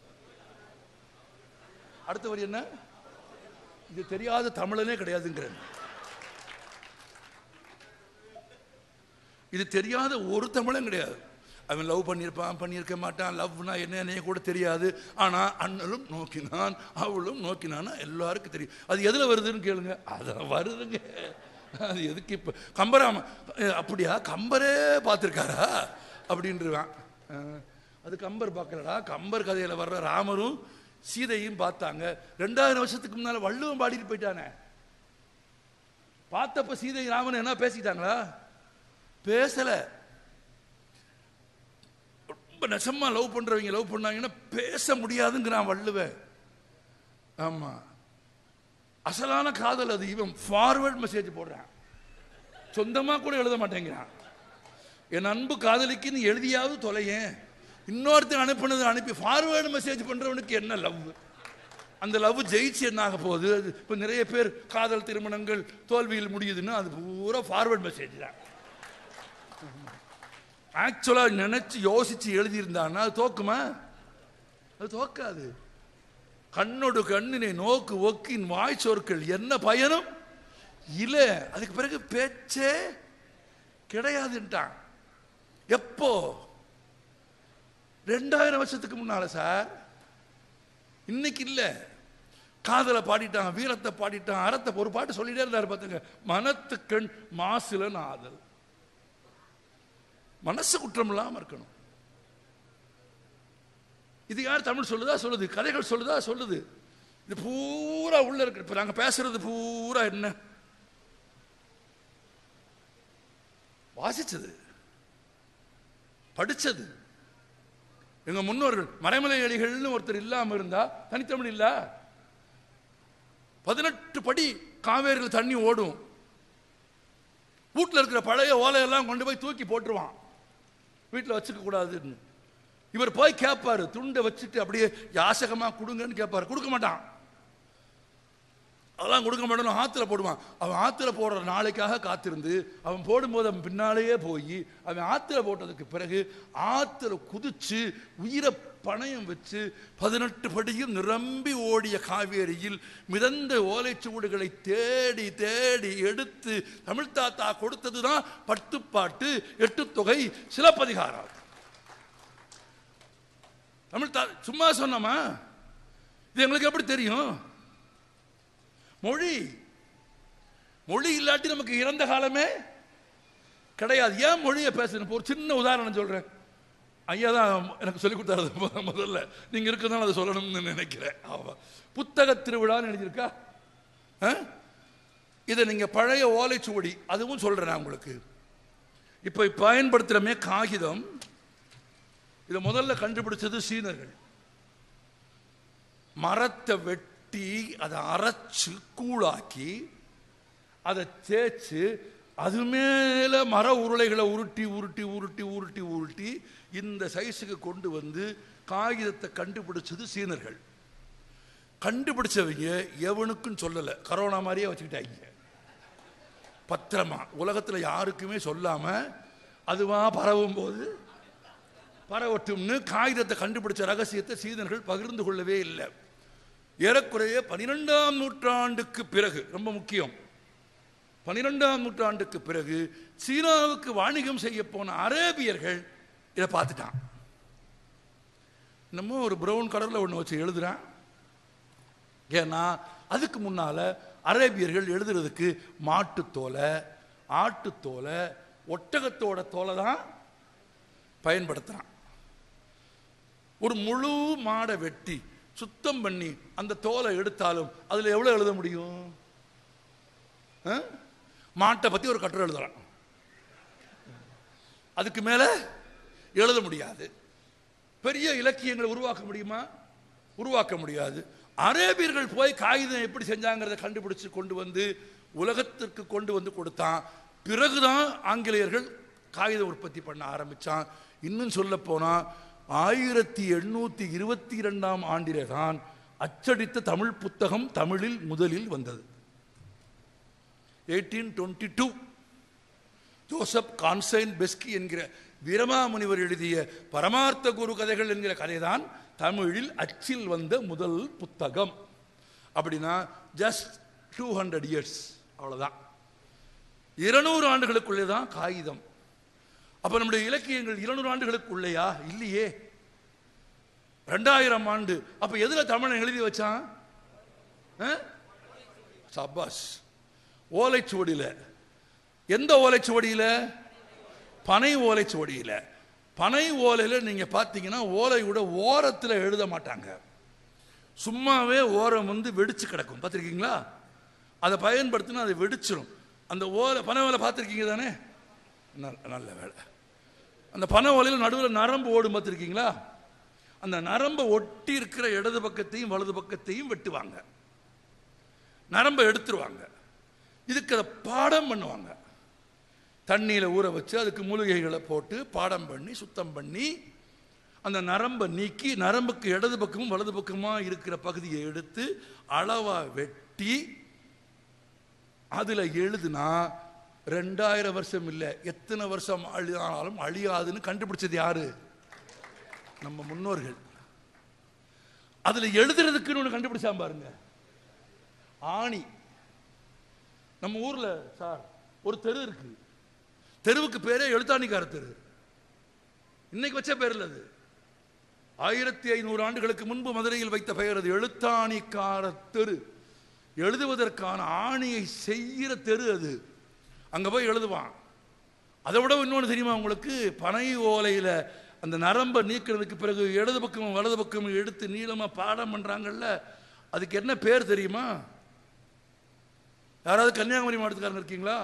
[SPEAKER 4] அடுத்த வரி என்ன இது தெரியாத தமிழனே கிடையாதுங்கிறேன் இது தெரியாத ஒரு தமிழன் கிடையாது அவன் லவ் பண்ணியிருப்பான் பண்ணியிருக்க மாட்டான் லவ்னா என்னன்னே கூட தெரியாது ஆனா அண்ணலும் நோக்கினான் அவளும் நோக்கினான்னா எல்லாருக்கும் தெரியும் அது எதுல வருதுன்னு கேளுங்க அதான் வருதுங்க அது எதுக்கு இப்ப கம்பராம அஹ், அப்படியா கம்பரே பார்த்துருக்காரா அப்படின்றான் அஹ், அது கம்பர் பார்க்கலடா கம்பர் கதையில வர்ற ராமரும் சீதையும் பார்த்தாங்க ரெண்டாயிரம் வருஷத்துக்கு முன்னால வள்ளுவம் பாடிட்டு போயிட்டானே பார்த்தப்ப சீதை ராமன் என்ன பேசிட்டாங்களா பேசல ரொம்ப நெசமா லவ் பண்றவங்க லவ் பண்ணாங்கன்னா பேச முடியாதுங்கிறான் வள்ளுவன் ஆமா அசலான காதல் அது இவன் ஃபார்வர்ட் மெசேஜ் போடுறான் சொந்தமா கூட எழுத மாட்டேங்கிறான் என் அன்பு காதலிக்கு நீ எழுதியாவது தொலையேன் இன்னொருத்தன் அனுப்புனது அனுப்பி ஃபார்வேர்டு மெசேஜ் பண்றவனுக்கு என்ன லவ் அந்த லவ் ஜெயிச்சு என்ன ஆக போகுது அது இப்போ நிறைய பேர் காதல் திருமணங்கள் தோல்வியில் முடியுதுன்னா அது பூரா ஃபார்வர்ட் மெசேஜ் தான் ஆக்சுவலாக நினைச்சு யோசிச்சு எழுதியிருந்தான்னா அது தோக்குமா அது தோக்காது கண்ணோடு கண்ணினை நோக்கு ஒக்கின் வாய் சொற்கள் என்ன பயனும் இல்ல அதுக்கு பிறகு பேச்சே கிடையாதுன்ட்டான் எப்போ ரெண்டாயிரம் வருஷத்துக்கு முன்னால சார் இன்னைக்கு இல்ல காதலை பாடிட்டான் வீரத்தை பாடிட்டான் அறத்தை ஒரு பாட்டு சொல்லிட்டே இருந்தாரு பாத்துங்க மனத்துக்கண் மாசுல நாதல் மனசு குற்றம் இல்லாம இருக்கணும் இது யார் தமிழ் சொல்லுதா சொல்லுது கதைகள் சொல்லுதா சொல்லுது இது பூரா உள்ள இருக்கு இப்ப நாங்க பேசுறது பூரா என்ன வாசிச்சது படிச்சது எங்க முன்னோர்கள் மறைமலை அடிகள்னு ஒருத்தர் இல்லாம இருந்தா தனித்தமிழ் இல்ல பதினெட்டு படி காவேரியில் தண்ணி ஓடும் வீட்டில் இருக்கிற பழைய ஓலையெல்லாம் கொண்டு போய் தூக்கி போட்டுருவான் வீட்டில் வச்சுக்க கூடாதுன்னு இவர் போய் கேட்பாரு துண்டை வச்சுட்டு அப்படியே யாசகமா கொடுங்கன்னு கேட்பாரு கொடுக்க மாட்டான் அதெல்லாம் கொடுக்க மாட்டான் ஆத்துல போடுவான் அவன் ஆத்துல போடுற நாளைக்காக காத்திருந்து அவன் போடும்போது அவன் பின்னாலேயே போய் அவன் ஆத்துல போட்டதுக்கு பிறகு ஆத்துல குதிச்சு உயிரை பணயம் வச்சு பதினெட்டு படியும் நிரம்பி ஓடிய காவேரியில் மிதந்த ஓலைச்சுவடுகளை தேடி தேடி எடுத்து தமிழ் தாத்தா கொடுத்ததுதான் பட்டுப்பாட்டு எட்டு தொகை சிலப்பதிகாரம் தமிழ் தா சும்மா சொன்னோமா இது எங்களுக்கு எப்படி தெரியும் மொழி மொழி இல்லாட்டி நமக்கு இறந்த காலமே கிடையாது ஏன் மொழியை பேசணும் இப்போ ஒரு சின்ன உதாரணம் சொல்றேன் ஐயா தான் எனக்கு சொல்லிக் கொடுத்தாரு மு- முதல்ல நீங்க இருக்கதான் அதை சொல்லணும்னு நினைக்கிறேன் ஆமா புத்தக திருவிழான்னு எழுதியிருக்கா ஆ? இதை நீங்க பழைய ஓலைச்சுவடி அதுவும் சொல்றேன் நான் உங்களுக்கு இப்போ பயன்படுத்துறமே காகிதம் இதை முதல்ல கண்டுபிடிச்சது சீனர்கள் மரத்தை வெட்டி அதை அரைச்சு கூழாக்கி அதை தேய்ச்சு அது மேல மர உருளைகளை உருட்டி உருட்டி உருட்டி உருட்டி உருட்டி இந்த சைஸுக்கு கொண்டு வந்து காகிதத்தை கண்டுபிடிச்சது சீனர்கள் கண்டுபிடிச்சவங்க எவனுக்கும் சொல்லலை கரோனா மாதிரியே வச்சுக்கிட்டாங்க பத்திரமா உலகத்துல யாருக்குமே சொல்லாம அதுவா பரவும் போது பரவட்டும்னு காகிதத்தை கண்டுபிடிச்ச ரகசியத்தை சீனர்கள் பகிர்ந்து கொள்ளவே இல்லை ஏறக்குறைய பனிரெண்டாம் நூற்றாண்டுக்கு பிறகு ரொம்ப முக்கியம் பனிரெண்டாம் நூற்றாண்டுக்கு பிறகு சீனாவுக்கு வாணிகம் செய்ய போன அரேபியர்கள் இதை பார்த்துட்டான் நம்ம ஒரு பிரவுன் கலர்ல ஒன்று வச்சு எழுதுறான் ஏன்னா அதுக்கு முன்னால அரேபியர்கள் எழுதுறதுக்கு மாட்டுத்தோலை ஆட்டுத்தோலை ஒட்டகத்தோட தோலை தான் பயன்படுத்துறான் ஒரு முழு மாடை வெட்டி சுத்தம் பண்ணி அந்த தோலை எடுத்தாலும் அதுல எவ்வளவு எழுத முடியும் ஆ? மாட்டை பத்தி ஒரு கட்டுரை எழுதலாம் அதுக்கு மேல எழுத முடியாது பெரிய இலக்கியங்களை உருவாக்க முடியுமா உருவாக்க முடியாது அரேபியர்கள் போய் காகிதம் எப்படி செஞ்சாங்கிறத கண்டுபிடிச்சு கொண்டு வந்து உலகத்திற்கு கொண்டு வந்து கொடுத்தான் பிறகுதான் ஆங்கிலேயர்கள் காகித உற்பத்தி பண்ண ஆரம்பிச்சான் இன்னும் சொல்ல போனா ஆயிரத்தி எண்ணூத்தி இருபத்தி இரண்டாம் ஆண்டிலே தான் அச்சடித்த தமிழ் புத்தகம் தமிழில் முதலில் வந்தது eighteen twenty two Joseph Constantine Beschi என்கிற வீரமாமுனிவர் எழுதிய பரமார்த்த குரு கதைகள் என்கிற கதைதான் தமிழில் அச்சில் வந்த முதல் புத்தகம் அப்படின்னா ஜஸ்ட் டூ ஹண்ட்ரட் இயர்ஸ் அவ்வளவுதான் இருநூறு ஆண்டுகளுக்குள்ளே தான் காகிதம் அப்ப நம்முடைய இலக்கியங்கள் இருநூறு ஆண்டுகளுக்குள்ளேயா இல்லையே ரெண்டாயிரம் ஆண்டு அப்ப எதுல தமிழன் எழுதி வச்சான் ஆ? சபாஸ் ஓலைச்சுவடியில எந்த ஓலைச்சுவடியில பனை ஓலைச்சுவடியில பனை ஓலையில நீங்க பார்த்தீங்கன்னா ஓலையோட ஓரத்துல எழுத மாட்டாங்க சும்மாவே ஓரம் வந்து வெடிச்சு கிடக்கும் பார்த்திருக்கீங்களா அதை பயன்படுத்தினா அது வெடிச்சிரும் அந்த ஓலை பனை ஓலை பார்த்துருக்கீங்க தானே நல்ல நல்ல வேலை அந்த பனை ஓலையில் நடுவில் நரம்பு ஓடும் பார்த்துருக்கீங்களா அந்த நரம்பை ஒட்டி இருக்கிற இடது பக்கத்தையும் வலது பக்கத்தையும் வெட்டுவாங்க நரம்பை எடுத்துருவாங்க இதுக்கு அதை பாடம் பண்ணுவாங்க தண்ணியில் ஊற வச்சு அதுக்கு மூலிகைகளை போட்டு பாடம் பண்ணி சுத்தம் பண்ணி அந்த நரம்பை நீக்கி நரம்புக்கு இடது பக்கமும் வலது பக்கமா இருக்கிற பகுதியை எடுத்து அளவா வெட்டி அதுல எழுதுனா ரெண்டாயிரம் வருஷம் இல்லை எத்தனை வருஷம் அழியானாலும் அழியாதுன்னு கண்டுபிடிச்சது யாரு நம்ம முன்னோர்கள் அதுல எழுதுறதுக்குன்னு ஒண்ணு கண்டுபிடிச்சான் பாருங்க ஆணி நம்ம ஊர்ல சார் ஒரு தெரு இருக்கு தெருவுக்கு பேரே எழுத்தாணிக்கார தெரு இன்னைக்கு வச்ச பேர் இல்ல அது ஆயிரத்தி ஐநூறு ஆண்டுகளுக்கு முன்பு மதுரையில் வைத்த பெயர் அது எழுத்தாணிக்கார தெரு எழுதுவதற்கான ஆணியை செய்கிற தெரு அது அங்க போய் எழுதுவான் அதை விட இன்னொன்று தெரியுமா உங்களுக்கு பனை ஓலையில அந்த நரம்பை நீக்கிறதுக்கு பிறகு இடது பக்கமும் வலது பக்கமும் எடுத்து நீளமா பாடம் பண்றாங்கல்ல அதுக்கு என்ன பேர் தெரியுமா யாராவது கன்னியாகுமரி மாவட்டத்துக்காரங்க இருக்கீங்களா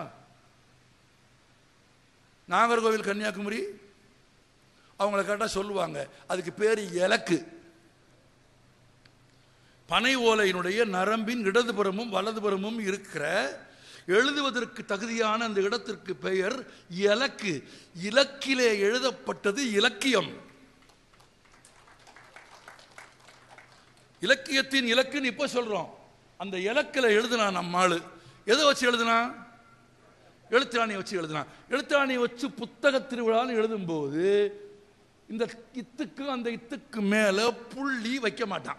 [SPEAKER 4] நாகர்கோவில் கன்னியாகுமரி அவங்கள கேட்டால் சொல்லுவாங்க அதுக்கு பேர் இலக்கு பனை ஓலையினுடைய நரம்பின் இடதுபுறமும் வலதுபுறமும் இருக்கிற எழுதுவதற்கு தகுதியான அந்த இடத்திற்கு பெயர் இலக்கு இலக்கிலே எழுதப்பட்டது இலக்கியம் இலக்கியத்தின் இலக்குன்னு இப்ப சொல்றோம் அந்த இலக்கில் எழுதுனா நம்ம ஆளு எதை வச்சு எழுதுனா எழுத்தாணியை வச்சு எழுதுனா எழுத்தாணியை வச்சு புத்தக திருவிழான்னு எழுதும்போது இந்த இத்துக்கு அந்த இத்துக்கு மேல புள்ளி வைக்க மாட்டான்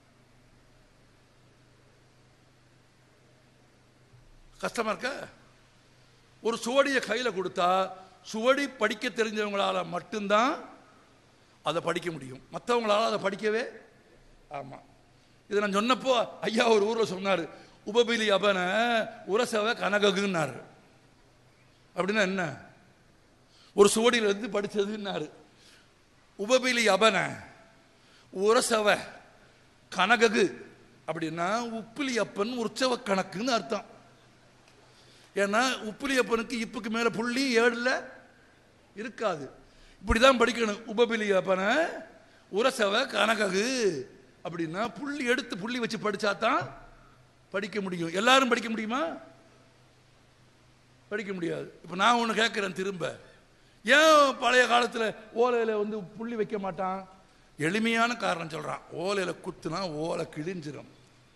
[SPEAKER 4] கஷ்டமா இருக்க ஒரு சுவடியை கையில கொடுத்தா சுவடி படிக்க தெரிஞ்சவங்களால மட்டும்தான் அதை படிக்க முடியும் மற்றவங்களால அதை படிக்கவே ஆமா இதை நான் சொன்னப்போ ஐயா ஒரு ஊர்ல சொன்னாரு உபபிலி அபன உரசவ கனககுன்னாரு அப்படின்னா என்ன ஒரு சுவடியில இருந்து படிச்சதுன்னாரு உபபிலி அபன உரசவ கனககு அப்படின்னா உப்பிலி அப்பன் உற்சவ கணக்குன்னு அர்த்தம் ஏன்னா உப்பிலி அப்பனுக்கு இப்புக்கு மேல புள்ளி ஏழுல இருக்காது இப்படிதான் படிக்கணும் உபபிலி அப்பன உரசவ கனககு அப்படின்னா புள்ளி எடுத்து புள்ளி வச்சு படிச்சா தான் படிக்க முடியும் எல்லாரும் படிக்க முடியுமா படிக்க முடியாது இப்போ நான் ஒன்று கேட்குறேன் திரும்ப ஏன் பழைய காலத்தில் ஓலையில் வந்து புள்ளி வைக்க மாட்டான் எளிமையான காரணம் சொல்கிறான் ஓலையில் குத்துனா ஓலை கிழிஞ்சிரும்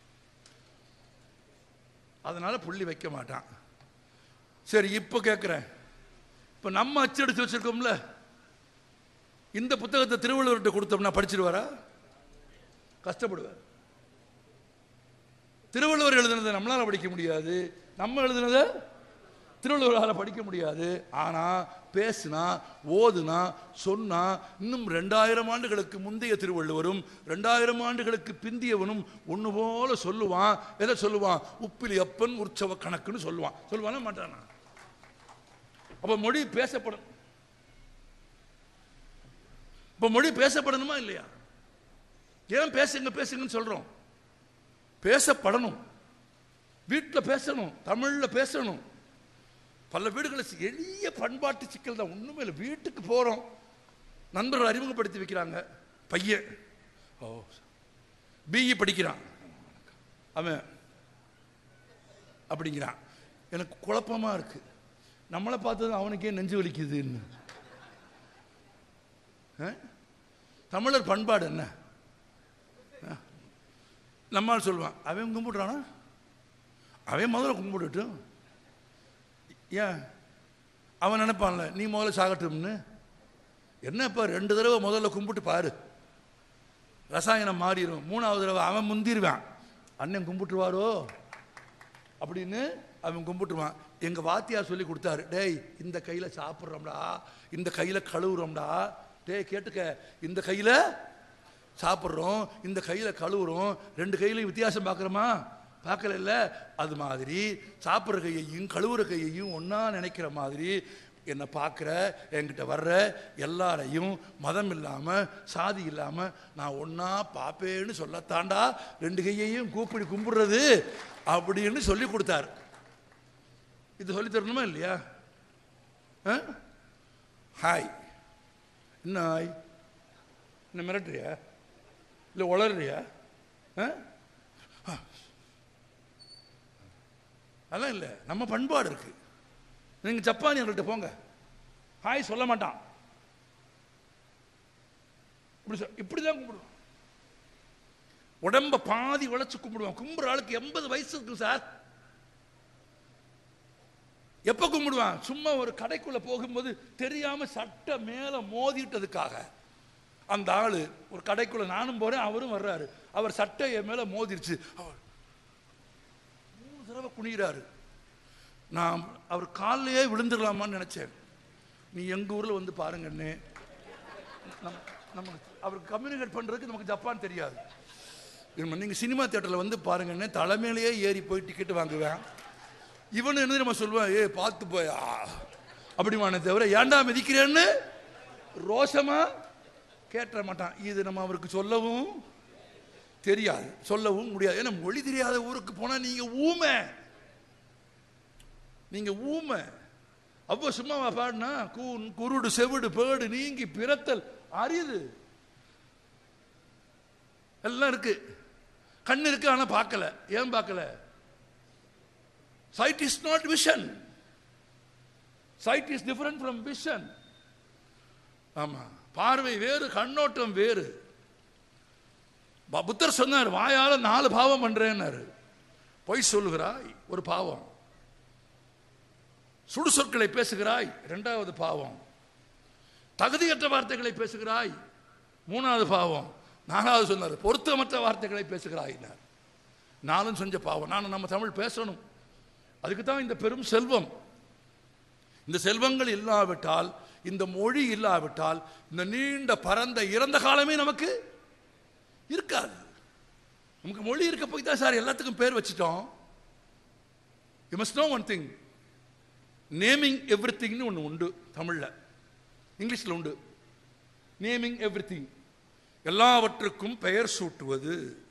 [SPEAKER 4] அதனால புள்ளி வைக்க மாட்டான் சரி இப்போ கேட்குறேன் இப்போ நம்ம அச்சடிச்சு வச்சிருக்கோம்ல இந்த புத்தகத்தை திருவள்ளுவர்கிட்ட கொடுத்தோம்னா படிச்சிருவாரா கஷ்டப்படுவார் திருவள்ளுவர் எழுதுனதை நம்மளால படிக்க முடியாது நம்ம எழுதுனதை திருவள்ளுவரால் படிக்க முடியாது ஆனா பேசுனா ஓதுனா சொன்னா இன்னும் ரெண்டாயிரம் ஆண்டுகளுக்கு முந்தைய திருவள்ளுவரும் ரெண்டாயிரம் ஆண்டுகளுக்கு பிந்தியவனும் ஒண்ணு போல சொல்லுவான் எதை சொல்லுவான் உப்பிலி அப்பன் உற்சவ கணக்குன்னு சொல்லுவான் சொல்லுவானா மாட்டானா அப்ப மொழி பேசப்படும் இப்ப மொழி பேசப்படணுமா இல்லையா ஏன் பேசுங்க பேசுங்கன்னு சொல்றோம் பேசப்படணும் வீட்டில் பேசணும் தமிழ்ல பேசணும் பல வீடுகளில் எளிய பண்பாட்டு சிக்கல் தான் ஒண்ணுமே இல்லை வீட்டுக்கு போறோம் நண்பர்கள் அறிமுகப்படுத்தி வைக்கிறாங்க பையன் ஓ பிஇ படிக்கிறான் அவன் அப்படிங்கிறான் எனக்கு குழப்பமா இருக்கு நம்மளை பார்த்தது அவனுக்கே நெஞ்சு வலிக்குதுன்னு ஆ? தமிழர் பண்பாடு என்ன நம்மால் சொல்லுவான் அவன் கும்பிடுறானா அவன் முதல்ல கும்பிடட்டும் ஏன் அவன் நினைப்பான்ல நீ முதல்ல சாகட்டும்னு என்னப்பா ரெண்டு தடவை முதல்ல கும்பிட்டு பாரு ரசாயனம் மாறிடும் மூணாவது தடவை அவன் முந்திருவான் அண்ணன் கும்பிட்டுருவாரோ அப்படின்னு அவன் கும்பிட்டுருவான் எங்க வாத்தியார் சொல்லி கொடுத்தாரு டேய் இந்த கையில சாப்பிட்றோம்டா இந்த கையில கழுவுறோம்டா டேய் கேட்டுக்க இந்த கையில சாப்பிட்றோம் இந்த கையில கழுவுறோம் ரெண்டு கையிலையும் வித்தியாசம் பார்க்குறோமா பார்க்கல இல்ல அது மாதிரி சாப்பிட்ற கையையும் கழுவுற கையையும் ஒண்ணா நினைக்கிற மாதிரி என்னை பார்க்குற என்கிட்ட வர்ற எல்லாரையும் மதம் இல்லாம சாதி இல்லாம நான் ஒண்ணா பார்ப்பேன்னு சொல்லத்தாண்டா ரெண்டு கையையும் கூப்பிடி கும்பிடுறது அப்படின்னு சொல்லி கொடுத்தார் இது சொல்லி தரணுமா இல்லையா ஆ? ஹாய் என்ன ஹாய் என்ன மிரட்டுறியா இல்லை உளறியா ஆ? ஆ. அதெல்லாம் இல்லை நம்ம பண்பாடு இருக்கு நீங்க ஜப்பானியர்கள்ட்ட போங்க ஹாய் சொல்ல மாட்டான் இப்படி சொ- இப்படிதான் கும்பிடுவான் உடம்ப பாதி வளைச்சு கும்பிடுவான் கும்பிடுற ஆளுக்கு எண்பது வயசு இருக்கு சார் எப்ப கும்பிடுவான் சும்மா ஒரு கடைக்குள்ள போகும்போது தெரியாம சட்டை மேல மோதிட்டதுக்காக அந்த ஆளு ஒரு கடைக்குள்ள நானும் போறேன் அவரும் வர்றாரு அவர் சட்டை என் மேல மோதிருச்சு அவர் மூணு தடவை குனிகிறாரு நான் அவர் காலிலேயே விழுந்துடலாமான்னு நினைச்சேன் நீ எங்க ஊர்ல வந்து பாருங்கன்னு நம்ம நம்ம அவருக்கு கம்யூனிகேட் பண்றதுக்கு நமக்கு ஜப்பான் தெரியாது இவன் நீங்க சினிமா தியேட்டர்ல வந்து பாருங்கன்னு தலைமையிலேயே ஏறி போய் டிக்கெட் வாங்குவேன் இவனு என்ன நம்ம சொல்லுவான் ஏ பார்த்து போய் ஆ, அப்படிமானே தவிர ஏன்டா மிதிக்கிறேன்னு ரோஷமா கேட்ட மாட்டான் இது நம்ம அவருக்கு சொல்லவும் தெரியாது சொல்லவும் முடியாது ஏன்னா மொழி தெரியாத ஊருக்கு போனா நீங்க ஊமை நீங்க ஊமை அப்போ சும்மாவா பாடினா கூன் குருடு செவிடு பேடு நீங்கி பிறத்தல் அரியுது எல்லாம் இருக்கு கண்ணு இருக்கு ஆனா பார்க்கல ஏன் பார்க்கல Sight is not vision. Sight is different from vision. ஆமா பார்வை வேறு கண்ணோட்டம் வேறு ப- புத்தர் சொன்னார் வாயால நாலு பாவம் பண்றேன்னாரு பொய் சொல்லுகிறாய் ஒரு பாவம் சுடு சொற்களை பேசுகிறாய் இரண்டாவது பாவம் தகுதியற்ற வார்த்தைகளை பேசுகிறாய் மூணாவது பாவம் நாலாவது சொன்னார் பொருத்தமற்ற வார்த்தைகளை பேசுகிறாயினார் நானும் செஞ்ச பாவம் நானும் நம்ம தமிழ் பேசணும் அதுக்கு தான் இந்த பெரும் செல்வம் இந்த செல்வங்கள் இல்லாவிட்டால் இந்த மொழி இல்லாவிட்டால் இந்த நீண்ட பரந்த இறந்த காலமே நமக்கு இருக்காது நமக்கு மொழி இருக்க போய் தான் சார் எல்லாத்துக்கும் பேர் வச்சிட்டோம் you must know one thing naming every திங்னு ஒன்று உண்டு தமிழில் இங்கிலீஷில் உண்டு நேமிங் எவ்ரி திங் எல்லாவற்றுக்கும் பெயர் சூட்டுவது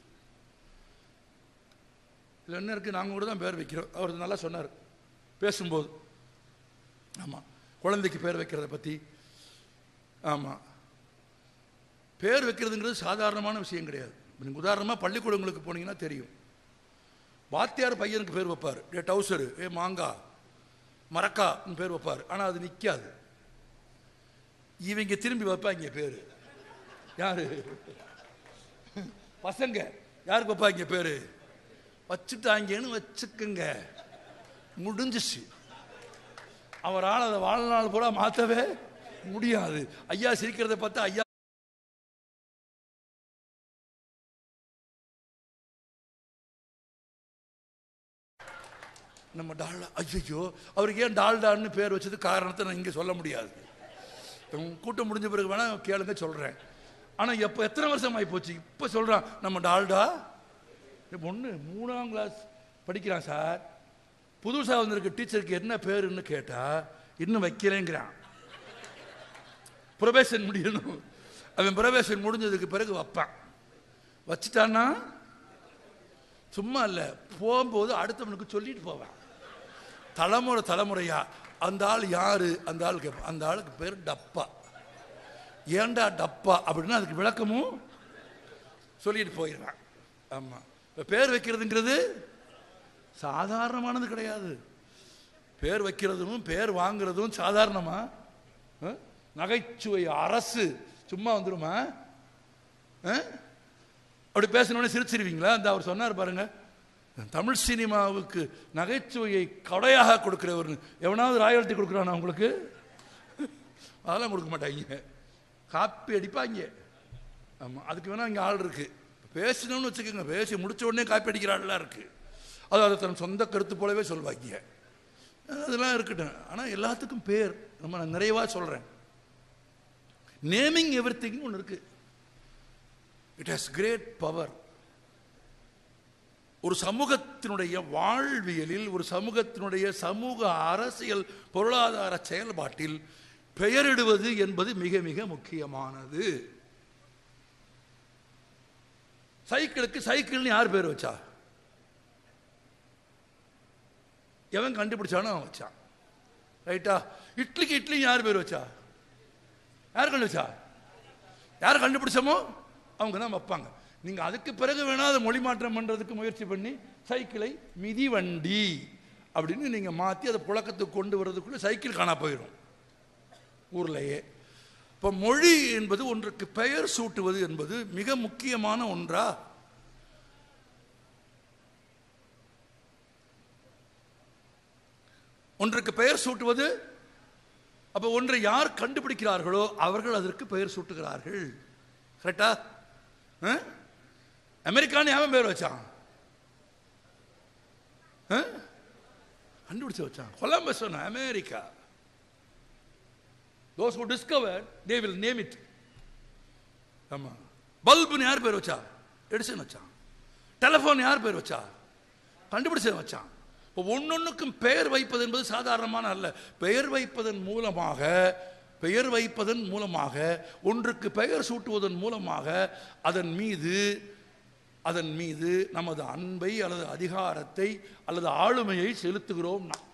[SPEAKER 4] இதில் என்ன இருக்குது நாங்கள் கூட தான் பேர் வைக்கிறோம் அவர் நல்லா சொன்னார் பேசும்போது ஆமாம் குழந்தைக்கு பேர் வைக்கிறத பற்றி ஆமாம் பேர் வைக்கிறதுங்கிறது சாதாரணமான விஷயம் கிடையாது நீங்கள் உதாரணமாக பள்ளிக்கூடங்களுக்கு போனீங்கன்னா தெரியும் வாத்தியார் பையனுக்கு பேர் வைப்பார் ஏ டவுசரு ஏ மாங்கா மரக்கான்னு பேர் வைப்பார் ஆனால் அது நிற்காது இவங்க திரும்பி வைப்பாங்க பேர் யாரு பசங்க யாருக்கு வைப்பாங்க பேர் வச்சுட்டாங்கன்னு வச்சுக்குங்க முடிஞ்சிச்சு அவரால் அதை வாழ்நாள் பூரா மாற்றவே முடியாது ஐயா சிரிக்கிறத பார்த்தா ஐயா நம்ம டால்டா ஐயோ அவருக்கு ஏன் டால்டான்னு பேர் வச்சது காரணத்தை நான் இங்கே சொல்ல முடியாது உம், கூட்டம் முடிஞ்ச பிறகு வேணா கேளுங்க சொல்கிறேன் ஆனால் எப்போ எத்தனை வருஷம் ஆகி போச்சு இப்போ சொல்கிறான் நம்ம டால்டா ஒன்று மூணாம் கிளாஸ் படிக்கிறான் சார் புதுசாக வந்திருக்க டீச்சருக்கு என்ன பேருன்னு கேட்டால் இன்னும் வைக்கிறேங்கிறான் ப்ரொபேஷன் முடியணும் அவன் ப்ரொபேஷன் முடிஞ்சதுக்கு பிறகு வைப்பான் வச்சுட்டான்னா சும்மா இல்லை போகும்போது அடுத்தவனுக்கு சொல்லிட்டு போவேன் தலைமுறை தலைமுறையா அந்த ஆள் யாரு அந்த ஆள் கேட்பான் அந்த ஆளுக்கு பேர் டப்பா ஏன்டா டப்பா அப்படின்னா அதுக்கு விளக்கமும் சொல்லிட்டு போயிடுறான் ஆமாம் இப்போ பேர் வைக்கிறதுங்கிறது சாதாரணமானது கிடையாது பேர் வைக்கிறதும் பேர் வாங்குறதும் சாதாரணமா ஆ? நகைச்சுவை அரசு சும்மா வந்துருமா ஆ? அப்படி பேசணும்னு சிரிச்சிருவீங்களா அந்த அவர் சொன்னார் பாருங்க தமிழ் சினிமாவுக்கு நகைச்சுவையை கொடையாக கொடுக்கிறவர் எவனாவது ராயல்ட்டி கொடுக்குறானா உங்களுக்கு அதெல்லாம் கொடுக்க மாட்டாங்க காப்பி அடிப்பாங்க ஆமாம் அதுக்கு வேணா இங்கே ஆள் இருக்கு பேசணும்னு வச்சுக்கோங்க பேசி முடிச்ச உடனே காப்பி அடிக்கிற ஆள்லாம் இருக்கு அது அதை தன் சொந்த கருத்து போலவே சொல்வாங்க அதெல்லாம் இருக்கட்டும் ஆனால் எல்லாத்துக்கும் பேர் நம்ம நான் நிறைவாக சொல்கிறேன் நேமிங் எவ்ரி திங்னு ஒன்று இருக்கு இட் ஹாஸ் கிரேட் பவர் ஒரு சமூகத்தினுடைய வாழ்வியலில் ஒரு சமூகத்தினுடைய சமூக அரசியல் பொருளாதார செயல்பாட்டில் பெயரிடுவது என்பது மிக மிக முக்கியமானது சைக்கிளுக்கு சைக்கிள்னு யார் பேர் வச்சா எவன் கண்டுபிடிச்சானோ அவன் வச்சான் ரைட்டா இட்லிக்கு இட்லி யார் பேர் வச்சா யார் கண்டுபிடிச்சா யார் கண்டுபிடிச்சமோ அவங்க தான் வைப்பாங்க நீங்க அதுக்கு பிறகு வேணா அதை மொழி மாற்றம் பண்றதுக்கு முயற்சி பண்ணி சைக்கிளை மிதிவண்டி அப்படின்னு நீங்க மாத்தி அதை புழக்கத்துக்கு கொண்டு வர்றதுக்குள்ள சைக்கிள் காணா போயிடும் ஊர்லயே இப்போ மொழி என்பது ஒன்றுக்கு பெயர் சூட்டுவது என்பது மிக முக்கியமான ஒன்றா ஒன்றுக்கு பெயர் சூட்டுவது அப்ப ஒன்றை யார் கண்டுபிடிக்கிறார்களோ அவர்கள் அதற்கு பெயர் சூட்டுகிறார்கள் கரெக்டா ஆ? அமெரிக்கான்னு எவன் பேர் வச்சான் ஆ? கண்டுபிடிச்சு வச்சான் கொலம்பஸ் சொன்ன America those who discovered they will name it ஆமா பல்புன்னு யார் பேர் வச்சா எடிசன் வச்சான் டெலிஃபோன் யார் பேர் வச்சா கண்டுபிடிச்சவன் வச்சான் இப்போ ஒன்னொன்னுக்கும் பெயர் வைப்பது என்பது சாதாரணமான அல்ல பெயர் வைப்பதன் மூலமாக பெயர் வைப்பதன் மூலமாக ஒன்றுக்கு பெயர் சூட்டுவதன் மூலமாக அதன் மீது அதன் மீது நமது அன்பை அல்லது அதிகாரத்தை அல்லது ஆளுமையை செலுத்துகிறோம் நாம்.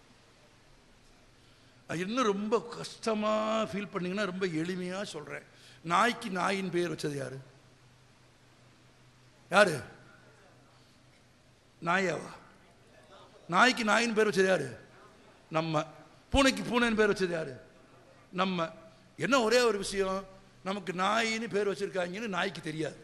[SPEAKER 4] நான் இன்னும் ரொம்ப கஷ்டமாக ஃபீல் பண்ணீங்கன்னா ரொம்ப எளிமையாக சொல்கிறேன் நாய்க்கு நாயின் பேர் வச்சது யாரு யாரு நாயாவா நாய்க்கு நாயின்னு பேர் வச்சது யாரு நம்ம பூனைக்கு பூனைன்னு பேர் வச்சது யாரு நம்ம என்ன ஒரே ஒரு விஷயம் நமக்கு நாயின்னு பேர் வச்சிருக்காங்கன்னு நாய்க்கு தெரியாது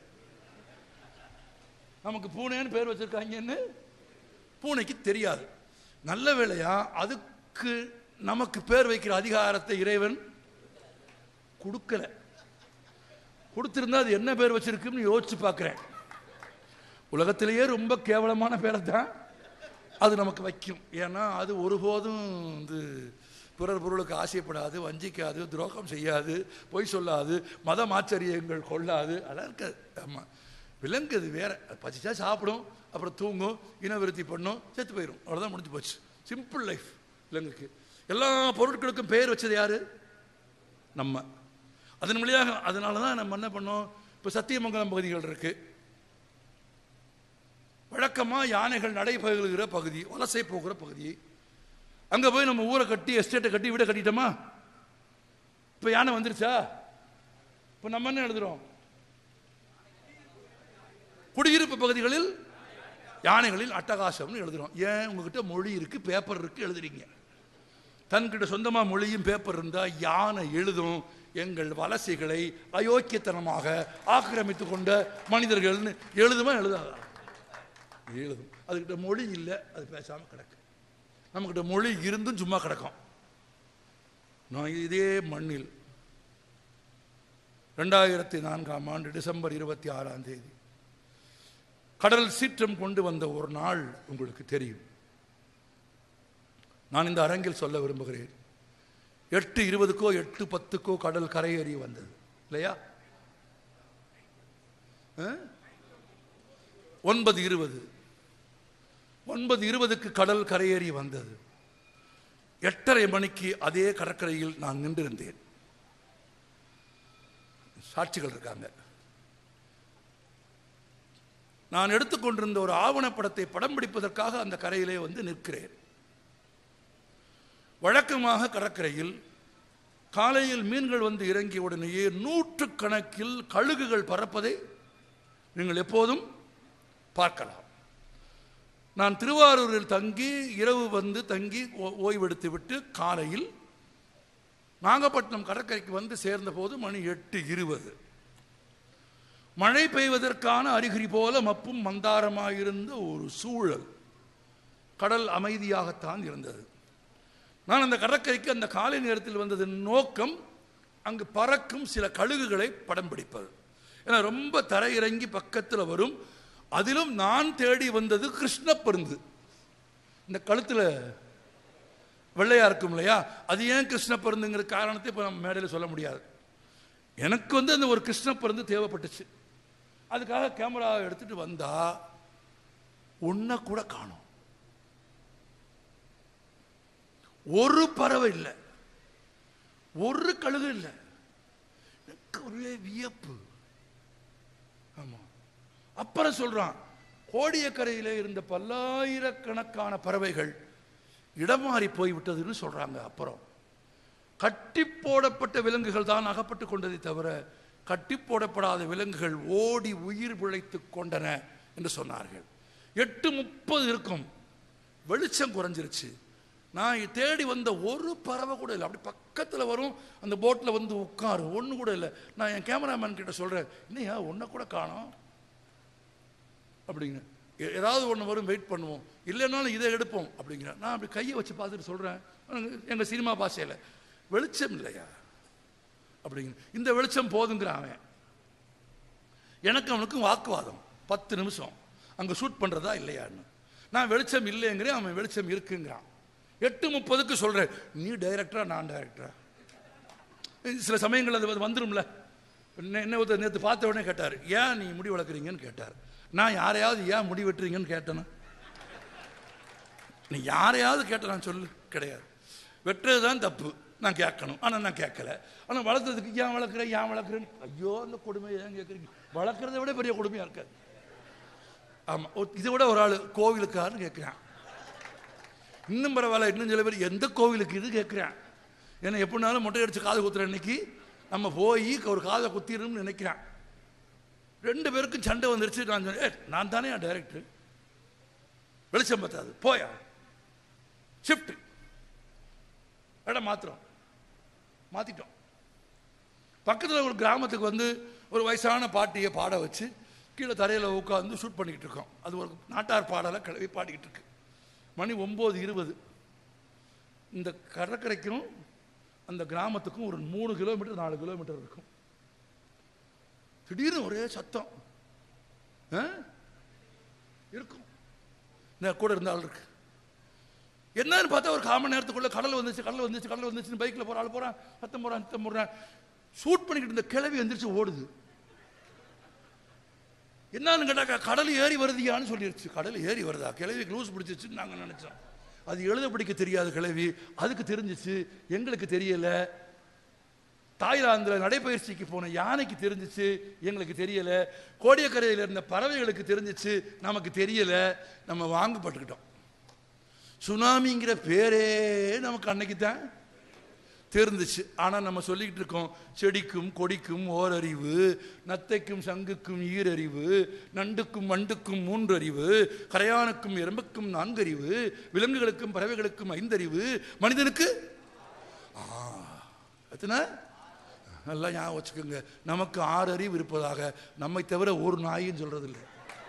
[SPEAKER 4] நமக்கு பூனைன்னு பேர் வச்சிருக்காங்கன்னு பூனைக்கு தெரியாது நல்ல வேளையா அதுக்கு நமக்கு பேர் வைக்கிற அதிகாரத்தை இறைவன் கொடுக்கல கொடுத்திருந்தா அது என்ன பேர் வச்சிருக்குன்னு யோசிச்சு பார்க்கிறேன் உலகத்திலேயே ரொம்ப கேவலமான பேரை தான் அது நமக்கு வைக்கும் ஏன்னா அது ஒருபோதும் வந்து பிறர் பொருளுக்கு ஆசைப்படாது வஞ்சிக்காது துரோகம் செய்யாது பொய் சொல்லாது மத ஆச்சரியங்கள் கொள்ளாது அதெல்லாம் இருக்காது ஆமாம் விலங்கு அது வேற அது பசிச்சா சாப்பிடும் அப்புறம் தூங்கும் இனவிருத்தி பண்ணும் செத்து போயிடும் அவ்வளோதான் முடிஞ்சு போச்சு சிம்பிள் லைஃப் விலங்குக்கு எல்லா பொருட்களுக்கும் பெயர் வச்சது யாரு நம்ம அதன் வழியாக அதனால தான் நம்ம என்ன பண்ணோம் இப்போ சத்தியமங்கலம் பகுதிகள் இருக்கு வழக்கமாக யானைகள் நடைபெறுகிற பகுதி வலசை போகிற பகுதி அங்கே போய் நம்ம ஊரை கட்டி எஸ்டேட்டை கட்டி வீடை கட்டிட்டோமா இப்போ யானை வந்துருச்சா இப்போ நம்ம என்ன எழுதுறோம் குடியிருப்பு பகுதிகளில் யானைகளில் அட்டகாசம்னு எழுதுறோம் ஏன் உங்ககிட்ட மொழி இருக்கு பேப்பர் இருக்கு எழுதுறீங்க தன்கிட்ட சொந்தமா மொழியும் பேப்பர் இருந்தா யானை எழுதும் எங்கள் வலசைகளை அயோக்கியத்தனமாக ஆக்கிரமித்து கொண்ட மனிதர்கள்னு எழுதுமா எழுதாதா எழுதும் அதுக்கிட்ட மொழி இல்லை அது பேசாம கிடக்கு நம்மக்கிட்ட மொழி இருந்தும் சும்மா கிடக்கும் நான் இதே மண்ணில் ரெண்டாயிரத்தி நான்காம் ஆண்டு டிசம்பர் இருபத்தி ஆறாம் தேதி கடல் சீற்றம் கொண்டு வந்த ஒரு நாள் உங்களுக்கு தெரியும் நான் இந்த அரங்கில் சொல்ல விரும்புகிறேன் எட்டு இருபதுக்கோ எட்டு பத்துக்கோ கடல் கரையேறி வந்தது இல்லையா ஆ? ஒன்பது இருபது ஒன்பது இருபதுக்கு கடல் கரையேறி வந்தது எட்டரை மணிக்கு அதே கடற்கரையில் நான் நின்றிருந்தேன் சாட்சிகள் இருக்காங்க நான் எடுத்துக்கொண்டிருந்த ஒரு ஆவணப்படத்தை படம் பிடிப்பதற்காக அந்த கரையிலே வந்து நிற்கிறேன் வழக்கமாக கடற்கரையில் காலையில் மீன்கள் வந்து இறங்கிய உடனேயே நூற்றுக்கணக்கில் கழுகுகள் பறப்பதை நீங்கள் எப்போதும் பார்க்கலாம் நான் திருவாரூரில் தங்கி இரவு வந்து தங்கி ஓ- ஓய்வெடுத்து விட்டு காலையில் நாகப்பட்டினம் கடற்கரைக்கு வந்து சேர்ந்தபோது மணி எட்டு இருபது மழை பெய்வதற்கான அறிகுறி போல மப்பும் மந்தாரமாயிருந்த ஒரு சூழல் கடல் அமைதியாகத்தான் இருந்தது நான் அந்த கடற்கரைக்கு அந்த காலை நேரத்தில் வந்ததன் நோக்கம் அங்கு பறக்கும் சில கழுகுகளை படம் பிடிப்பது ஏன்னா ரொம்ப தரையிறங்கி பக்கத்தில் வரும் அதிலும் நான் தேடி வந்தது கிருஷ்ண பருந்து இந்த கழுத்தில் வெள்ளையா இருக்கும் இல்லையா அது ஏன் கிருஷ்ண பருந்துங்கிற காரணத்தை இப்போ நம்ம மேடையில் சொல்ல முடியாது எனக்கு வந்து அந்த ஒரு கிருஷ்ண பருந்து தேவைப்பட்டுச்சு அதுக்காக கேமரா எடுத்துட்டு வந்தா ஒன்ன கூட காணோம் ஒரு பறவை இல்லை ஒரு கழுகு இல்லை எனக்கு ஒரே வியப்பு ஆமா அப்புறம் சொல்றான் கோடியக்கரையிலே இருந்த பல்லாயிரக்கணக்கான பறவைகள் இடம் மாறி போய்விட்டதுன்னு சொல்றாங்க அப்புறம் கட்டி போடப்பட்ட விலங்குகள் தான் அகப்பட்டு கொண்டதை தவிர கட்டி போடப்படாத விலங்குகள் ஓடி உயிர் பிழைத்துக் கொண்டன என்று சொன்னார்கள் எட்டு முப்பது இருக்கும் வெளிச்சம் குறைஞ்சிருச்சு நான் தேடி வந்த ஒரு பறவை கூட இல்லை அப்படி பக்கத்தில் வரும் அந்த போட்டில் வந்து உட்காரும் ஒன்று கூட இல்லை நான் என் கேமராமேன் கிட்ட சொல்கிறேன் இன்னையா ஒன்றை கூட காணோம் அப்படிங்க எ- ஏதாவது ஒன்று வரும் வெயிட் பண்ணுவோம் இல்லைனாலும் இதை எடுப்போம் அப்படிங்கிற நான் அப்படி கையை வச்சு பார்த்துட்டு சொல்கிறேன் எங்கள் சினிமா பாஷையில் வெளிச்சம் இல்லையா அப்படிங்கிற இந்த வெளிச்சம் போதுங்கிறான் அவன் எனக்கு அவனுக்கும் வாக்குவாதம் பத்து நிமிஷம் அங்கே ஷூட் பண்ணுறதா இல்லையான்னு நான் வெளிச்சம் இல்லைங்கிறேன் அவன் வெளிச்சம் இருக்குங்கிறான் எட்டு முப்பதுக்கு சொல்கிறேன் நீ டைரக்டரா நான் டைரக்டரா சில சமயங்கள் அது வந்து வந்துரும்ல என்ன என்ன ஒருத்தர் நேற்று பார்த்த உடனே கேட்டார் ஏன் நீ முடி வளர்க்குறீங்கன்னு கேட்டார் நான் யாரையாவது ஏன் முடி வெட்டுறீங்கன்னு கேட்டேனா நீ யாரையாவது கேட்டேன் சொல்லு கிடையாது வெட்டுறது தான் தப்பு நான் கேட்கணும் ஆனால் நான் கேட்கல ஆனால் வளர்த்ததுக்கு ஏன் வளர்க்குறேன் ஏன் வளர்க்குறேன்னு ஐயோ அந்த கொடுமை ஏன் கேட்குறீங்க வளர்க்குறத விட பெரிய கொடுமையாக இருக்காது ஆமாம் இதை விட ஒரு ஆள் கோவிலுக்காருன்னு கேட்குறான் இன்னும் பரவாயில்ல இன்னும் சில பேர் எந்த கோவிலுக்கு இது கேட்குறேன் ஏன்னா எப்படினாலும் மொட்டை அடிச்சு காது குத்துற அன்னைக்கு நம்ம போய் ஒரு காதை குத்திடணும்னு நினைக்கிறேன் ரெண்டு பேருக்கும் சண்டை வந்துருச்சு நான் சொன்னேன் "ஏய், நான் தானே டைரக்டர் வெளிச்சம் பத்தாது போயா ஷிஃப்ட் இடம் மாத்துறோம் மாத்திட்டோம் பக்கத்தில் ஒரு கிராமத்துக்கு வந்து ஒரு வயசான பாட்டியை பாட வச்சு கீழே தரையில் உட்காந்து ஷூட் பண்ணிக்கிட்டு இருக்கோம் அது ஒரு நாட்டார் பாடலை கிளவி பாடிக்கிட்டு இருக்கு மணி ஒம்பது இருபது இந்த கடற்கரைக்கும் அந்த கிராமத்துக்கும் ஒரு மூணு கிலோமீட்டர் நாலு கிலோமீட்டர் இருக்கும் திடீர்னு ஒரே சத்தம் ஆ? இருக்கும் இந்த கூட இருந்த ஆள் இருக்கு என்னன்னு பார்த்தா ஒரு காமன் நேரத்துக்குள்ள கடல் வந்துச்சு கடல் வந்துச்சு கடல் வந்துச்சு பைக்கில் போற ஆள் போறான் சத்தம் போறான் சத்தம் போடுறான் ஷூட் பண்ணிக்கிட்டு இருந்த கிளவி எந்திரிச்சு ஓடுது என்னன்னு கேட்டாக்கா கடல் ஏறி வருதியான்னு சொல்லிருச்சு கடல் ஏறி வருதா கிளவிக்கு லூஸ் பிடிச்சிச்சுன்னு நாங்கள் நினைச்சோம் அது எழுத படிக்க தெரியாத கிளவி அதுக்கு தெரிஞ்சிச்சு எங்களுக்கு தெரியல தாய்லாந்தில் நடைப்பயிற்சிக்கு போன யானைக்கு தெரிஞ்சிச்சு எங்களுக்கு தெரியல கோடியக்கரையில் இருந்த பறவைகளுக்கு தெரிஞ்சிச்சு நமக்கு தெரியல நம்ம வாங்கப்பட்டுக்கிட்டோம் சுனாமிங்கிற பேரே நமக்கு அன்னைக்கு தான் தெரிந்துச்சு ஆனால் நம்ம சொல்லிக்கிட்டு இருக்கோம் செடிக்கும் கொடிக்கும் ஓரறிவு நத்தைக்கும் சங்குக்கும் ஈரறிவு நண்டுக்கும் வண்டுக்கும் மூன்றறிவு கரையானுக்கும் எறும்புக்கும் நான்கறிவு விலங்குகளுக்கும் பறவைகளுக்கும் ஐந்தறிவு மனிதனுக்கு ஆ, எத்தனை நல்லா ஞாபகம் வச்சுக்கோங்க நமக்கு ஆறு அறிவு இருப்பதாக நம்மை தவிர ஒரு நாயின்னு சொல்றது இல்லை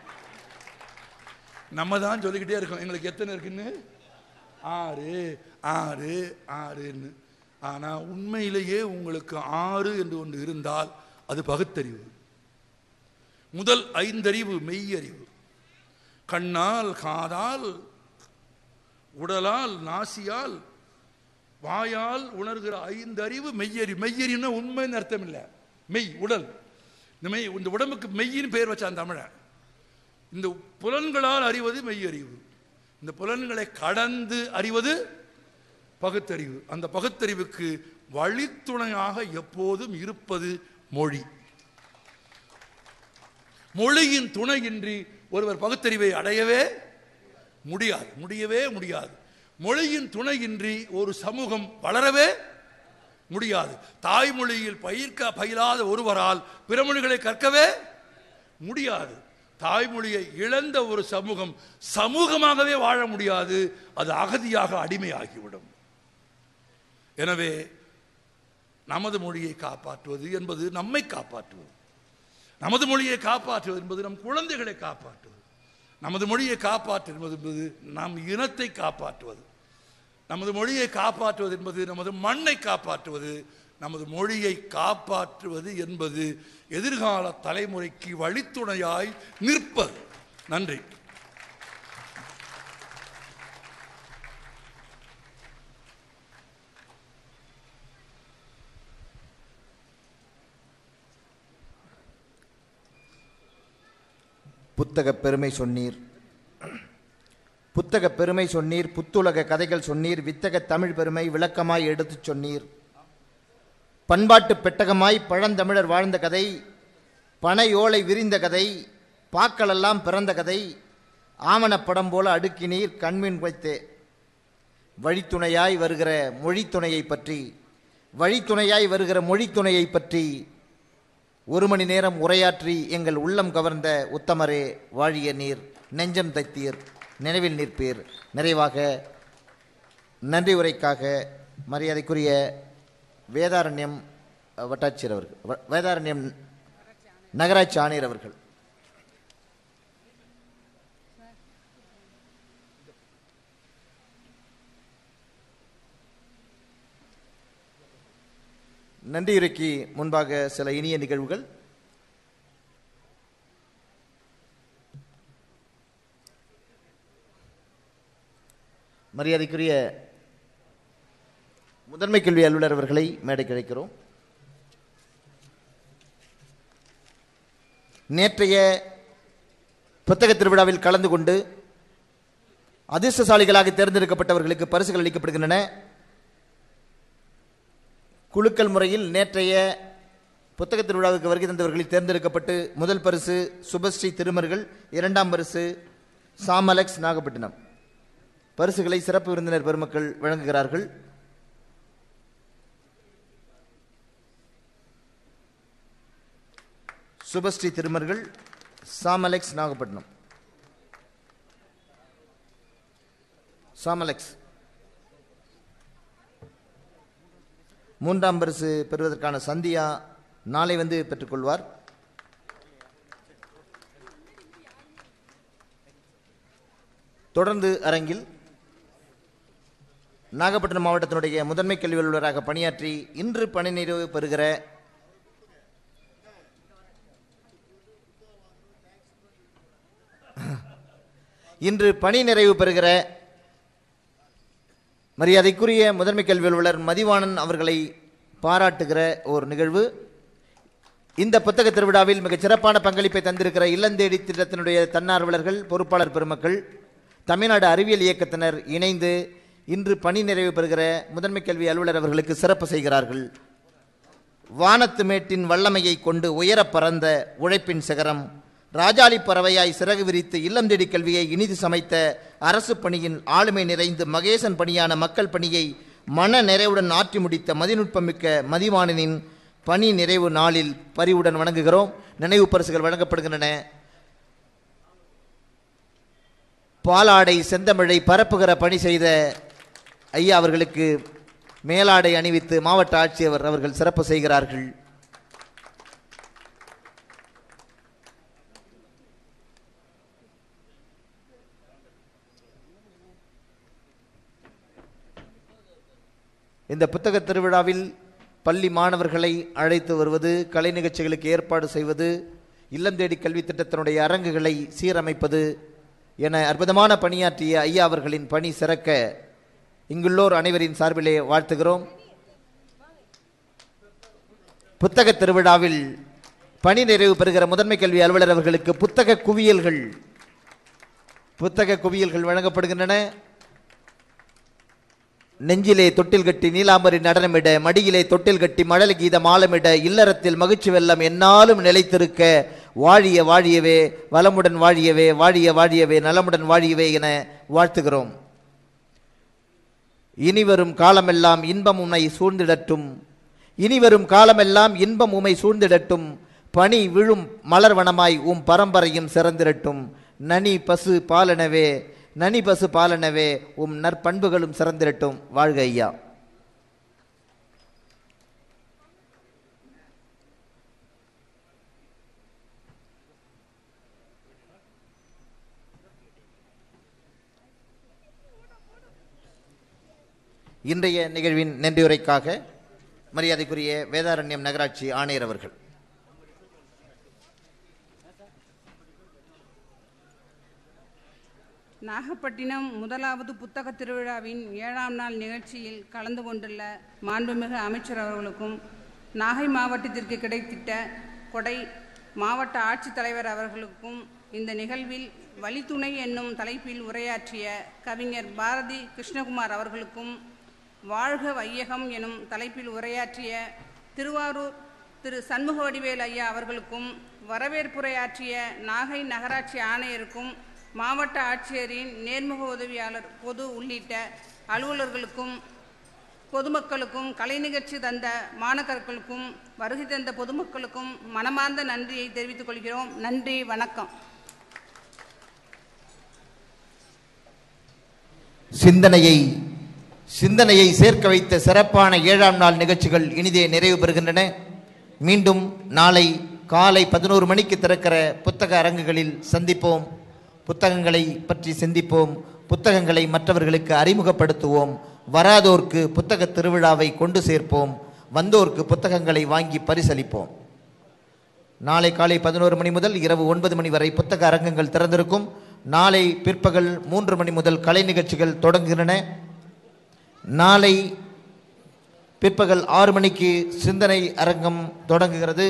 [SPEAKER 4] நம்ம தான் சொல்லிக்கிட்டே இருக்கோம் எங்களுக்கு எத்தனை இருக்குன்னு ஆறு ஆறு ஆறுன்னு ஆனா உண்மையிலேயே உங்களுக்கு ஆறு என்று ஒன்று இருந்தால் அது பகுத்தறிவு முதல் ஐந்தறிவு மெய்யறிவு கண்ணால் காதால் உடலால் நாசியால் வாயால் உணர்கிற ஐந்தறிவு மெய்யறி மெய்யறின்னா உண்மைன்னு அர்த்தம் இல்லை மெய் உடல் இந்த மெய் இந்த உடம்புக்கு மெய்யின்னு பெயர் வச்சான் தமிழன் இந்த புலன்களால் அறிவது மெய்யறிவு இந்த புலன்களை கடந்து அறிவது பகுத்தறிவு அந்த பகுத்தறிவுக்கு வழித்துணையாக எப்போதும் இருப்பது மொழி மொழியின் துணையின்றி ஒருவர் பகுத்தறிவை அடையவே முடியாது முடியவே முடியாது மொழியின் துணையின்றி ஒரு சமூகம் வளரவே முடியாது தாய்மொழியில் பயிர்க்க பயிலாத ஒருவரால் பிற மொழிகளை கற்கவே முடியாது தாய்மொழியை இழந்த ஒரு சமூகம் சமூகமாகவே வாழ முடியாது அது அகதியாக அடிமையாகிவிடும் எனவே நமது மொழியை காப்பாற்றுவது என்பது நம்மை காப்பாற்றுவது நமது மொழியை காப்பாற்றுவது என்பது நம் குழந்தைகளை காப்பாற்றுவது நமது மொழியை காப்பாற்றுவது என்பது நம் இனத்தை காப்பாற்றுவது நமது மொழியை காப்பாற்றுவது என்பது நமது மண்ணை காப்பாற்றுவது நமது மொழியை காப்பாற்றுவது என்பது எதிர்கால தலைமுறைக்கு வழித்துணையாய் நிற்பது நன்றி
[SPEAKER 1] புத்தகப் பெருமை சொன்னீர் புத்தகப் பெருமை சொன்னீர் புத்துலக கதைகள் சொன்னீர் வித்தக தமிழ் பெருமை விளக்கமாய் எடுத்துச் சொன்னீர் பண்பாட்டு பெட்டகமாய் பழந்தமிழர் வாழ்ந்த கதை பனையோலை விரிந்த கதை பாக்களெல்லாம் பிறந்த கதை ஆவணப்படம் போல அடுக்கினீர் கண்மின் வைத்தே வழித்துணையாய் வருகிற மொழித்துணையை பற்றி வழித்துணையாய் வருகிற மொழித்துணையை பற்றி ஒரு மணி நேரம் உரையாற்றி எங்கள் உள்ளம் கவர்ந்த உத்தமரே வாழிய நீர் நெஞ்சம் தைத்தீர் நினைவில் நிற்பீர் நிறைவாக நன்றி உரைக்காக மரியாதைக்குரிய வேதாரண்யம் வட்டாட்சியர் அவர்கள் வ- வேதாரண்யம் நகராட்சி ஆணையர் அவர்கள் நன்றியுரைக்கு முன்பாக சில இனிய நிகழ்வுகள் மரியாதைக்குரிய முதன்மை கல்வி அலுவலர் அவர்களை மேடைக்கு அழைக்கிறோம் நேற்றைய புத்தக திருவிழாவில் கலந்து கொண்டு அதிர்ஷ்டசாலிகளாக தேர்ந்தெடுக்கப்பட்டவர்களுக்கு பரிசுகள் அளிக்கப்படுகின்றன குலுக்கல் முறையில் நேற்றைய புத்தக திருவிழாவுக்கு வருகை தந்தவர்களில் தேர்ந்தெடுக்கப்பட்டு முதல் பரிசு சுபஸ்ரீ திருமர்கள் இரண்டாம் பரிசு சாமலக்ஸ் நாகப்பட்டினம் பரிசுகளை சிறப்பு விருந்தினர் பெருமக்கள் வழங்குகிறார்கள் சுபஸ்ரீ திருமர்கள் சாமலெக்ஸ் நாகப்பட்டினம் சாமலெக்ஸ் மூன்றாம் பரிசு பெறுவதற்கான சந்தியா நாளை வந்து பெற்றுக்கொள்வார் தொடர்ந்து அரங்கில் நாகப்பட்டினம் மாவட்டத்தினுடைய முதன்மை கல்வி அலுவலராக பணியாற்றி இன்று பணி நிறைவு பெறுகிற இன்று பணி நிறைவு பெறுகிற மரியாதைக்குரிய முதன்மை கல்வி அலுவலர் மதிவாணன் அவர்களை பாராட்டுகிற ஒரு நிகழ்வு இந்த புத்தக திருவிழாவில் மிகச் சிறப்பான பங்களிப்பை தந்திருக்கிற இல்லந்தேடி திட்டத்தினுடைய தன்னார்வலர்கள் பொறுப்பாளர் பெருமக்கள் தமிழ்நாடு அறிவியல் இயக்கத்தினர் இணைந்து இன்று பணி நிறைவு பெறுகிற முதன்மை கல்வி அலுவலர் அவர்களுக்கு சிறப்பு செய்கிறார்கள் வானத்து மேட்டின் வல்லமையை கொண்டு உயரப் பறந்த உழைப்பின் சிகரம் ராஜாளி பறவையாய் சிறகு விரித்து இல்லம் தேடி கல்வியை இனிது சமைத்த அரசு பணியின் ஆளுமை நிறைந்து மகேசன் பணியான மக்கள் பணியை மன நிறைவுடன் ஆற்றி முடித்த மதிநுட்பமிக்க மதிவாணனின் பணி நிறைவு நாளில் பரிவுடன் வணங்குகிறோம் நினைவு பரிசுகள் வழங்கப்படுகின்றன பாலாடை செந்தமிழை பரப்புகிற பணி செய்த ஐயா அவர்களுக்கு மேலாடை அணிவித்து மாவட்ட ஆட்சியர் அவர்கள் சிறப்பு செய்கிறார்கள் இந்த புத்தக திருவிழாவில் பள்ளி மாணவர்களை அழைத்து வருவது கலை நிகழ்ச்சிகளுக்கு ஏற்பாடு செய்வது இல்லம் தேடி கல்வி திட்டத்தினுடைய அரங்குகளை சீரமைப்பது என அற்புதமான பணியாற்றிய ஐயா அவர்களின் பணி சிறக்க இங்குள்ளோர் அனைவரின் சார்பிலே வாழ்த்துகிறோம் புத்தக திருவிழாவில் பணி நிறைவு பெறுகிற முதன்மை கல்வி அலுவலர் அவர்களுக்கு புத்தக குவியல்கள் புத்தக குவியல்கள் வழங்கப்படுகின்றன நெஞ்சிலே தொட்டில் கட்டி நீலாம்பரி நடனமிட மடியிலே தொட்டில் கட்டி மழலை கீதம் ஆலமிட இல்லறத்தில் மகிழ்ச்சி வெள்ளம் என்னாலும் நிலைத்திருக்க வாழிய வாழியவே வளமுடன் வாழியவே வாழிய வாழியவே நலமுடன் வாழியவே என வாழ்த்துகிறோம் இனிவரும் காலமெல்லாம் இன்பம் உன்னை சூழ்ந்திடட்டும் இனிவரும் காலமெல்லாம் இன்பம் உமை சூழ்ந்திடட்டும் பனி விழும் மலர்வனமாய் உம் பரம்பரையும் சிறந்திடட்டும் நனி பசு பாலனவே நனி பசு பாலனவே உம் நற்பண்புகளும் சிறந்திடட்டும் வாழ்க ஐயா இன்றைய நிகழ்வின் நன்றியுரைக்காக மரியாதைக்குரிய வேதாரண்யம் நகராட்சி ஆணையர் அவர்கள்
[SPEAKER 5] நாகப்பட்டினம் முதலாவது புத்தக திருவிழாவின் ஏழாம் நாள் நிகழ்ச்சியில் கலந்து கொண்டுள்ள மாண்புமிகு அமைச்சர் அவர்களுக்கும் நாகை மாவட்டத்திற்கு கிடைத்திட்ட கொடை மாவட்ட ஆட்சித்தலைவர் அவர்களுக்கும் இந்த நிகழ்வில் வழித்துணை என்னும் தலைப்பில் உரையாற்றிய கவிஞர் பாரதி கிருஷ்ணகுமார் அவர்களுக்கும் வாழ்க வையகம் எனும் தலைப்பில் உரையாற்றிய திருவாரூர் திரு சண்முக வடிவேல் ஐயா அவர்களுக்கும் வரவேற்புரையாற்றிய நாகை நகராட்சி ஆணையருக்கும் மாவட்ட ஆட்சியரின் நேர்முக உதவியாளர் பொது உள்ளிட்ட அலுவலர்களுக்கும் பொதுமக்களுக்கும் கலை நிகழ்ச்சி தந்த மாணக்கர்களுக்கும் வருகை தந்த பொதுமக்களுக்கும் மனமார்ந்த நன்றியை தெரிவித்துக் கொள்கிறோம் நன்றி வணக்கம்
[SPEAKER 1] சிந்தனையை சிந்தனையை சேர்க்க வைத்த சிறப்பான ஏழாம் நாள் நிகழ்ச்சிகள் இனிதே நிறைவு பெறுகின்றன மீண்டும் நாளை காலை பதினோரு மணிக்கு திறக்கிற புத்தக அரங்குகளில் சந்திப்போம் புத்தகங்களை பற்றி சிந்திப்போம் புத்தகங்களை மற்றவர்களுக்கு அறிமுகப்படுத்துவோம் வராதோர்க்கு புத்தக திருவிழாவை கொண்டு சேர்ப்போம் வந்தோர்க்கு புத்தகங்களை வாங்கி பரிசளிப்போம் நாளை காலை பதினோரு மணி முதல் இரவு ஒன்பது மணி வரை புத்தக அரங்கங்கள் திறந்திருக்கும் நாளை பிற்பகல் மூன்று மணி முதல் கலை நிகழ்ச்சிகள் தொடங்குகின்றன நாளை பிற்பகல் ஆறு மணிக்கு சிந்தனை அரங்கம் தொடங்குகிறது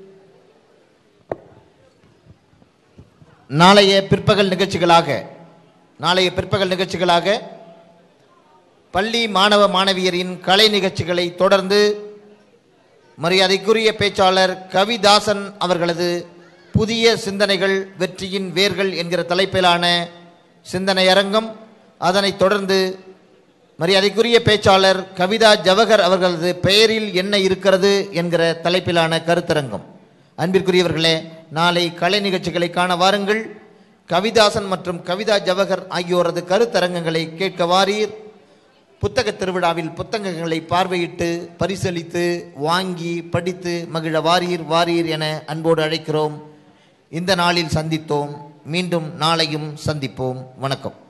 [SPEAKER 1] நாளைய பிற்பகல் நிகழ்ச்சிகளாக நாளைய பிற்பகல் நிகழ்ச்சிகளாக பள்ளி மாணவ மாணவியரின் கலை நிகழ்ச்சிகளை தொடர்ந்து மரியாதைக்குரிய பேச்சாளர் கவிதாசன் அவர்களது புதிய சிந்தனைகள் வெற்றியின் வேர்கள் என்கிற தலைப்பிலான சிந்தனை அரங்கம் அதனைத் தொடர்ந்து மரியாதைக்குரிய பேச்சாளர் கவிதா ஜவஹர் அவர்களது பெயரில் என்ன இருக்கிறது என்கிற தலைப்பிலான கருத்தரங்கம் அன்பிற்குரியவர்களே நாளை கலை நிகழ்ச்சிகளை காண வாருங்கள் கவிதாசன் மற்றும் கவிதா ஜவஹர் ஆகியோரது கருத்தரங்கங்களை கேட்க வாரீர் புத்தக திருவிழாவில் புத்தகங்களை பார்வையிட்டு பரிசளித்து வாங்கி படித்து மகிழ வாரீர் வாரீர் என அன்போடு அழைக்கிறோம் இந்த நாளில் சந்தித்தோம் மீண்டும் நாளையும் சந்திப்போம் வணக்கம்